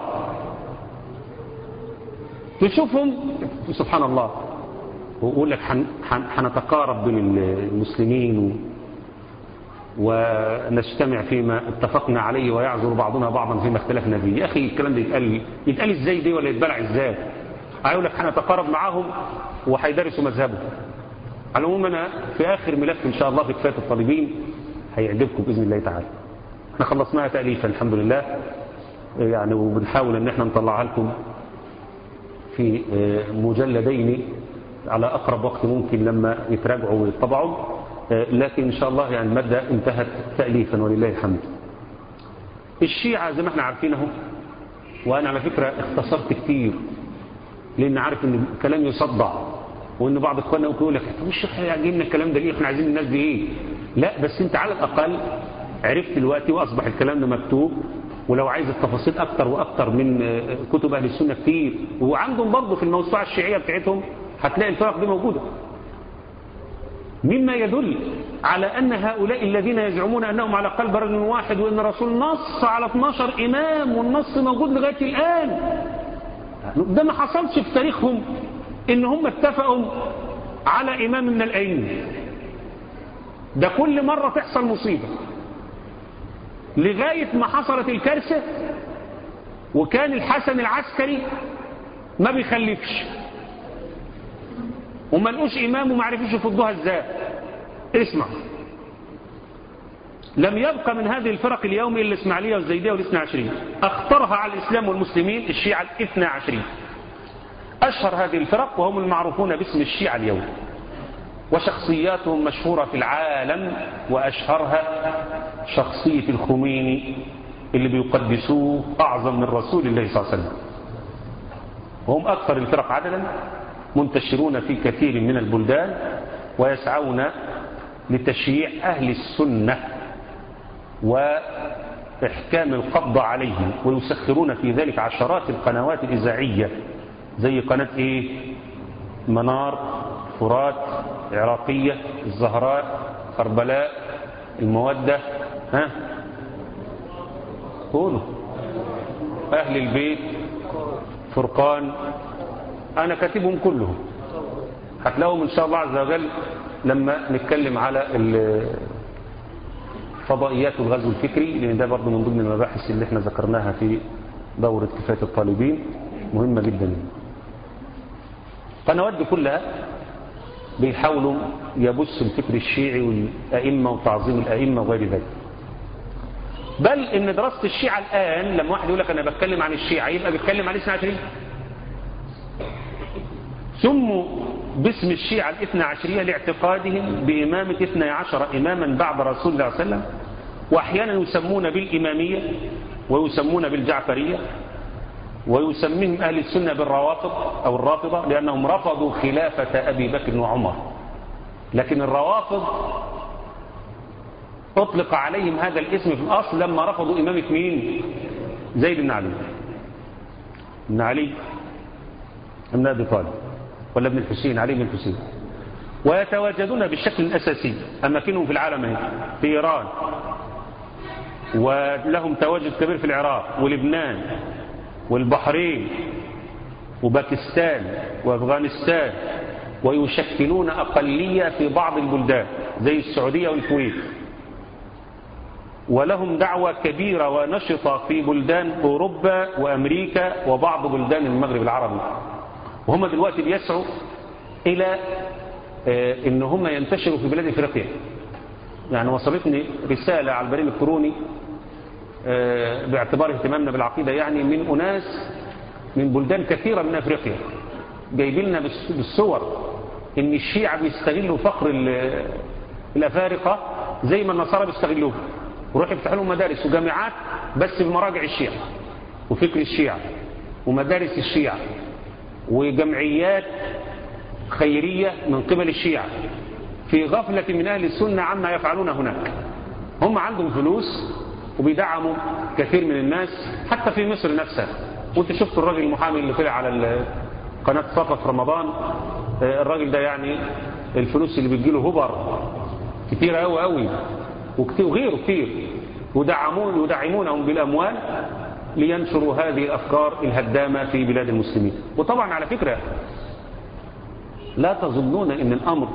تشوفهم سبحان الله ويقول لك حنتقارب بين المسلمين ونجتمع فيما اتفقنا عليه ويعذر بعضنا بعضا فيما اختلفنا فيه يا أخي الكلام ده يتقال يتقال ازاي دي ولا يتبلع ازاي هيقول لك هنتقارب معاهم وهيدرسوا مذهبهم على العموم انا في اخر ملف ان شاء الله في كفايه الطالبين هيعجبكم باذن الله تعالى احنا خلصناها تاليفا الحمد لله يعني وبنحاول ان احنا نطلعها لكم في مجلدين على اقرب وقت ممكن لما يتراجعوا ويطبعوا لكن إن شاء الله يعني المادة انتهت تأليفا ولله الحمد الشيعة زي ما احنا عارفينهم وأنا على فكرة اختصرت كتير لأن عارف أن الكلام يصدع وأن بعض إخواننا يقول لك طب الشيخ هيعجبنا الكلام ده ليه احنا عايزين الناس دي إيه لا بس أنت على الأقل عرفت دلوقتي وأصبح الكلام ده مكتوب ولو عايز التفاصيل أكتر وأكتر من كتب أهل السنة كتير وعندهم برضه في الموسوعة الشيعية بتاعتهم هتلاقي الفرق دي موجودة مما يدل على أن هؤلاء الذين يزعمون أنهم على قلب رجل واحد وأن الرسول نص على 12 إمام والنص موجود لغاية الآن ده ما حصلش في تاريخهم إن هم اتفقوا على إمام من الأئمة ده كل مرة تحصل مصيبة لغاية ما حصلت الكارثة وكان الحسن العسكري ما بيخلفش وما لقوش إمام وما عرفوش يفضوها ازاي اسمع لم يبقى من هذه الفرق اليوم إلا الإسماعيلية والزيدية والاثنى عشرية أخطرها على الإسلام والمسلمين الشيعة الاثنى عشرية أشهر هذه الفرق وهم المعروفون باسم الشيعة اليوم وشخصياتهم مشهورة في العالم وأشهرها شخصية الخميني اللي بيقدسوه أعظم من رسول الله صلى الله عليه وسلم وهم أكثر الفرق عددا منتشرون في كثير من البلدان ويسعون لتشييع أهل السنة وإحكام القبض عليهم ويسخرون في ذلك عشرات القنوات الإذاعية زي قناة إيه؟ منار فرات عراقية الزهراء كربلاء المودة ها قولوا أهل البيت فرقان أنا كاتبهم كلهم هتلاقوهم إن شاء الله عز وجل لما نتكلم على فضائيات الغزو الفكري لأن ده برضه من ضمن المباحث اللي احنا ذكرناها في دورة كفاية الطالبين مهمة جدا القنوات دي كلها بيحاولوا يبثوا الفكر الشيعي والأئمة وتعظيم الأئمة وغير ذلك بل ان دراسة الشيعة الآن لما واحد يقول لك أنا بتكلم عن الشيعة يبقى بيتكلم عن الاثنى عشرية سموا باسم الشيعة الاثنى عشرية لاعتقادهم بإمامة اثنى عشر إماما بعد رسول الله صلى الله عليه وسلم وأحيانا يسمون بالإمامية ويسمون بالجعفرية ويسميهم أهل السنة بالروافض أو الرافضة لأنهم رفضوا خلافة أبي بكر وعمر لكن الروافض أطلق عليهم هذا الاسم في الأصل لما رفضوا إمامة مين زيد بن علي بن علي بن أبي طالب ولا ابن الحسين علي بن الحسين ويتواجدون بشكل أساسي أماكنهم في العالم في إيران ولهم تواجد كبير في العراق ولبنان والبحرين وباكستان وأفغانستان ويشكلون أقلية في بعض البلدان زي السعودية والكويت ولهم دعوة كبيرة ونشطة في بلدان أوروبا وأمريكا وبعض بلدان المغرب العربي وهم دلوقتي بيسعوا إلى إن هم ينتشروا في بلاد إفريقيا يعني وصلتني رسالة على البريد الإلكتروني باعتبار اهتمامنا بالعقيدة يعني من أناس من بلدان كثيرة من أفريقيا جايبين لنا بالصور إن الشيعة بيستغلوا فقر الأفارقة زي ما النصارى بيستغلوه وروح يفتح لهم مدارس وجامعات بس بمراجع الشيعة وفكر الشيعة ومدارس الشيعة وجمعيات خيرية من قبل الشيعة في غفلة من أهل السنة عما يفعلون هناك هم عندهم فلوس وبيدعموا كثير من الناس حتى في مصر نفسها وانت شفت الراجل المحامي اللي طلع على قناة صفا في رمضان الراجل ده يعني الفلوس اللي بتجيله هبر كتير قوي قوي وكتير وغيره كتير ودعمون يدعمونهم بالأموال لينشروا هذه الأفكار الهدامة في بلاد المسلمين وطبعا على فكرة لا تظنون ان الأمر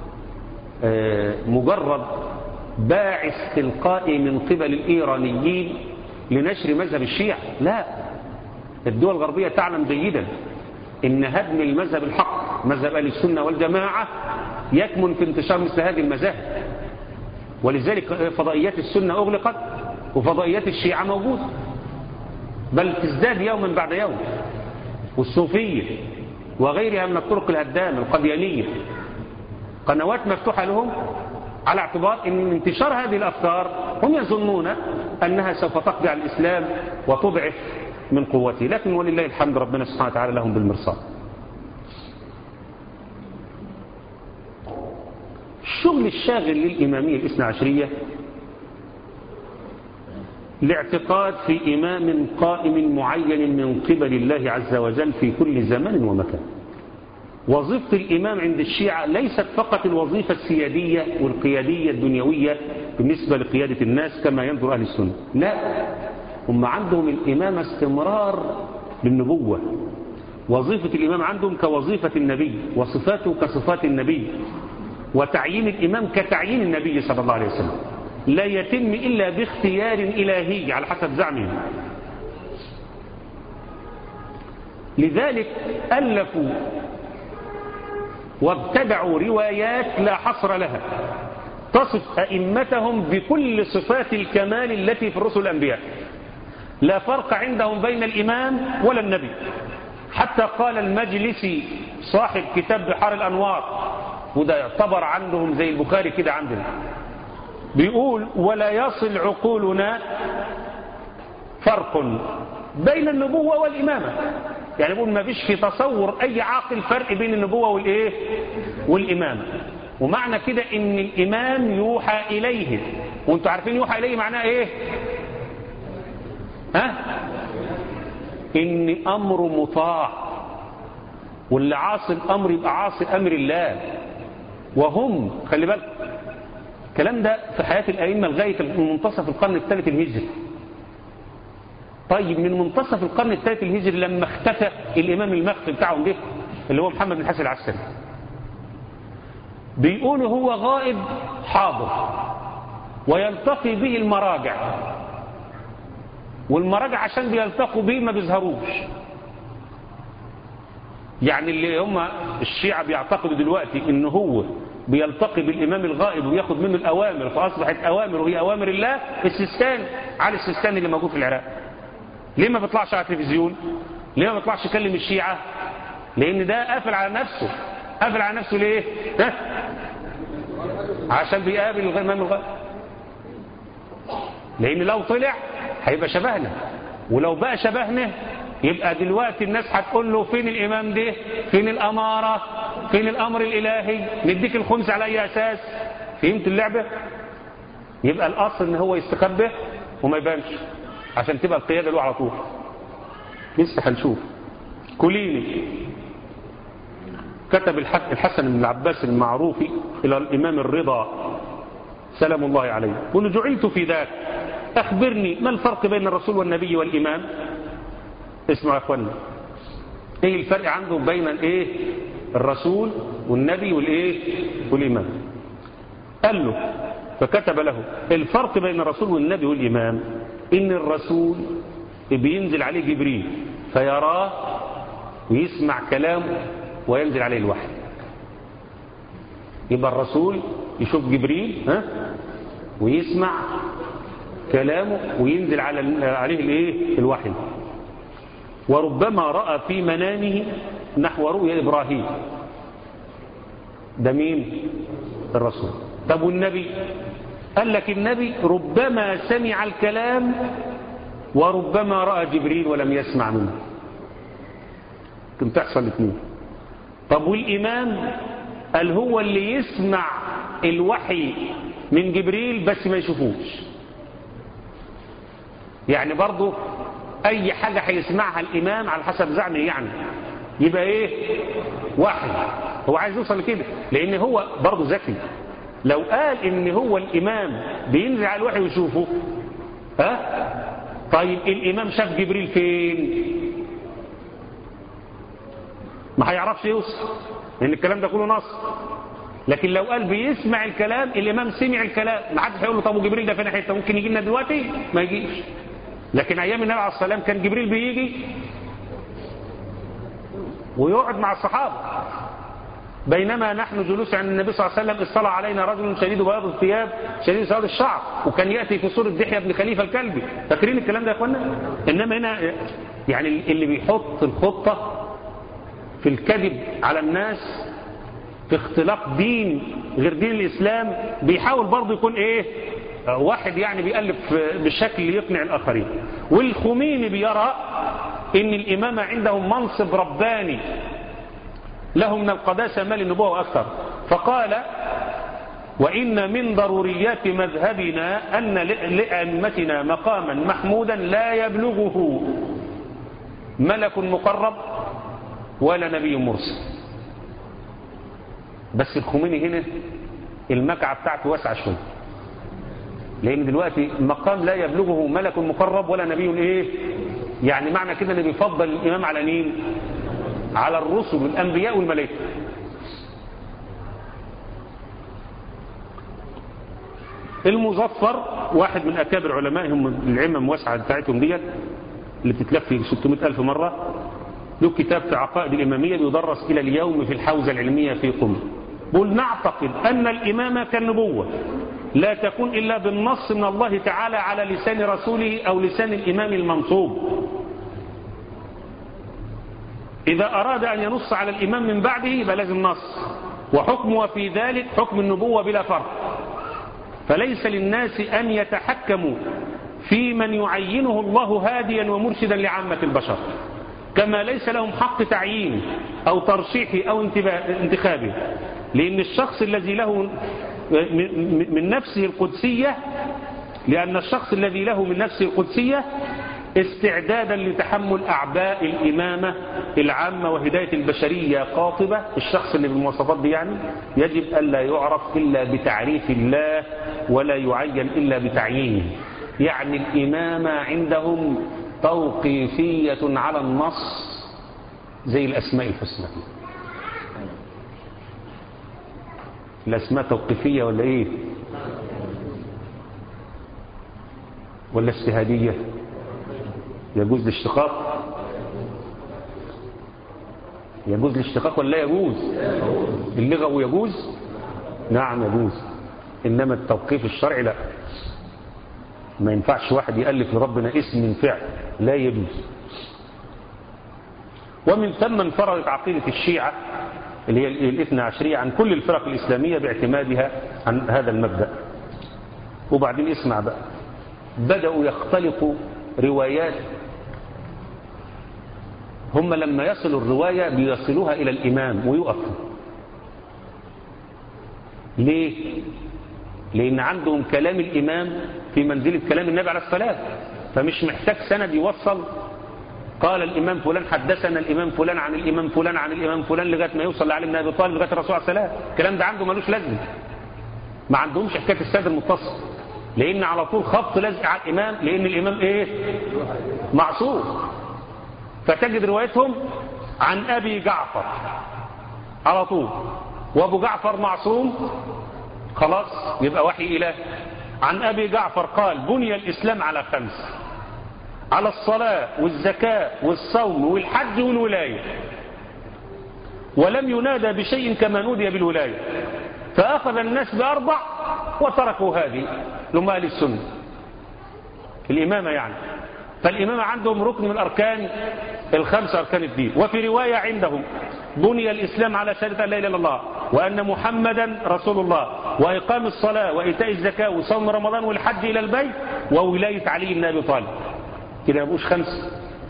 مجرد باعث تلقائي من قبل الإيرانيين لنشر مذهب الشيعة لا الدول الغربية تعلم جيدا ان هدم المذهب الحق مذهب أهل السنة والجماعة يكمن في انتشار مثل هذه المذاهب ولذلك فضائيات السنة أغلقت وفضائيات الشيعة موجودة بل تزداد يوما بعد يوم والصوفية وغيرها من الطرق الهدامة القديانية قنوات مفتوحة لهم على اعتبار ان انتشار هذه الأفكار هم يظنون أنها سوف تقضي على الإسلام وتضعف من قوته لكن ولله الحمد ربنا سبحانه وتعالى لهم بالمرصاد الشغل الشاغل للإمامية الاثنى عشرية الاعتقاد في إمام قائم معين من قبل الله عز وجل في كل زمان ومكان وظيفة الإمام عند الشيعة ليست فقط الوظيفة السيادية والقيادية الدنيوية بالنسبة لقيادة الناس كما ينظر أهل السنة لا هم عندهم الإمام استمرار للنبوة وظيفة الإمام عندهم كوظيفة النبي وصفاته كصفات النبي وتعيين الإمام كتعيين النبي صلى الله عليه وسلم لا يتم إلا باختيار إلهي على حسب زعمهم لذلك ألفوا وابتدعوا روايات لا حصر لها تصف أئمتهم بكل صفات الكمال التي في الرسل الأنبياء لا فرق عندهم بين الإمام ولا النبي حتى قال المجلسي صاحب كتاب بحار الأنوار وده يعتبر عندهم زي البخاري كده عندنا بيقول ولا يصل عقولنا فرق بين النبوة والإمامة يعني بيقول ما فيش في تصور أي عاقل فرق بين النبوة والإيه والإمامة ومعنى كده إن الإمام يوحى إليه وانتوا عارفين يوحى إليه معناه إيه ها إن أمر مطاع واللي عاصي الأمر يبقى عاصي أمر الله وهم خلي بالك الكلام ده في حياة الأئمة لغاية منتصف القرن الثالث الهجري طيب من منتصف القرن الثالث الهجري لما اختفى الإمام المخفي بتاعهم ده اللي هو محمد بن حسن العسكري بيقولوا هو غائب حاضر ويلتقي به المراجع والمراجع عشان بيلتقوا به ما بيظهروش يعني اللي هم الشيعة بيعتقدوا دلوقتي ان هو بيلتقي بالإمام الغائب وياخد منه الأوامر فأصبحت أوامر وهي أوامر الله السيستان على السيستان اللي موجود في العراق ليه ما بيطلعش على التلفزيون ليه ما بيطلعش يكلم الشيعة لأن ده قافل على نفسه قافل على نفسه ليه ده عشان بيقابل الإمام الغائب لأن لو طلع هيبقى شبهنا ولو بقى شبهنا يبقى دلوقتي الناس هتقول له فين الإمام ده فين الأمارة فين الأمر الإلهي نديك الخمس على أي أساس فهمت اللعبة يبقى الأصل إن هو يستخبى وما يبانش عشان تبقى القيادة له على طول لسه هنشوف كليني كتب الحسن بن العباس المعروف إلى الإمام الرضا سلام الله عليه قل جعلت في ذاك أخبرني ما الفرق بين الرسول والنبي والإمام اسمعوا يا أخوانا ايه الفرق عنده بين الايه الرسول والنبي والايه والإمام قال له فكتب له الفرق بين الرسول والنبي والإمام إن الرسول بينزل عليه جبريل فيراه ويسمع كلامه وينزل عليه الوحي يبقى الرسول يشوف جبريل ها ويسمع كلامه وينزل على عليه الايه الوحي وربما رأى في منامه نحو رؤيا إبراهيم ده مين الرسول طب والنبي قال لك النبي ربما سمع الكلام وربما رأى جبريل ولم يسمع منه كم تحصل الاثنين طب والإمام قال هو اللي يسمع الوحي من جبريل بس ما يشوفوش يعني برضه أي حاجة هيسمعها الإمام على حسب زعمه يعني يبقى إيه وحي هو عايز يوصل لكده لأن هو برضه ذكي لو قال إن هو الإمام بينزل على الوحي ويشوفه ها طيب الإمام شاف جبريل فين ما هيعرفش يوصل لأن الكلام ده كله نص لكن لو قال بيسمع الكلام الإمام سمع الكلام ما حدش هيقول له طب وجبريل ده فين حته ممكن يجي لنا دلوقتي ما يجيش لكن أيام النبي عليه الصلاة والسلام كان جبريل بيجي ويقعد مع الصحابة بينما نحن جلوس عند النبي صلى الله عليه وسلم اصطلع علينا رجل شديد بياض الثياب شديد سواد الشعر وكان يأتي في صورة دحية بن خليفة الكلبي فاكرين الكلام ده يا اخوانا انما هنا يعني اللي بيحط الخطة في الكذب على الناس في اختلاق دين غير دين الإسلام بيحاول برضه يكون ايه واحد يعني بيألف بشكل يقنع الآخرين والخميني بيرى ان الإمامة عندهم منصب رباني له من القداسة ما للنبوة أكثر فقال وإن من ضروريات مذهبنا أن لأئمتنا مقاما محمودا لا يبلغه ملك مقرب ولا نبي مرسل بس الخميني هنا المكعة بتاعته واسعة شوية لأن دلوقتي مقام لا يبلغه ملك مقرب ولا نبي إيه يعني معنى كده أنه بيفضل الإمام على مين على الرسل والأنبياء والملائكة المظفر واحد من أكابر علمائهم العلم الموسعة بتاعتهم ديت اللي بتتلف في 600 ألف مرة له كتاب في عقائد الإمامية بيدرس إلى اليوم في الحوزة العلمية في قم بل نعتقد أن الإمامة كالنبوة لا تكون إلا بالنص من الله تعالى على لسان رسوله أو لسان الإمام المنصوب إذا أراد أن ينص على الإمام من بعده يبقى لازم نص وحكمه في ذلك حكم النبوة بلا فرق فليس للناس أن يتحكموا في من يعينه الله هاديا ومرشدا لعامة البشر كما ليس لهم حق تعيين أو ترشيح أو انتخابه لأن الشخص الذي له من نفسه القدسية لأن الشخص الذي له من نفسه القدسية استعدادا لتحمل أعباء الإمامة العامة وهداية البشرية قاطبة الشخص اللي بالمواصفات دي يعني يجب ألا يعرف إلا بتعريف الله ولا يعين إلا بتعيينه يعني الإمامة عندهم توقيفية على النص زي الأسماء الحسنى الأسماء توقيفية ولا إيه ولا اجتهادية يجوز الاشتقاق يجوز الاشتقاق ولا لا يجوز اللغة يجوز نعم يجوز إنما التوقيف الشرعي لا ما ينفعش واحد يألف لربنا اسم من فعل لا يجوز ومن ثم انفردت عقيدة الشيعة اللي هي الاثنى عشرية عن كل الفرق الإسلامية باعتمادها عن هذا المبدأ وبعدين اسمع بقى بدأوا يختلقوا روايات هم لما يصلوا الرواية بيصلوها إلى الإمام ويقفوا ليه؟ لأن عندهم كلام الإمام في منزلة كلام النبي عليه الصلاة فمش محتاج سند يوصل قال الإمام فلان حدثنا الإمام فلان عن الإمام فلان عن الإمام فلان لغاية ما يوصل لعلي بن أبي طالب لغاية الرسول عليه الصلاة الكلام ده عنده ملوش لازمة ما عندهمش حكاية السند المتصل لأن على طول خط لازق على الإمام لأن الإمام إيه معصوم فتجد روايتهم عن أبي جعفر على طول وأبو جعفر معصوم خلاص يبقى وحي إله عن أبي جعفر قال بني الإسلام على خمس على الصلاة والزكاة والصوم والحج والولاية ولم ينادى بشيء كما نودي بالولاية فأخذ الناس بأربع وتركوا هذه لهم أهل السنة الإمامة يعني فالإمامة عندهم ركن من أركان الخمسة أركان الدين وفي رواية عندهم بني الإسلام على شهادة أن لا إله إلا الله وأن محمدا رسول الله وإقام الصلاة وإيتاء الزكاة وصوم رمضان والحج إلى البيت وولاية علي بن أبي طالب كده يبقوش خمسة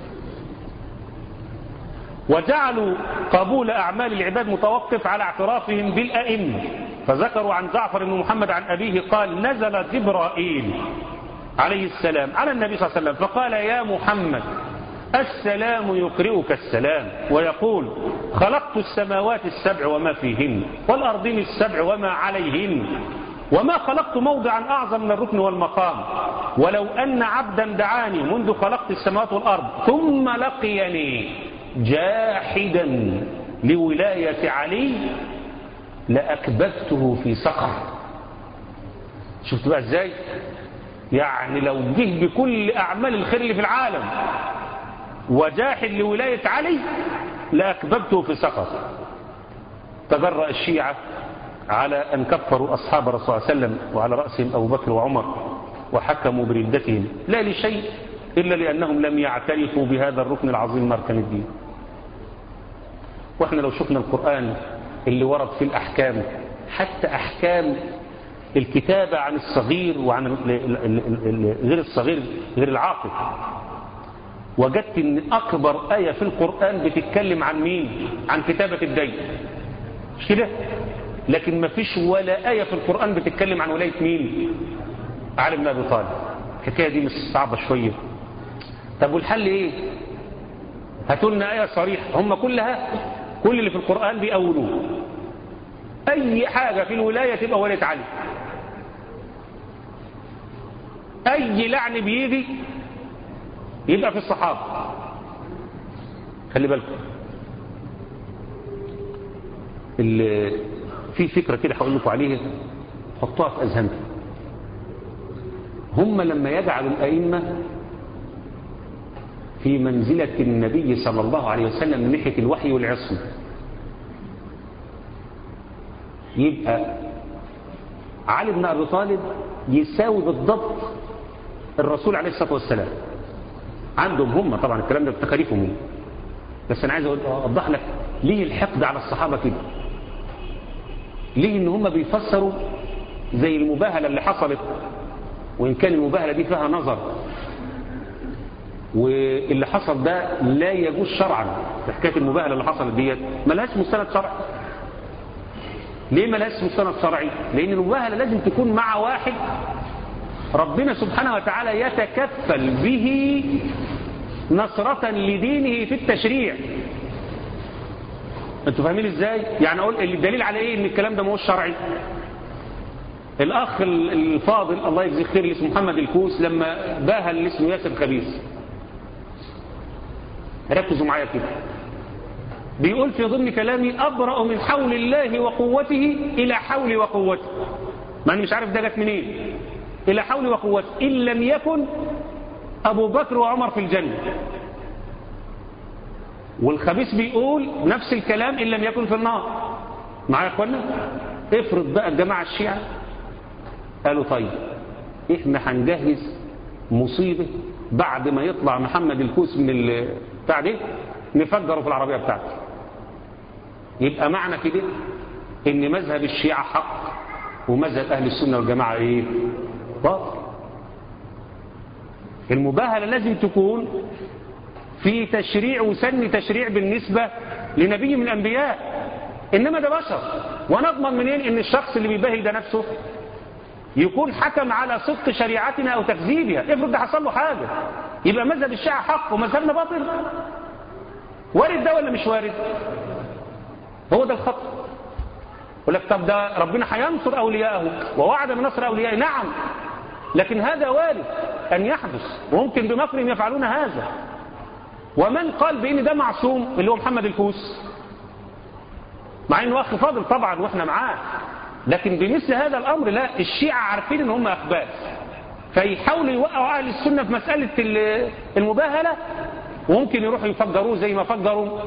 وجعلوا قبول أعمال العباد متوقف على اعترافهم بالأئمة فذكروا عن جعفر بن محمد عن أبيه قال نزل جبرائيل عليه السلام على النبي صلى الله عليه وسلم فقال يا محمد السلام يقرئك السلام ويقول خلقت السماوات السبع وما فيهن والأرضين السبع وما عليهن وما خلقت موضعا أعظم من الركن والمقام ولو أن عبدا دعاني منذ خلقت السماوات والأرض ثم لقيني جاحدا لولاية علي لأكبته في سقر شفت بقى ازاي يعني لو جه بكل أعمال الخير اللي في العالم وجاحد لولاية علي لأكببته في سقر تجرأ الشيعة على أن كفروا أصحاب الرسول صلى الله عليه وسلم وعلى رأسهم أبو بكر وعمر وحكموا بردتهم لا لشيء إلا لأنهم لم يعترفوا بهذا الركن العظيم من أركان الدين وإحنا لو شفنا القرآن اللي ورد في الأحكام حتى أحكام الكتابة عن الصغير وعن غير الصغير غير العاقل وجدت ان اكبر آية في القرآن بتتكلم عن مين عن كتابة الدين مش كده لكن ما فيش ولا آية في القرآن بتتكلم عن ولاية مين علي بن ابي طالب الحكاية دي مش صعبة شوية طب والحل ايه هاتوا لنا آية صريحة هم كلها كل اللي في القرآن بيقولوه اي حاجة في الولاية تبقى ولاية علي اي لعن بيجي يبقى في الصحابة خلي بالكم في فكرة كده هقول لكم عليها حطوها في أذهانكم هم لما يجعلوا الأئمة في منزلة النبي صلى الله عليه وسلم من ناحية الوحي والعصمة يبقى علي بن أبي طالب يساوي بالضبط الرسول عليه الصلاة والسلام عندهم هم طبعا الكلام ده بتكاليفهم هم بس انا عايز اوضح لك ليه الحقد على الصحابه كده ليه ان هم بيفسروا زي المباهله اللي حصلت وان كان المباهله دي فيها نظر واللي حصل ده لا يجوز شرعا حكايه المباهله اللي حصلت ديت ملهاش مستند شرعي ليه ملهاش مستند شرعي لان المباهله لازم تكون مع واحد ربنا سبحانه وتعالى يتكفل به نصرة لدينه في التشريع انتوا فاهمين ازاي يعني اقول الدليل على ايه ان الكلام ده مش شرعي الاخ الفاضل الله يجزيه خير اللي اسمه محمد الكوس لما باهى اللي اسمه ياسر خبيث ركزوا معايا كده بيقول في ضمن كلامي ابرأ من حول الله وقوته الى حولي وقوته ما انا مش عارف ده جت منين الى حولي وقوته ان لم يكن ابو بكر وعمر في الجنه والخبيث بيقول نفس الكلام ان لم يكن في النار معايا يا اخوانا افرض بقى الجماعه الشيعه قالوا طيب احنا هنجهز مصيبه بعد ما يطلع محمد الكوس من بتاع ده نفجره في العربيه بتاعته يبقى معنى كده ان مذهب الشيعه حق ومذهب اهل السنه والجماعه ايه باطل المباهله لازم تكون في تشريع وسن تشريع بالنسبة لنبي من الأنبياء إنما ده بشر ونضمن منين إن الشخص اللي بيباهي ده نفسه يكون حكم على صدق شريعتنا أو تكذيبها افرض ده حصل له حاجة يبقى مذهب الشيعة حق ومذهبنا باطل وارد ده ولا مش وارد هو ده الخط يقول لك طب ده ربنا هينصر أولياءه ووعد بنصر أوليائه نعم لكن هذا وارد أن يحدث وممكن بمكرهم يفعلون هذا ومن قال بان ده معصوم اللي هو محمد الكوس مع انه اخ فاضل طبعا واحنا معاه لكن بمثل هذا الامر لا الشيعة عارفين ان هم اخباث فيحاولوا يوقعوا اهل السنة في مسألة المباهلة وممكن يروحوا يفجروه زي ما فجروا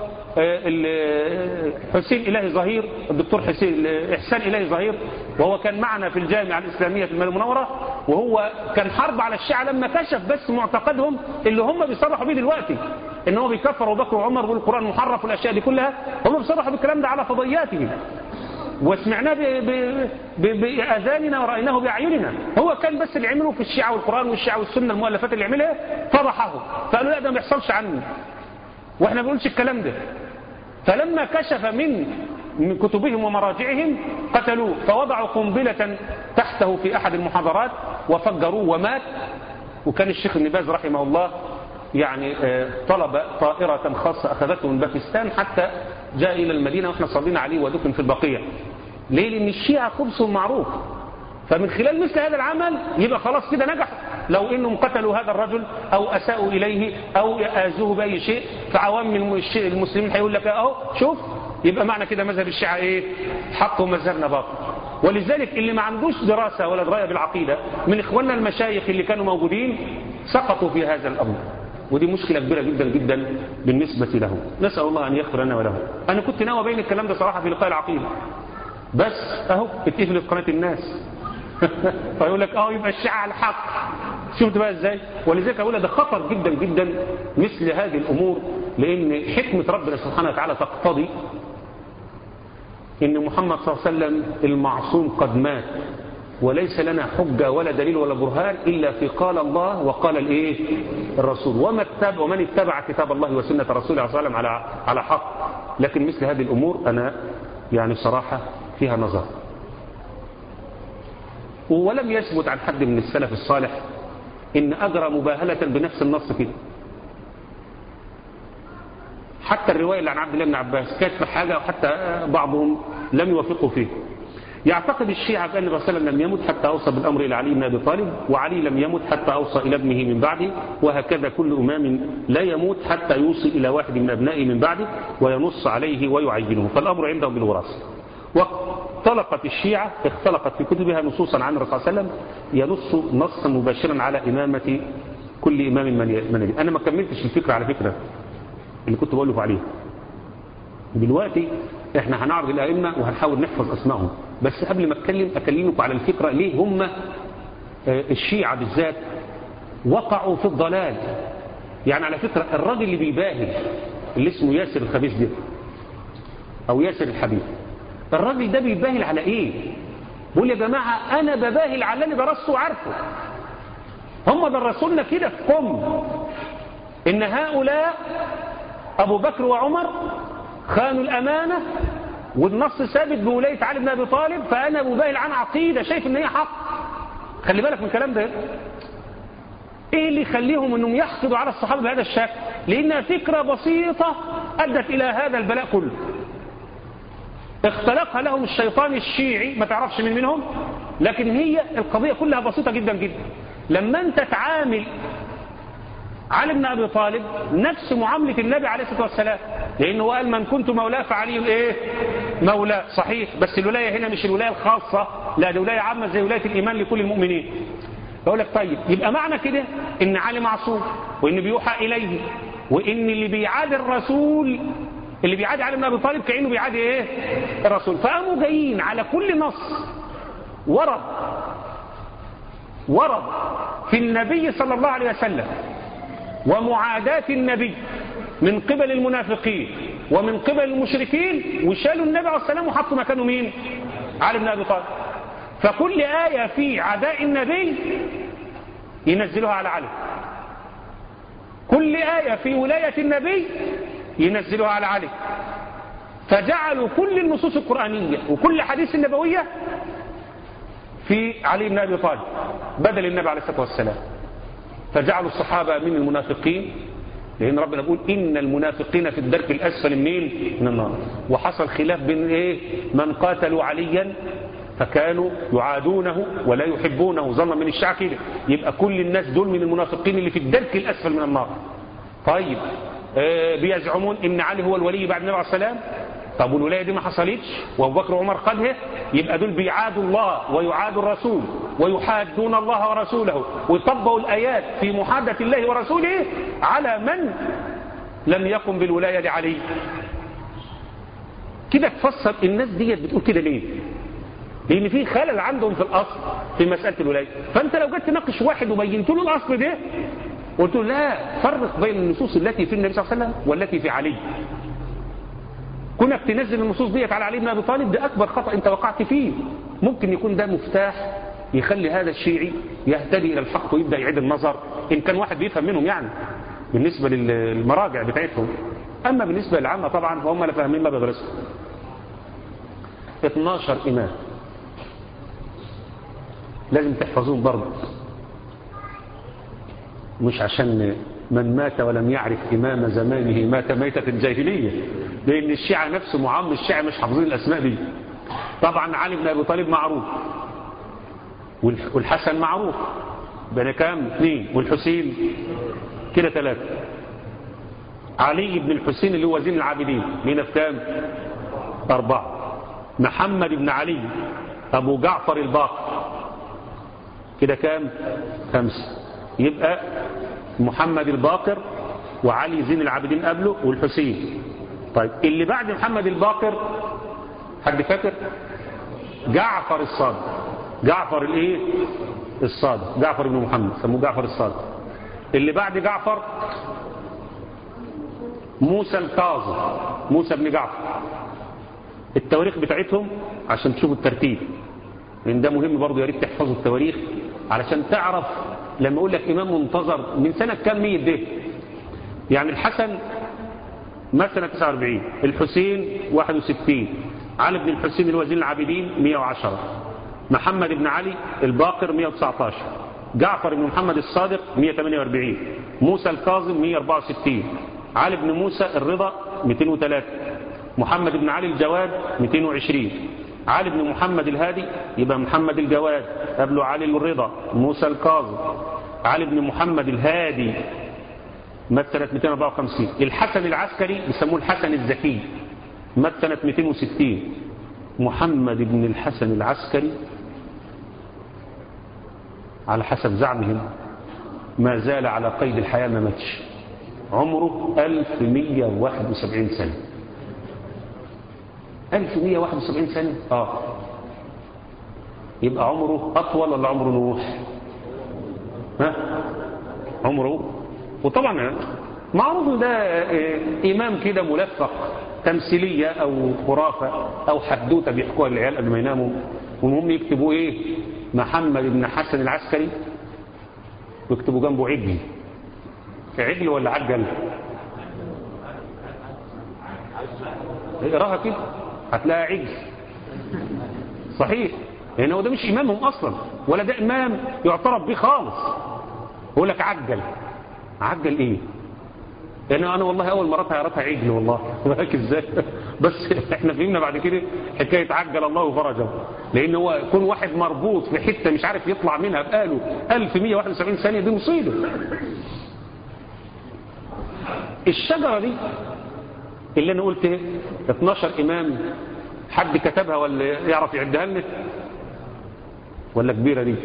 حسين إلهي ظهير الدكتور حسين إحسان إلهي ظهير وهو كان معنا في الجامعة الإسلامية في المدينة المنورة وهو كان حرب على الشيعة لما كشف بس معتقدهم اللي هم بيصرحوا بيه دلوقتي ان هو بيكفر ابو بكر وعمر والقرآن محرف والأشياء دي كلها هم بيصرحوا بالكلام ده على فضياتهم وسمعناه بأذاننا ورأيناه بأعيننا هو كان بس اللي عمله في الشيعة والقرآن والشيعة والسنة المؤلفات اللي عملها فضحه فقالوا لا ده ما بيحصلش عنه واحنا ما بنقولش الكلام ده فلما كشف من من كتبهم ومراجعهم قتلوه فوضعوا قنبلة تحته في أحد المحاضرات وفجروه ومات وكان الشيخ ابن باز رحمه الله يعني طلب طائرة خاصة أخذته من باكستان حتى جاء إلى المدينة وإحنا صلينا عليه ودفن في البقيع ليه لأن الشيعة خبثهم معروف فمن خلال مثل هذا العمل يبقى خلاص كده نجح لو انهم قتلوا هذا الرجل او اساءوا اليه او اذوه باي شيء فعوام المسلمين هيقول لك اهو شوف يبقى معنى كده مذهب الشيعة ايه حق ومذهبنا باطل ولذلك اللي ما عندوش دراسة ولا دراية بالعقيدة من اخواننا المشايخ اللي كانوا موجودين سقطوا في هذا الامر ودي مشكلة كبيرة جدا جدا بالنسبة له نسأل الله أن يغفر لنا وله أنا كنت ناوي بين الكلام ده صراحة في لقاء العقيدة بس أهو اتقفلت قناة الناس فيقول لك اه يبقى الشيعة على الحق شفت بقى ازاي ولذلك اقول ده خطر جدا جدا مثل هذه الامور لان حكمة ربنا سبحانه وتعالى تقتضي ان محمد صلى الله عليه وسلم المعصوم قد مات وليس لنا حجة ولا دليل ولا برهان إلا في قال الله وقال الإيه الرسول وما اتبع ومن اتبع كتاب الله وسنة رسوله صلى الله عليه وسلم على على حق لكن مثل هذه الأمور أنا يعني صراحة فيها نظر ولم يثبت عن حد من السلف الصالح إن أجرى مباهلة بنفس النص كده حتى الرواية اللي عن عبد الله بن عباس كانت حاجة وحتى بعضهم لم يوافقوا فيه يعتقد الشيعة بأن الرسول صلى الله عليه وسلم لم يمت حتى أوصى بالأمر إلى علي بن أبي طالب وعلي لم يمت حتى أوصى إلى ابنه من بعده وهكذا كل إمام لا يموت حتى يوصي إلى واحد من أبنائه من بعده وينص عليه ويعينه فالأمر عندهم بالوراثة واختلقت الشيعة اختلقت في كتبها نصوصا عن الرسول صلى الله عليه وسلم ينص نصا مباشرا على إمامة كل إمام من يلي أنا ما كملتش الفكرة على فكرة اللي كنت بقول لكم عليها دلوقتي احنا هنعرض الأئمة وهنحاول نحفظ أسمائهم بس قبل ما اتكلم أكلمكم على الفكرة ليه هم الشيعة بالذات وقعوا في الضلال يعني على فكرة الراجل اللي بيباهي اللي اسمه ياسر الخبيث ده أو ياسر الحبيب الراجل ده بيباهل على ايه بيقول يا جماعة انا بباهل على اللي درسته وعارفه هم درسوا لنا كده في قم إن هؤلاء أبو بكر وعمر خانوا الأمانة والنص ثابت بولاية علي بن أبي طالب فأنا مباهل عن عقيدة شايف إن هي حق خلي بالك من الكلام ده إيه اللي يخليهم إنهم يحقدوا على الصحابة بهذا الشكل لأنها فكرة بسيطة أدت إلى هذا البلاء كله اختلقها لهم الشيطان الشيعي ما تعرفش من منهم لكن هي القضية كلها بسيطة جدا جدا لما أنت تعامل علي بن أبي طالب نفس معاملة النبي عليه الصلاة والسلام لأنه قال من كنت مولاه فعلي إيه مولاه صحيح بس الولاية هنا مش الولاية الخاصة لا دي ولاية عامة زي ولاية الإيمان لكل المؤمنين يقول لك طيب يبقى معنى كده إن علي معصوم وإن بيوحى إليه وإن اللي بيعادي الرسول اللي بيعادي علي بن أبي طالب كأنه بيعادي إيه الرسول فقاموا جايين على كل نص ورد ورد في النبي صلى الله عليه وسلم ومعاداة النبي من قبل المنافقين ومن قبل المشركين وشالوا النبي عليه السلام وحطوا مكانه مين علي بن أبي طالب فكل آية في عداء النبي ينزلوها على علي كل آية في ولاية النبي ينزلوها على علي فجعلوا كل النصوص القرآنية وكل حديث النبوية في علي بن أبي طالب بدل النبي عليه الصلاة والسلام فجعلوا الصحابة من المنافقين لأن ربنا بيقول إن المنافقين في الدرك الأسفل منين من النار وحصل خلاف بين إيه من قاتلوا عليا فكانوا يعادونه ولا يحبونه ظنا من الشعب كده يبقى كل الناس دول من المنافقين اللي في الدرك الأسفل من النار طيب آه بيزعمون إن علي هو الولي بعد النبي عليه السلام طب والولاية دي ما حصلتش وابو بكر وعمر خدها يبقى دول بيعادوا الله ويعادوا الرسول ويحادون الله ورسوله ويطبقوا الآيات في محادة الله ورسوله على من لم يقم بالولاية لعلي كده تفسر الناس ديت بتقول كده ليه لان في خلل عندهم في الاصل في مساله الولايه فانت لو جيت تناقش واحد وبينت له الاصل ده قلت له لا فرق بين النصوص التي في النبي صلى الله عليه وسلم والتي في علي كونك تنزل النصوص ديت على علي بن ابي طالب ده اكبر خطا انت وقعت فيه ممكن يكون ده مفتاح يخلي هذا الشيعي يهتدي الى الحق ويبدا يعيد النظر ان كان واحد بيفهم منهم يعني بالنسبه للمراجع بتاعتهم اما بالنسبه للعامه طبعا فهم لا فاهمين ما بيدرسوا 12 امام لازم تحفظوهم برضه مش عشان من مات ولم يعرف إمام زمانه مات ميتة الجاهلية لأن الشيعة نفسه معام الشيعة مش حافظين الأسماء دي طبعا علي بن أبي طالب معروف والحسن معروف بين كام اثنين والحسين كده ثلاثة علي بن الحسين اللي هو زين العابدين مين في كام أربعة محمد بن علي أبو جعفر الباقر كده كام خمسة يبقى محمد الباقر وعلي زين العابدين قبله والحسين طيب اللي بعد محمد الباقر حد فاكر جعفر الصادق جعفر الايه الصادق جعفر بن محمد سموه جعفر الصادق اللي بعد جعفر موسى الكاظم موسى بن جعفر التواريخ بتاعتهم عشان تشوفوا الترتيب لان ده مهم برضه يا ريت تحفظوا التواريخ علشان تعرف لما اقول لك امام منتظر من سنه كام ميت ده يعني الحسن مات سنه 49 الحسين 61 علي بن الحسين اللي هو زين العابدين 110 محمد بن علي الباقر 119 جعفر بن محمد الصادق 148 موسى الكاظم 164 علي بن موسى الرضا 203 محمد بن علي الجواد 220 علي بن محمد الهادي يبقى محمد الجواد قبله علي الرضا موسى الكاظم علي بن محمد الهادي مات سنة 254 الحسن العسكري بيسموه الحسن الزكي مات سنة 260 محمد بن الحسن العسكري على حسب زعمهم ما زال على قيد الحياة ما ماتش عمره 1171 سنة 1171 سنة اه يبقى عمره أطول ولا عمره نوح ها عمره وطبعا معروف ده إمام كده ملفق تمثيلية أو خرافة أو حدوتة بيحكوها العيال قبل ما يناموا والمهم يكتبوا إيه محمد بن حسن العسكري ويكتبوا جنبه عجل عجل ولا عجل اقراها كده هتلاقي عجل صحيح لان هو ده مش امامهم اصلا ولا ده امام يعترف به خالص يقول لك عجل عجل ايه لان انا والله اول مرات قراتها عجل والله بالك ازاي بس احنا فهمنا بعد كده حكايه عجل الله فرجه لان هو يكون واحد مربوط في حته مش عارف يطلع منها بقاله 1171 ثانيه دي مصيبه الشجره دي اللي انا قلت 12 امام حد كتبها ولا يعرف يعدها لنا ولا كبيره دي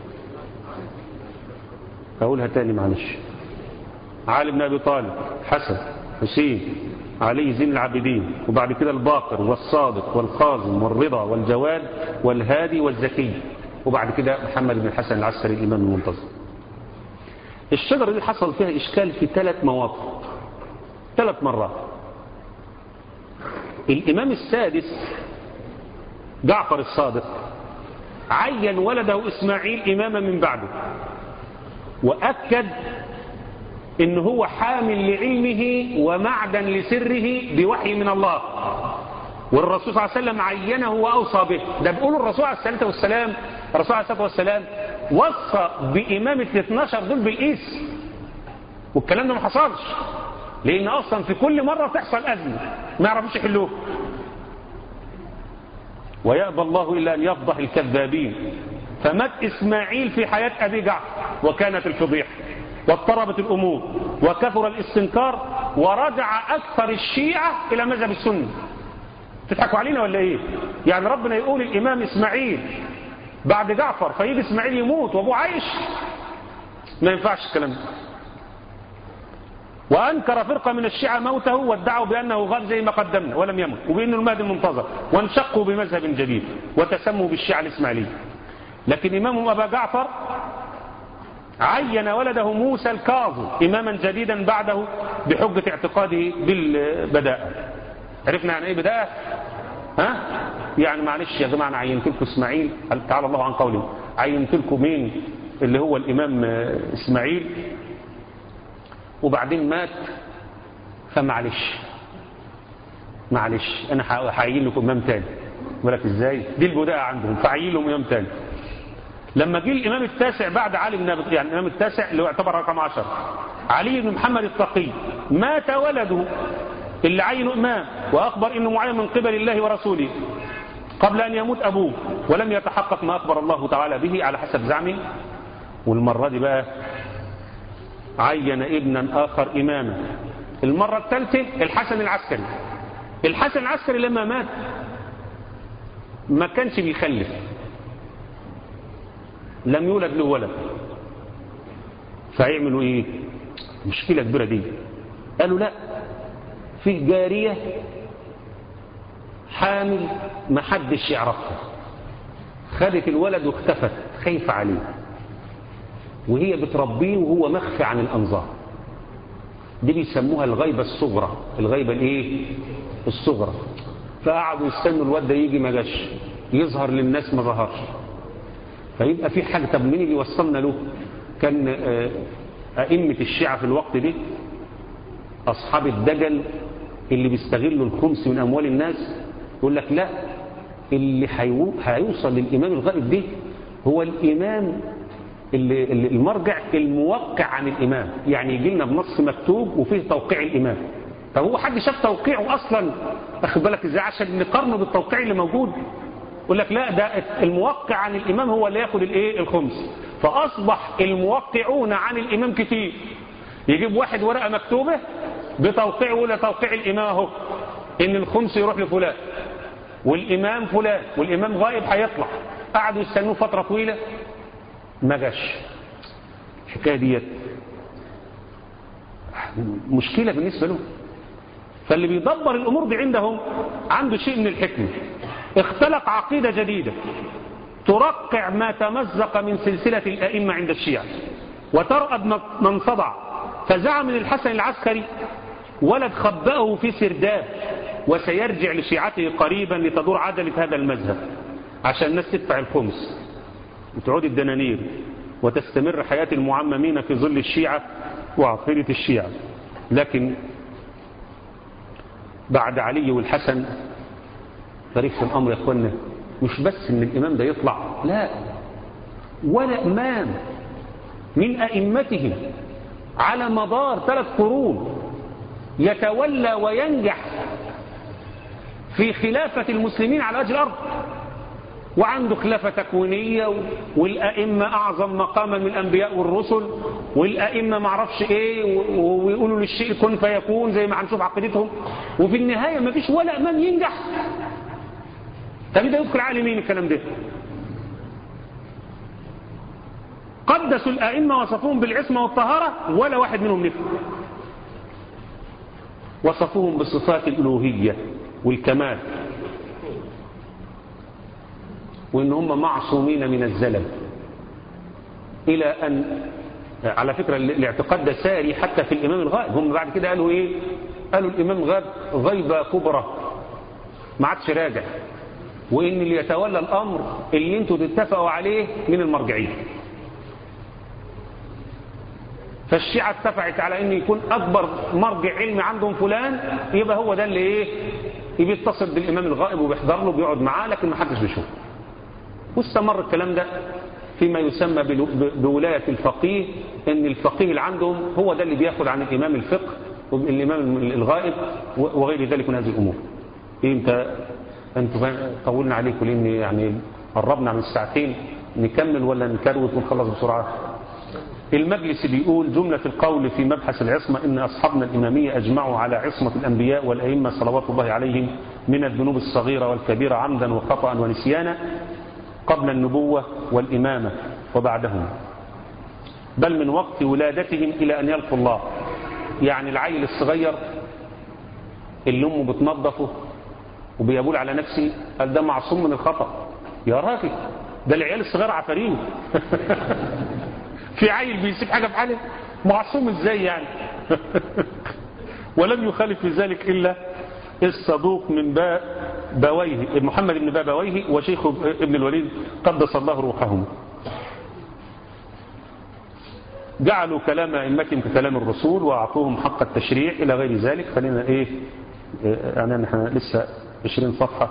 اقولها تاني معلش علي بن ابي طالب حسن حسين علي زين العابدين وبعد كده الباقر والصادق والقاظم والرضا والجواد والهادي والزكي وبعد كده محمد بن الحسن العسكري الامام المنتظر الشجره دي حصل فيها اشكال في ثلاث مواقف ثلاث مرات الامام السادس جعفر الصادق عين ولده اسماعيل اماما من بعده واكد ان هو حامل لعلمه ومعدن لسره بوحي من الله والرسول صلى الله عليه وسلم عينه واوصى به ده بيقول الرسول عليه الصلاه والسلام الرسول عليه الصلاه والسلام وصى بامامه ال 12 دول بالقيس والكلام ده ما حصلش لان اصلا في كل مره تحصل ازمه ما يعرفوش يحلوها ويأبى الله الا ان يفضح الكذابين فمات اسماعيل في حياه ابي جعفر وكانت الفضيحه واضطربت الأمور وكثر الاستنكار ورجع أكثر الشيعة إلى مذهب السنة تضحكوا علينا ولا إيه يعني ربنا يقول الإمام إسماعيل بعد جعفر فيجي إسماعيل يموت وأبوه عايش ما ينفعش الكلام ده وأنكر فرقة من الشيعة موته وادعوا بأنه غاب زي ما قدمنا ولم يمت وبأنه المهدي المنتظر وانشقوا بمذهب جديد وتسموا بالشيعة الإسماعيلية لكن إمامهم أبا جعفر عين ولده موسى الكاظم إماما جديدا بعده بحجة اعتقاده بالبداءة عرفنا يعني ايه بداءة ها يعني معلش يا جماعة انا عينت لكم اسماعيل تعالى الله عن قولي عينت لكم مين اللي هو الامام اسماعيل وبعدين مات فمعلش معلش انا هعين لكم امام تاني بالك ازاي دي البداءة عندهم فعين لهم امام تاني لما جه الإمام التاسع بعد علي بن أبي يعني الإمام التاسع اللي هو يعتبر رقم عشر علي بن محمد التقي مات ولده اللي عينه إمام وأخبر إنه معين من قبل الله ورسوله قبل أن يموت أبوه ولم يتحقق ما أخبر الله تعالى به على حسب زعمه والمرة دي بقى عين ابنا آخر إماما المرة الثالثة الحسن العسكري الحسن العسكري لما مات ما كانش بيخلف لم يولد له ولد فهيعملوا ايه مشكلة كبيرة دي قالوا لا في جارية حامل ما حدش يعرفها خدت الولد واختفت خايفة عليه وهي بتربيه وهو مخفي عن الأنظار دي بيسموها الغيبة الصغرى الغيبة الايه الصغرى فقعدوا يستنوا الواد ده يجي ما جاش يظهر للناس ما ظهرش فيبقى في حاجة طب مين اللي وصلنا له كان أئمة الشيعة في الوقت ده أصحاب الدجل اللي بيستغلوا الخمس من أموال الناس يقول لك لا اللي هيوصل للإمام الغائب ده هو الإمام اللي المرجع الموقع عن الإمام يعني يجي لنا بنص مكتوب وفيه توقيع الإمام طب هو حد شاف توقيعه أصلا أخد بالك إزاي عشان نقارنه بالتوقيع اللي موجود يقول لك لا ده الموقع عن الإمام هو اللي ياخد الايه الخمس فأصبح الموقعون عن الإمام كتير يجيب واحد ورقة مكتوبة بتوقيع ولا توقيع الإمام اهو إن الخمس يروح لفلان والإمام فلان والإمام غائب هيطلع قعدوا يستنوه فترة طويلة ما جاش الحكاية ديت مشكلة بالنسبة له فاللي بيدبر الأمور دي عندهم عنده شيء من الحكمة اختلق عقيدة جديدة ترقع ما تمزق من سلسلة الأئمة عند الشيعة وترأب من صدع فزعم الحسن العسكري ولد خبأه في سرداب وسيرجع لشيعته قريبا لتدور عدلة هذا المذهب عشان الناس تدفع الخمس وتعود الدنانير وتستمر حياة المعممين في ظل الشيعة وعقيدة الشيعة لكن بعد علي والحسن غريب في الأمر يا أخوانا مش بس ان الإمام ده يطلع لا ولا إمام من أئمتهم على مدار ثلاث قرون يتولى وينجح في خلافة المسلمين على وجه الأرض وعنده خلافة تكوينية والأئمة أعظم مقاما من الأنبياء والرسل والأئمة معرفش إيه ويقولوا للشيء كن فيكون زي ما هنشوف عقيدتهم وفي النهاية ما فيش ولا إمام ينجح طب ده يذكر عقل مين الكلام ده قدسوا الأئمة وصفوهم بالعصمة والطهارة ولا واحد منهم نفع وصفوهم بصفات الألوهية والكمال وإن هم معصومين من الزلل إلى أن على فكرة الاعتقاد ده ساري حتى في الإمام الغائب هم بعد كده قالوا إيه قالوا الإمام غاب غيبة كبرى ما عادش راجع وإن اللي يتولى الأمر اللي انتوا تتفقوا عليه من المرجعين فالشيعة اتفقت على ان يكون اكبر مرجع علمي عندهم فلان يبقى هو ده اللي ايه بيتصل بالامام الغائب وبيحضر له بيقعد معاه لكن ما حدش بيشوفه واستمر الكلام ده فيما يسمى بولاية الفقيه ان الفقيه اللي عندهم هو ده اللي بياخد عن الامام الفقه والامام الغائب وغير ذلك من هذه الامور إيه انت انتوا طولنا عليكم لان يعني قربنا من الساعتين نكمل ولا نكروت ونخلص بسرعه المجلس بيقول جملة القول في مبحث العصمة إن أصحابنا الإمامية أجمعوا على عصمة الأنبياء والأئمة صلوات الله عليهم من الذنوب الصغيرة والكبيرة عمدا وخطأ ونسيانا قبل النبوة والإمامة وبعدهم بل من وقت ولادتهم إلى أن يلقوا الله يعني العيل الصغير اللي أمه بتنظفه وبيقول على نفسه قال ده معصوم من الخطأ يا راجل ده العيال الصغير عفارين في عيل بيسيب حاجة في حاله معصوم ازاي يعني ولم يخالف في ذلك إلا الصدوق من باء بويه محمد بن باء بويه وشيخ ابن الوليد قدس الله روحهم جعلوا كلام أئمتهم ككلام الرسول وأعطوهم حق التشريع إلى غير ذلك خلينا إيه يعني نحن لسه 20 صفحة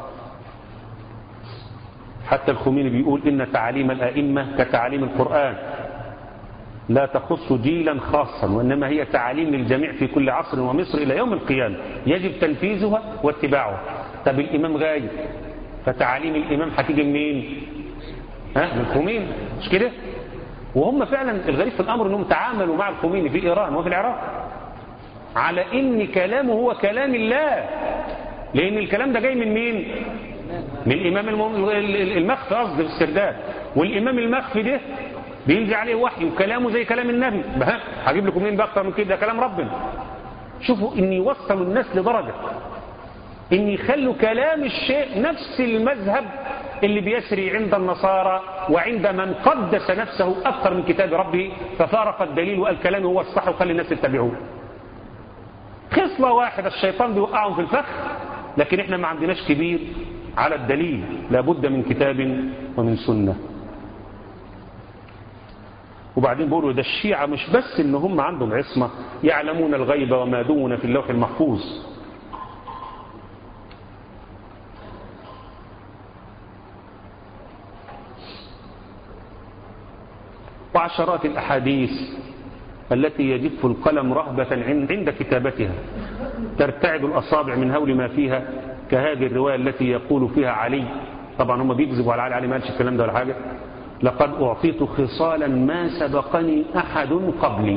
حتى الخميني بيقول إن تعاليم الأئمة كتعاليم القرآن لا تخص جيلا خاصا وإنما هي تعاليم للجميع في كل عصر ومصر إلى يوم القيامة يجب تنفيذها واتباعها طب الإمام غايب فتعاليم الإمام هتيجي منين ها من الخميني مش كده وهم فعلا الغريب في الأمر أنهم تعاملوا مع الخميني في إيران وفي العراق على إن كلامه هو كلام الله لأن الكلام ده جاي من مين من الإمام المخفي قصد في السرداب والإمام المخفي ده بينزل عليه وحي وكلامه زي كلام النبي هجيب لكم مين بقى اكتر من كده ده كلام ربنا شوفوا ان يوصلوا الناس لدرجة ان يخلوا كلام الشيء نفس المذهب اللي بيسري عند النصارى وعند من قدس نفسه اكثر من كتاب ربه ففارق الدليل وقال كلامه هو الصح وخلي الناس يتبعوه خصلة واحدة الشيطان بيوقعهم في الفخ لكن احنا ما عندناش كبير على الدليل لابد من كتاب ومن سنه وبعدين بيقولوا ده الشيعة مش بس ان هم عندهم عصمة يعلمون الغيب وما دون في اللوح المحفوظ وعشرات الأحاديث التي يجف القلم رهبة عند كتابتها ترتعد الأصابع من هول ما فيها كهذه الرواية التي يقول فيها علي طبعا هم بيكذبوا على علي علي ما قالش الكلام ده ولا حاجة لقد أعطيت خصالا ما سبقني أحد قبلي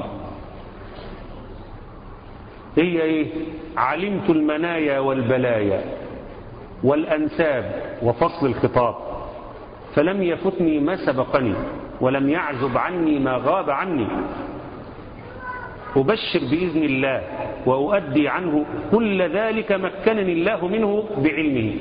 هي إيه علمت المنايا والبلايا والأنساب وفصل الخطاب فلم يفتني ما سبقني ولم يعزب عني ما غاب عني أبشر بإذن الله وأؤدي عنه كل ذلك مكنني الله منه بعلمه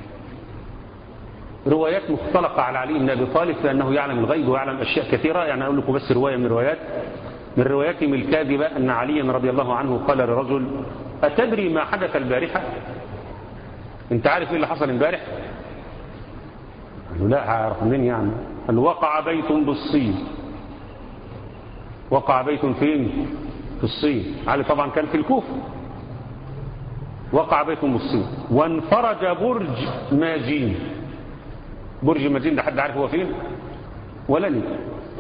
روايات مختلقة على علي بن أبي طالب لأنه يعلم الغيب ويعلم أشياء كثيرة يعني أقول لكم بس رواية من الروايات من رواياتهم الكاذبة أن عليا رضي الله عنه قال لرجل أتدري ما حدث البارحة أنت عارف إيه اللي حصل امبارح قال له لا أعرف منين يعني قال له وقع بيت بالصين وقع بيت فين في الصين علي طبعا كان في الكوفة وقع بيت أم الصين وانفرج برج ماجين برج ماجين ده حد عارف هو فين ولا لي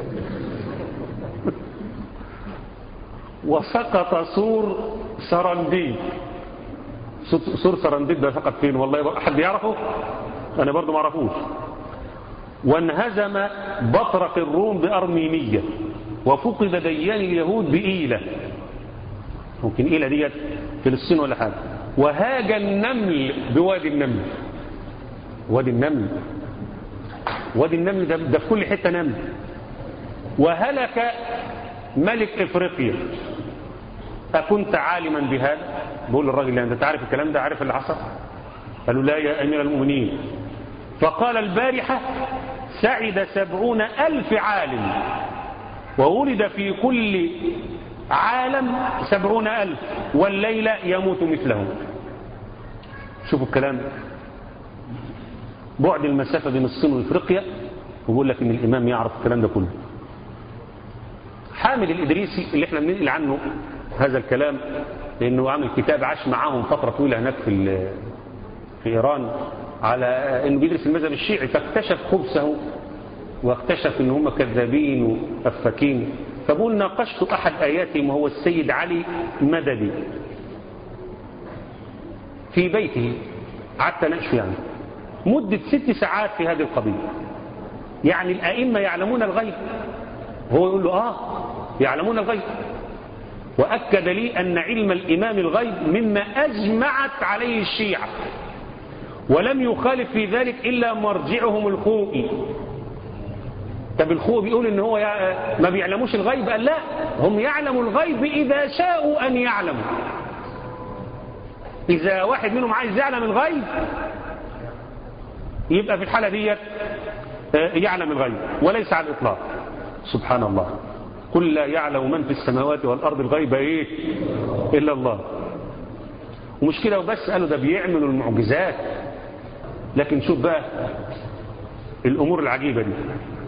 وسقط سور سرنديب سور سرنديب ده سقط فين والله حد يعرفه انا برضو ما اعرفوش وانهزم بطرق الروم بأرمينية وفقد ديان اليهود بإيلة ممكن إيلة ديت فلسطين ولا حاجة وهاج النمل بوادي النمل وادي النمل وادي النمل ده, ده في كل حتة نمل وهلك ملك إفريقيا أكنت عالما بهذا بقول الراجل أنت تعرف الكلام ده عارف اللي حصل قالوا لا يا أمير المؤمنين فقال البارحة سعد سبعون ألف عالم وولد في كل عالم سبعون ألف والليلة يموت مثلهم شوفوا الكلام بعد المسافة بين الصين وإفريقيا ويقول لك إن الإمام يعرف الكلام ده كله حامد الإدريسي اللي احنا بننقل عنه هذا الكلام لأنه عامل كتاب عاش معاهم فترة طويلة هناك في في إيران على أنه بيدرس المذهب الشيعي فاكتشف خبثه واكتشف أن هم كذابين وأفاكين فبقول ناقشت أحد آياتهم وهو السيد علي مددي في بيته قعدت اناقشه يعني مدة ست ساعات في هذه القضية يعني الأئمة يعلمون الغيب هو يقول له آه يعلمون الغيب وأكد لي أن علم الإمام الغيب مما أجمعت عليه الشيعة ولم يخالف في ذلك إلا مرجعهم الخوئي طب الخوئي بيقول إن هو ما بيعلموش الغيب قال لا هم يعلموا الغيب إذا شاءوا أن يعلموا إذا واحد منهم عايز يعلم الغيب يبقى في الحالة ديت يعلم الغيب وليس على الإطلاق سبحان الله قل لا يعلم من في السماوات والأرض الغيب إيه إلا الله ومش كده وبس قالوا ده بيعملوا المعجزات لكن شوف بقى الأمور العجيبة دي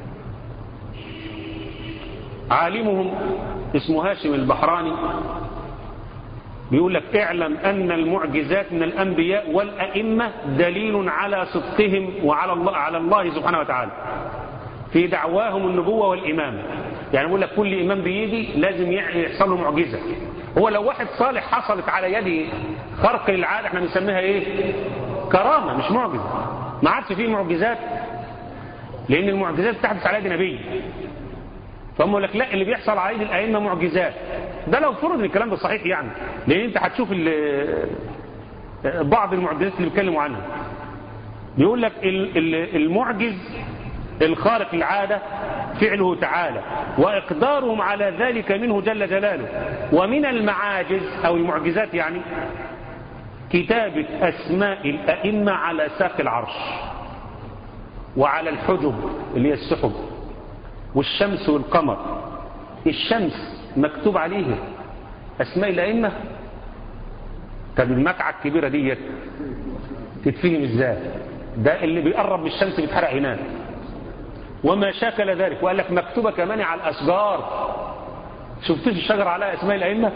عالمهم اسمه هاشم البحراني بيقول لك اعلم أن المعجزات من الأنبياء والأئمة دليل على صدقهم وعلى الله, على الله سبحانه وتعالى في دعواهم النبوة والإمامة يعني بيقول لك كل إمام بيجي لازم يحصل له معجزة هو لو واحد صالح حصلت على يده خرق للعادة احنا بنسميها ايه كرامة مش معجزة ما عادش فيه معجزات لأن المعجزات تحدث على يد نبي فهم لك لا اللي بيحصل على يد الأئمة معجزات ده لو فرض الكلام ده صحيح يعني لأن انت هتشوف بعض المعجزات اللي بيتكلموا عنها بيقول لك المعجز الخارق للعادة فعله تعالى وإقدارهم على ذلك منه جل جلاله ومن المعاجز أو المعجزات يعني كتابة أسماء الأئمة على ساق العرش وعلى الحجب اللي هي السحب والشمس والقمر الشمس مكتوب عليه أسماء الأئمة طب المكعة الكبيرة ديت تتفهم ازاي ده اللي بيقرب من الشمس بيتحرق هناك وما شاكل ذلك وقال لك مكتوبة كمان على الأشجار شفتوش الشجر على أسماء الأئمة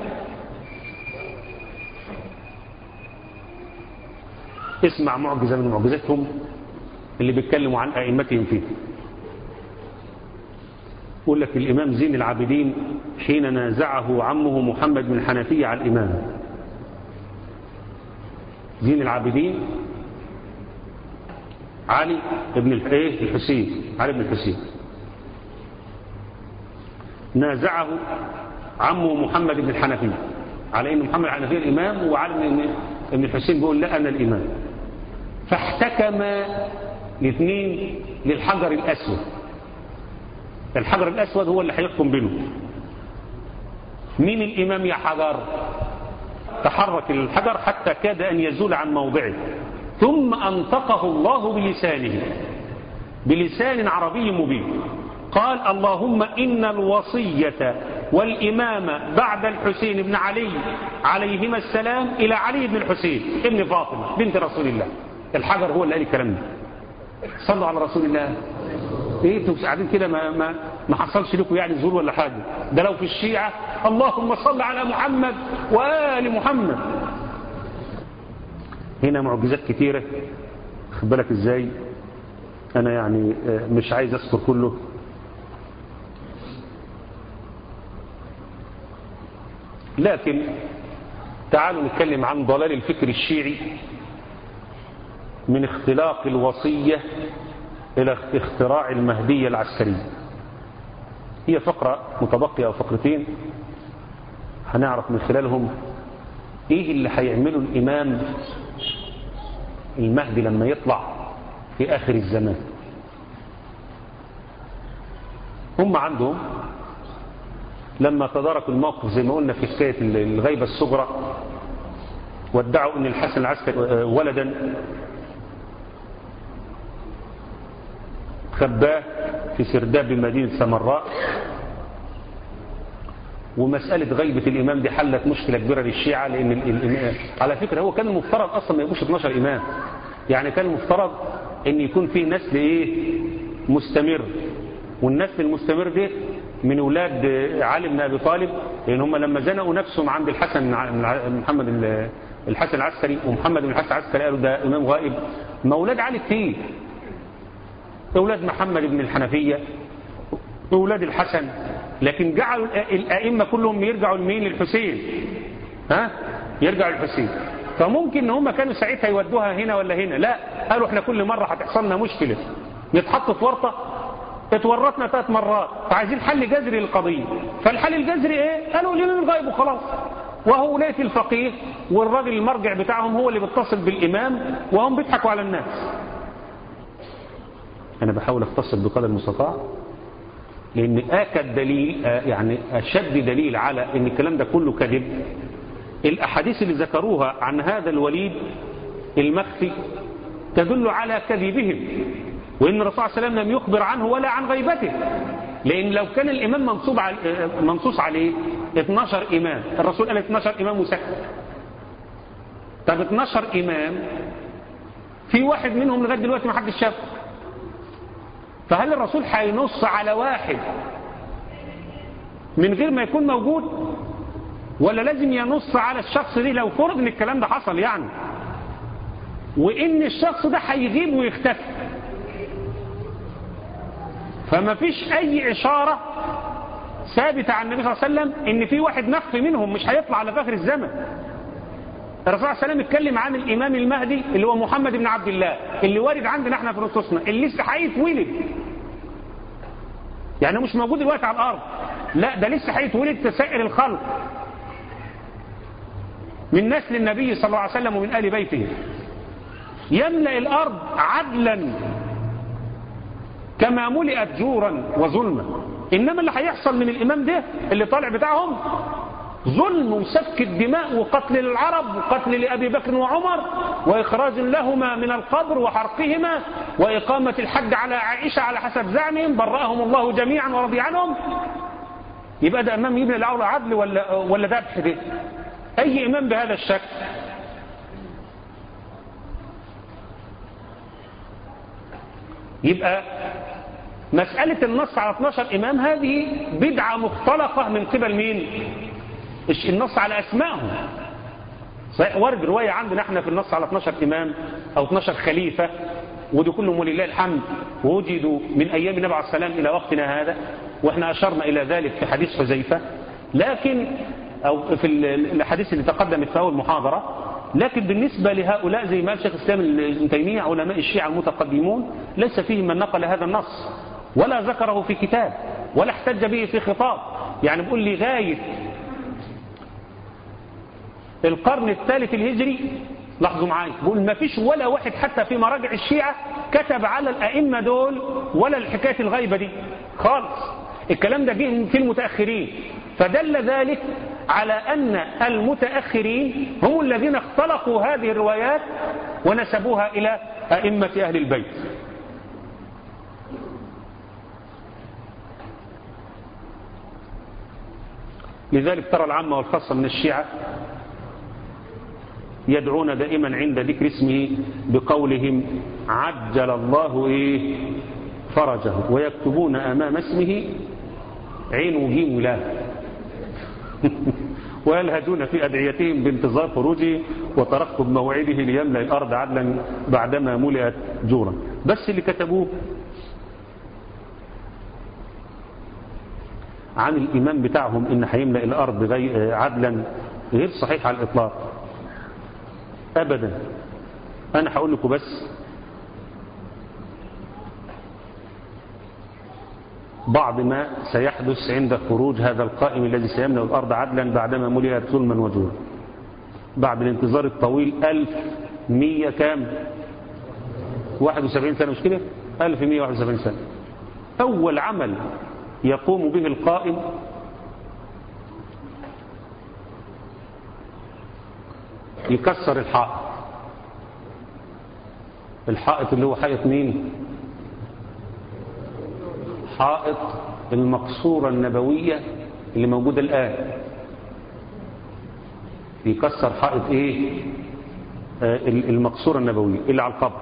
اسمع معجزة من معجزتهم اللي بيتكلموا عن أئمتهم فيه يقول لك الإمام زين العابدين حين نازعه عمه محمد بن حنفية على الإمام زين العابدين علي بن الحسين علي بن الحسين نازعه عمه محمد بن الحنفية على ان محمد الحنفية الامام وعلي بن الحسين بيقول لا انا الامام فاحتكم الاثنين للحجر الاسود الحجر الاسود هو اللي هيحكم بينهم مين الامام يا حجر تحرك الحجر حتى كاد ان يزول عن موضعه ثم أنطقه الله بلسانه بلسان عربي مبين قال اللهم إن الوصية والإمامة بعد الحسين بن علي عليهما السلام إلى علي بن الحسين ابن فاطمة بنت رسول الله الحجر هو اللي قال الكلام ده صلوا على رسول الله ايه انتوا قاعدين كده ما, ما ما حصلش لكم يعني زور ولا حاجة ده لو في الشيعة اللهم صل على محمد وآل محمد هنا معجزات كتيرة خد بالك ازاي انا يعني مش عايز اذكر كله لكن تعالوا نتكلم عن ضلال الفكر الشيعي من اختلاق الوصية إلى اختراع المهدية العسكرية هي فقرة متبقية أو فقرتين هنعرف من خلالهم إيه اللي هيعمله الإمام المهدي لما يطلع في آخر الزمان هم عندهم لما تداركوا الموقف زي ما قلنا في حكاية الغيبة الصغرى وادعوا أن الحسن العسكري ولدا خباه في سرداب بمدينة سمراء ومسألة غيبة الإمام دي حلت مشكلة كبيرة للشيعة لأن الإمام على فكرة هو كان المفترض أصلا ما يبقوش 12 إمام يعني كان المفترض أن يكون فيه نسل إيه مستمر والنسل المستمر ده من أولاد علي بن أبي طالب لأن هم لما زنقوا نفسهم عند الحسن محمد الحسن العسكري ومحمد بن الحسن العسكري قالوا ده إمام غائب ما أولاد علي كتير أولاد محمد بن الحنفية أولاد الحسن لكن جعلوا الأئمة كلهم يرجعوا لمين للحسين ها يرجعوا للحسين فممكن ان هم كانوا ساعتها يودوها هنا ولا هنا لا قالوا احنا كل مرة هتحصل لنا مشكلة نتحط في ورطة اتورطنا ثلاث مرات فعايزين حل جذري للقضية فالحل الجذري ايه قالوا الامام الغائب وخلاص وهو ولاية الفقيه والراجل المرجع بتاعهم هو اللي بيتصل بالامام وهم بيضحكوا على الناس انا بحاول اختصر بقدر المستطاع لان اكد دليل يعني اشد دليل على ان الكلام ده كله كذب الاحاديث اللي ذكروها عن هذا الوليد المخفي تدل على كذبهم وان الرسول صلى الله عليه وسلم لم يخبر عنه ولا عن غيبته لان لو كان الامام منصوب على منصوص عليه 12 امام الرسول قال 12 امام وسكت طب 12 امام في واحد منهم لغايه دلوقتي ما حدش شافه فهل الرسول هينص على واحد من غير ما يكون موجود ولا لازم ينص على الشخص دي لو فرض ان الكلام ده حصل يعني وان الشخص ده هيغيب ويختفي فما فيش اي اشارة ثابتة عن النبي صلى الله عليه وسلم ان في واحد مخفي منهم مش هيطلع على فاخر الزمن الرسول صلى الله عليه وسلم اتكلم عن الامام المهدي اللي هو محمد بن عبد الله اللي وارد عندنا احنا في نصوصنا اللي لسه هيتولد يعني مش موجود دلوقتي على الارض لا ده لسه هيتولد كسائر الخلق من نسل النبي صلى الله عليه وسلم ومن آل بيته يملأ الأرض عدلا كما ملئت جورا وظلما إنما اللي هيحصل من الإمام ده اللي طالع بتاعهم ظلم وسفك الدماء وقتل العرب وقتل لأبي بكر وعمر وإخراج لهما من القبر وحرقهما وإقامة الحد على عائشة على حسب زعمهم برأهم الله جميعا ورضي عنهم يبقى ده أمام يبني الأولى عدل ولا, ولا ذبح ده أي إمام بهذا الشكل يبقى مسألة النص على 12 إمام هذه بدعة مختلقة من قبل مين النص على أسمائهم صحيح ورد رواية عندنا احنا في النص على 12 إمام أو 12 خليفة ودي كلهم ولله الحمد وجدوا من أيام النبي عليه السلام إلى وقتنا هذا وإحنا أشرنا إلى ذلك في حديث حذيفة لكن أو في الحديث اللي تقدمت في أول محاضرة لكن بالنسبة لهؤلاء زي ما قال شيخ الإسلام ابن تيمية علماء الشيعة المتقدمون ليس فيه من نقل هذا النص ولا ذكره في كتاب ولا احتج به في خطاب يعني بيقول لي غاية القرن الثالث الهجري لاحظوا معايا بيقول ما فيش ولا واحد حتى في مراجع الشيعة كتب على الأئمة دول ولا الحكاية الغيبة دي خالص الكلام ده جه في المتأخرين فدل ذلك على أن المتأخرين هم الذين اختلقوا هذه الروايات ونسبوها إلى أئمة أهل البيت لذلك ترى العامة والخاصة من الشيعة يدعون دائما عند ذكر اسمه بقولهم عجل الله إيه فرجه ويكتبون أمام اسمه عين وجيم ولام ويلهجون في أدعيتهم بانتظار خروجه وترقب موعده ليملأ الأرض عدلا بعدما ملئت جورا بس اللي كتبوه عن الإمام بتاعهم إن هيملأ الأرض عدلا غير صحيح على الإطلاق أبدا أنا هقول لكم بس بعض ما سيحدث عند خروج هذا القائم الذي سيملأ الأرض عدلا بعدما ملئت ظلما وجورا بعد الانتظار الطويل 1100 كام 71 سنة مش كده 1171 سنة أول عمل يقوم به القائم يكسر الحائط الحائط اللي هو حائط مين حائط المقصورة النبوية اللي موجودة الآن يكسر حائط ايه آه المقصورة النبوية اللي على القبر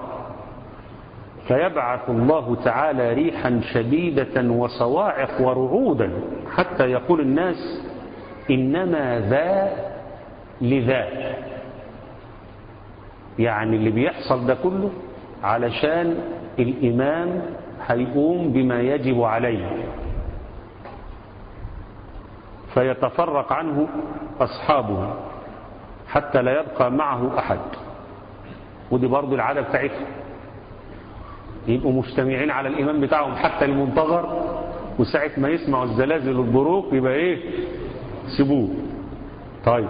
فيبعث الله تعالى ريحا شديدة وصواعق ورعودا حتى يقول الناس إنما ذا لذا يعني اللي بيحصل ده كله علشان الإمام هيقوم بما يجب عليه فيتفرق عنه أصحابه حتى لا يبقى معه أحد ودي برضو العادة بتاعتهم يبقوا مجتمعين على الإمام بتاعهم حتى المنتظر وساعة ما يسمعوا الزلازل والبروق يبقى إيه سيبوه طيب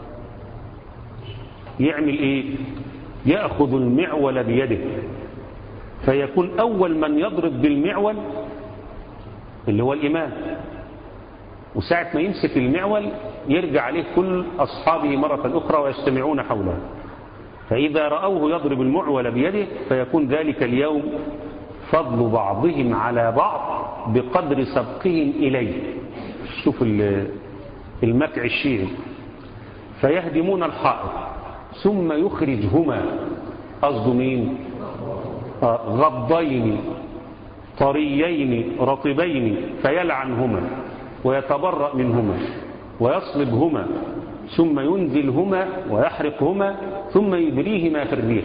يعمل إيه يأخذ المعول بيده فيكون أول من يضرب بالمعول اللي هو الإمام وساعة ما يمسك المعول يرجع عليه كل أصحابه مرة أخرى ويجتمعون حوله فإذا رأوه يضرب المعول بيده فيكون ذلك اليوم فضل بعضهم على بعض بقدر سبقهم إليه شوف المكع الشيعي فيهدمون الحائط ثم يخرجهما قصد مين غضين طريين رطبين فيلعنهما ويتبرأ منهما ويصلبهما ثم ينزلهما ويحرقهما ثم يبريهما في الريح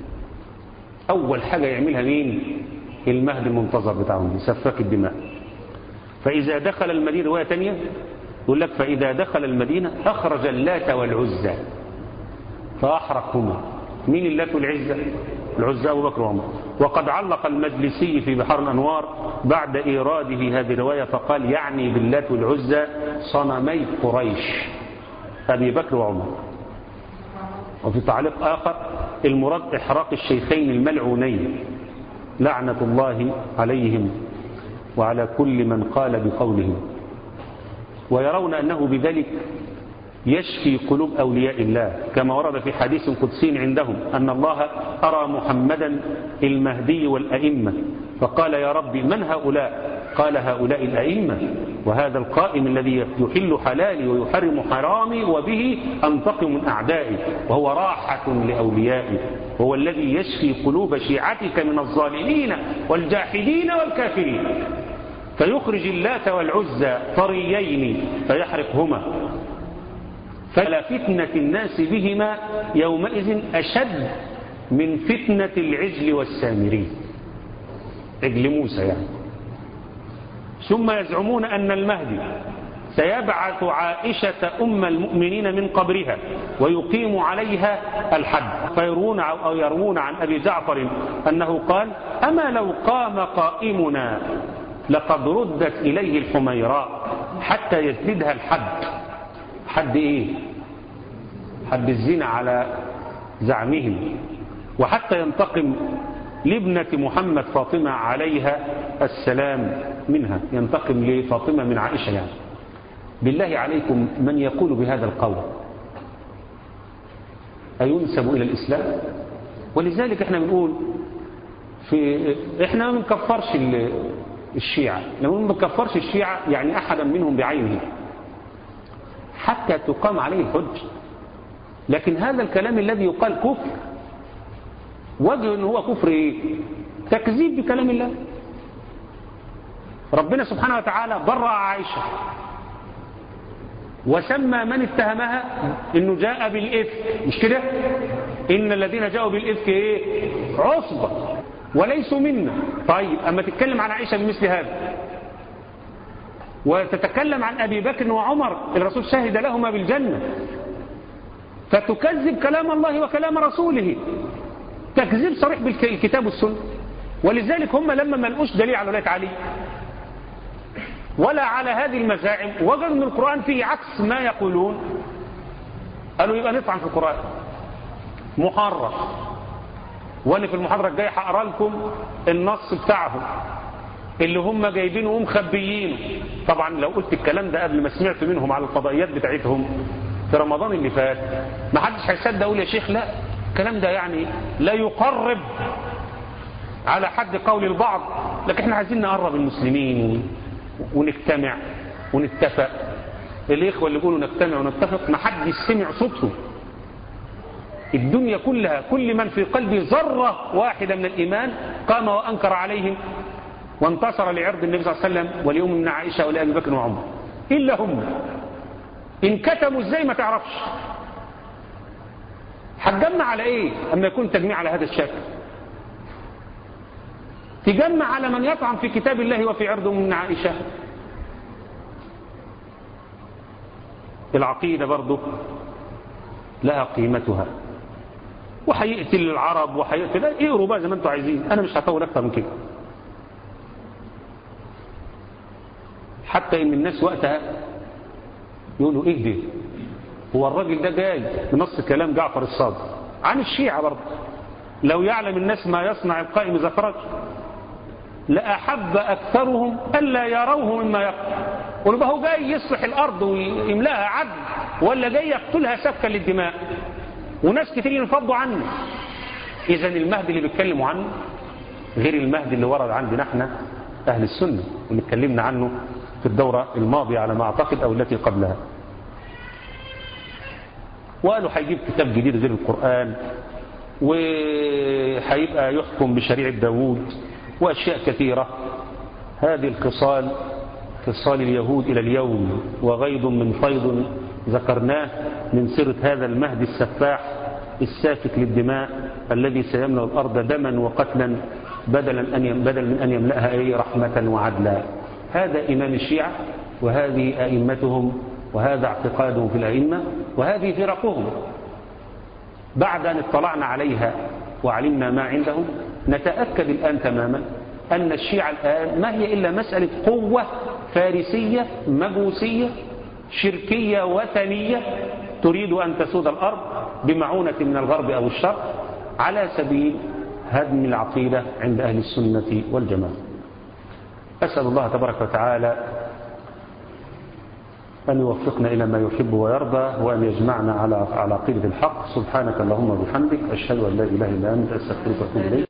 أول حاجة يعملها مين المهد المنتظر بتاعهم سفاك الدماء فإذا دخل المدينة رواية تانية يقول لك فإذا دخل المدينة أخرج اللات والعزى فأحرقهما مين اللات والعزى العزى أبو بكر وعمر وقد علق المجلسي في بحر الأنوار بعد إيراده هذه الرواية فقال يعني باللات والعزى صنمي قريش أبي بكر وعمر وفي تعليق آخر المراد إحراق الشيخين الملعونين لعنة الله عليهم وعلى كل من قال بقولهم ويرون أنه بذلك يشفي قلوب أولياء الله كما ورد في حديث قدسي عندهم أن الله أرى محمدا المهدي والأئمة فقال يا ربي من هؤلاء قال هؤلاء الأئمة وهذا القائم الذي يحل حلالي ويحرم حرامي وبه أنتقم من أعدائي وهو راحة لأوليائي وهو الذي يشفي قلوب شيعتك من الظالمين والجاحدين والكافرين فيخرج اللات والعزى طريين فيحرقهما فلا فتنة الناس بهما يومئذ أشد من فتنة العجل والسامري عجل موسى يعني ثم يزعمون أن المهدي سيبعث عائشة أم المؤمنين من قبرها ويقيم عليها الحد فيروون أو يروون عن أبي جعفر أنه قال أما لو قام قائمنا لقد ردت إليه الحميراء حتى يجلدها الحد حد إيه حد الزنا على زعمهم وحتى ينتقم لابنة محمد فاطمة عليها السلام منها ينتقم لفاطمة من عائشة يعني بالله عليكم من يقول بهذا القول أينسب إلى الإسلام ولذلك احنا بنقول في احنا ما بنكفرش الشيعة لما ما بنكفرش الشيعة يعني أحدا منهم بعينه حتى تقام عليه الحج لكن هذا الكلام الذي يقال كفر وجه ان هو كفر ايه تكذيب بكلام الله ربنا سبحانه وتعالى برأ عائشة وسمى من اتهمها انه جاء بالإفك مش كده ان الذين جاءوا بالإفك ايه عصبة وليسوا منا طيب اما تتكلم عن عائشة بمثل هذا وتتكلم عن أبي بكر وعمر الرسول شهد لهما بالجنة فتكذب كلام الله وكلام رسوله تكذيب صريح بالكتاب والسنة ولذلك هم لما ما لقوش دليل على ولاية علي ولا على هذه المزاعم وجدوا ان القرآن فيه عكس ما يقولون قالوا يبقى نطعن في القرآن محرف وانا في المحاضرة الجاية هقرا لكم النص بتاعهم اللي هم جايبينه ومخبيينه طبعا لو قلت الكلام ده قبل ما سمعت منهم على الفضائيات بتاعتهم في رمضان اللي فات ما حدش هيصدق اقول يا شيخ لا الكلام ده يعني لا يقرب على حد قول البعض لكن احنا عايزين نقرب المسلمين ونجتمع ونتفق الاخوه اللي بيقولوا نجتمع ونتفق ما حدش سمع صوتهم الدنيا كلها كل من في قلبه ذره واحده من الايمان قام وانكر عليهم وانتصر لعرض النبي صلى الله عليه وسلم واليوم من عائشه ولابي بكر وعمر الا هم ان كتموا ازاي ما تعرفش هتجمع على ايه اما يكون تجميع على هذا الشكل تجمع على من يطعن في كتاب الله وفي عرض من عائشة العقيدة برضه لها قيمتها وهيقتل العرب وهيقتل اقروا بقى زي ما انتم عايزين انا مش هطول اكتر من كده حتى ان الناس وقتها يقولوا ايه ده هو الراجل ده جاي بنص كلام جعفر الصادق عن الشيعة برضه لو يعلم الناس ما يصنع القائم إذا خرج لأحب أكثرهم ألا يروه مما يقتل قلوا هو جاي يصلح الأرض ويملاها عدل ولا جاي يقتلها سفكا للدماء وناس كتير ينفضوا عنه إذا المهدي اللي بيتكلموا عنه غير المهدي اللي ورد عندنا احنا أهل السنة اللي اتكلمنا عنه في الدورة الماضية على ما أعتقد أو التي قبلها وقالوا هيجيب كتاب جديد غير القرآن وهيبقى يحكم بشريعة داوود وأشياء كثيرة هذه الخصال خصال اليهود إلى اليوم وغيض من فيض ذكرناه من سيرة هذا المهدي السفاح السافك للدماء الذي سيملأ الأرض دما وقتلا بدلا أن بدل من أن يملأها أي رحمة وعدلا هذا إمام الشيعة وهذه أئمتهم وهذا اعتقادهم في الأئمة وهذه فرقهم بعد أن اطلعنا عليها وعلمنا ما عندهم نتأكد الآن تماما أن الشيعة الآن ما هي إلا مسألة قوة فارسية مجوسية شركية وثنية تريد أن تسود الأرض بمعونة من الغرب أو الشرق على سبيل هدم العقيدة عند أهل السنة والجماعة أسأل الله تبارك وتعالى أن يوفقنا إلى ما يحب ويرضى وأن يجمعنا على على عقيدة الحق سبحانك اللهم وبحمدك أشهد أن لا إله إلا أنت أستغفرك وأتوب إليك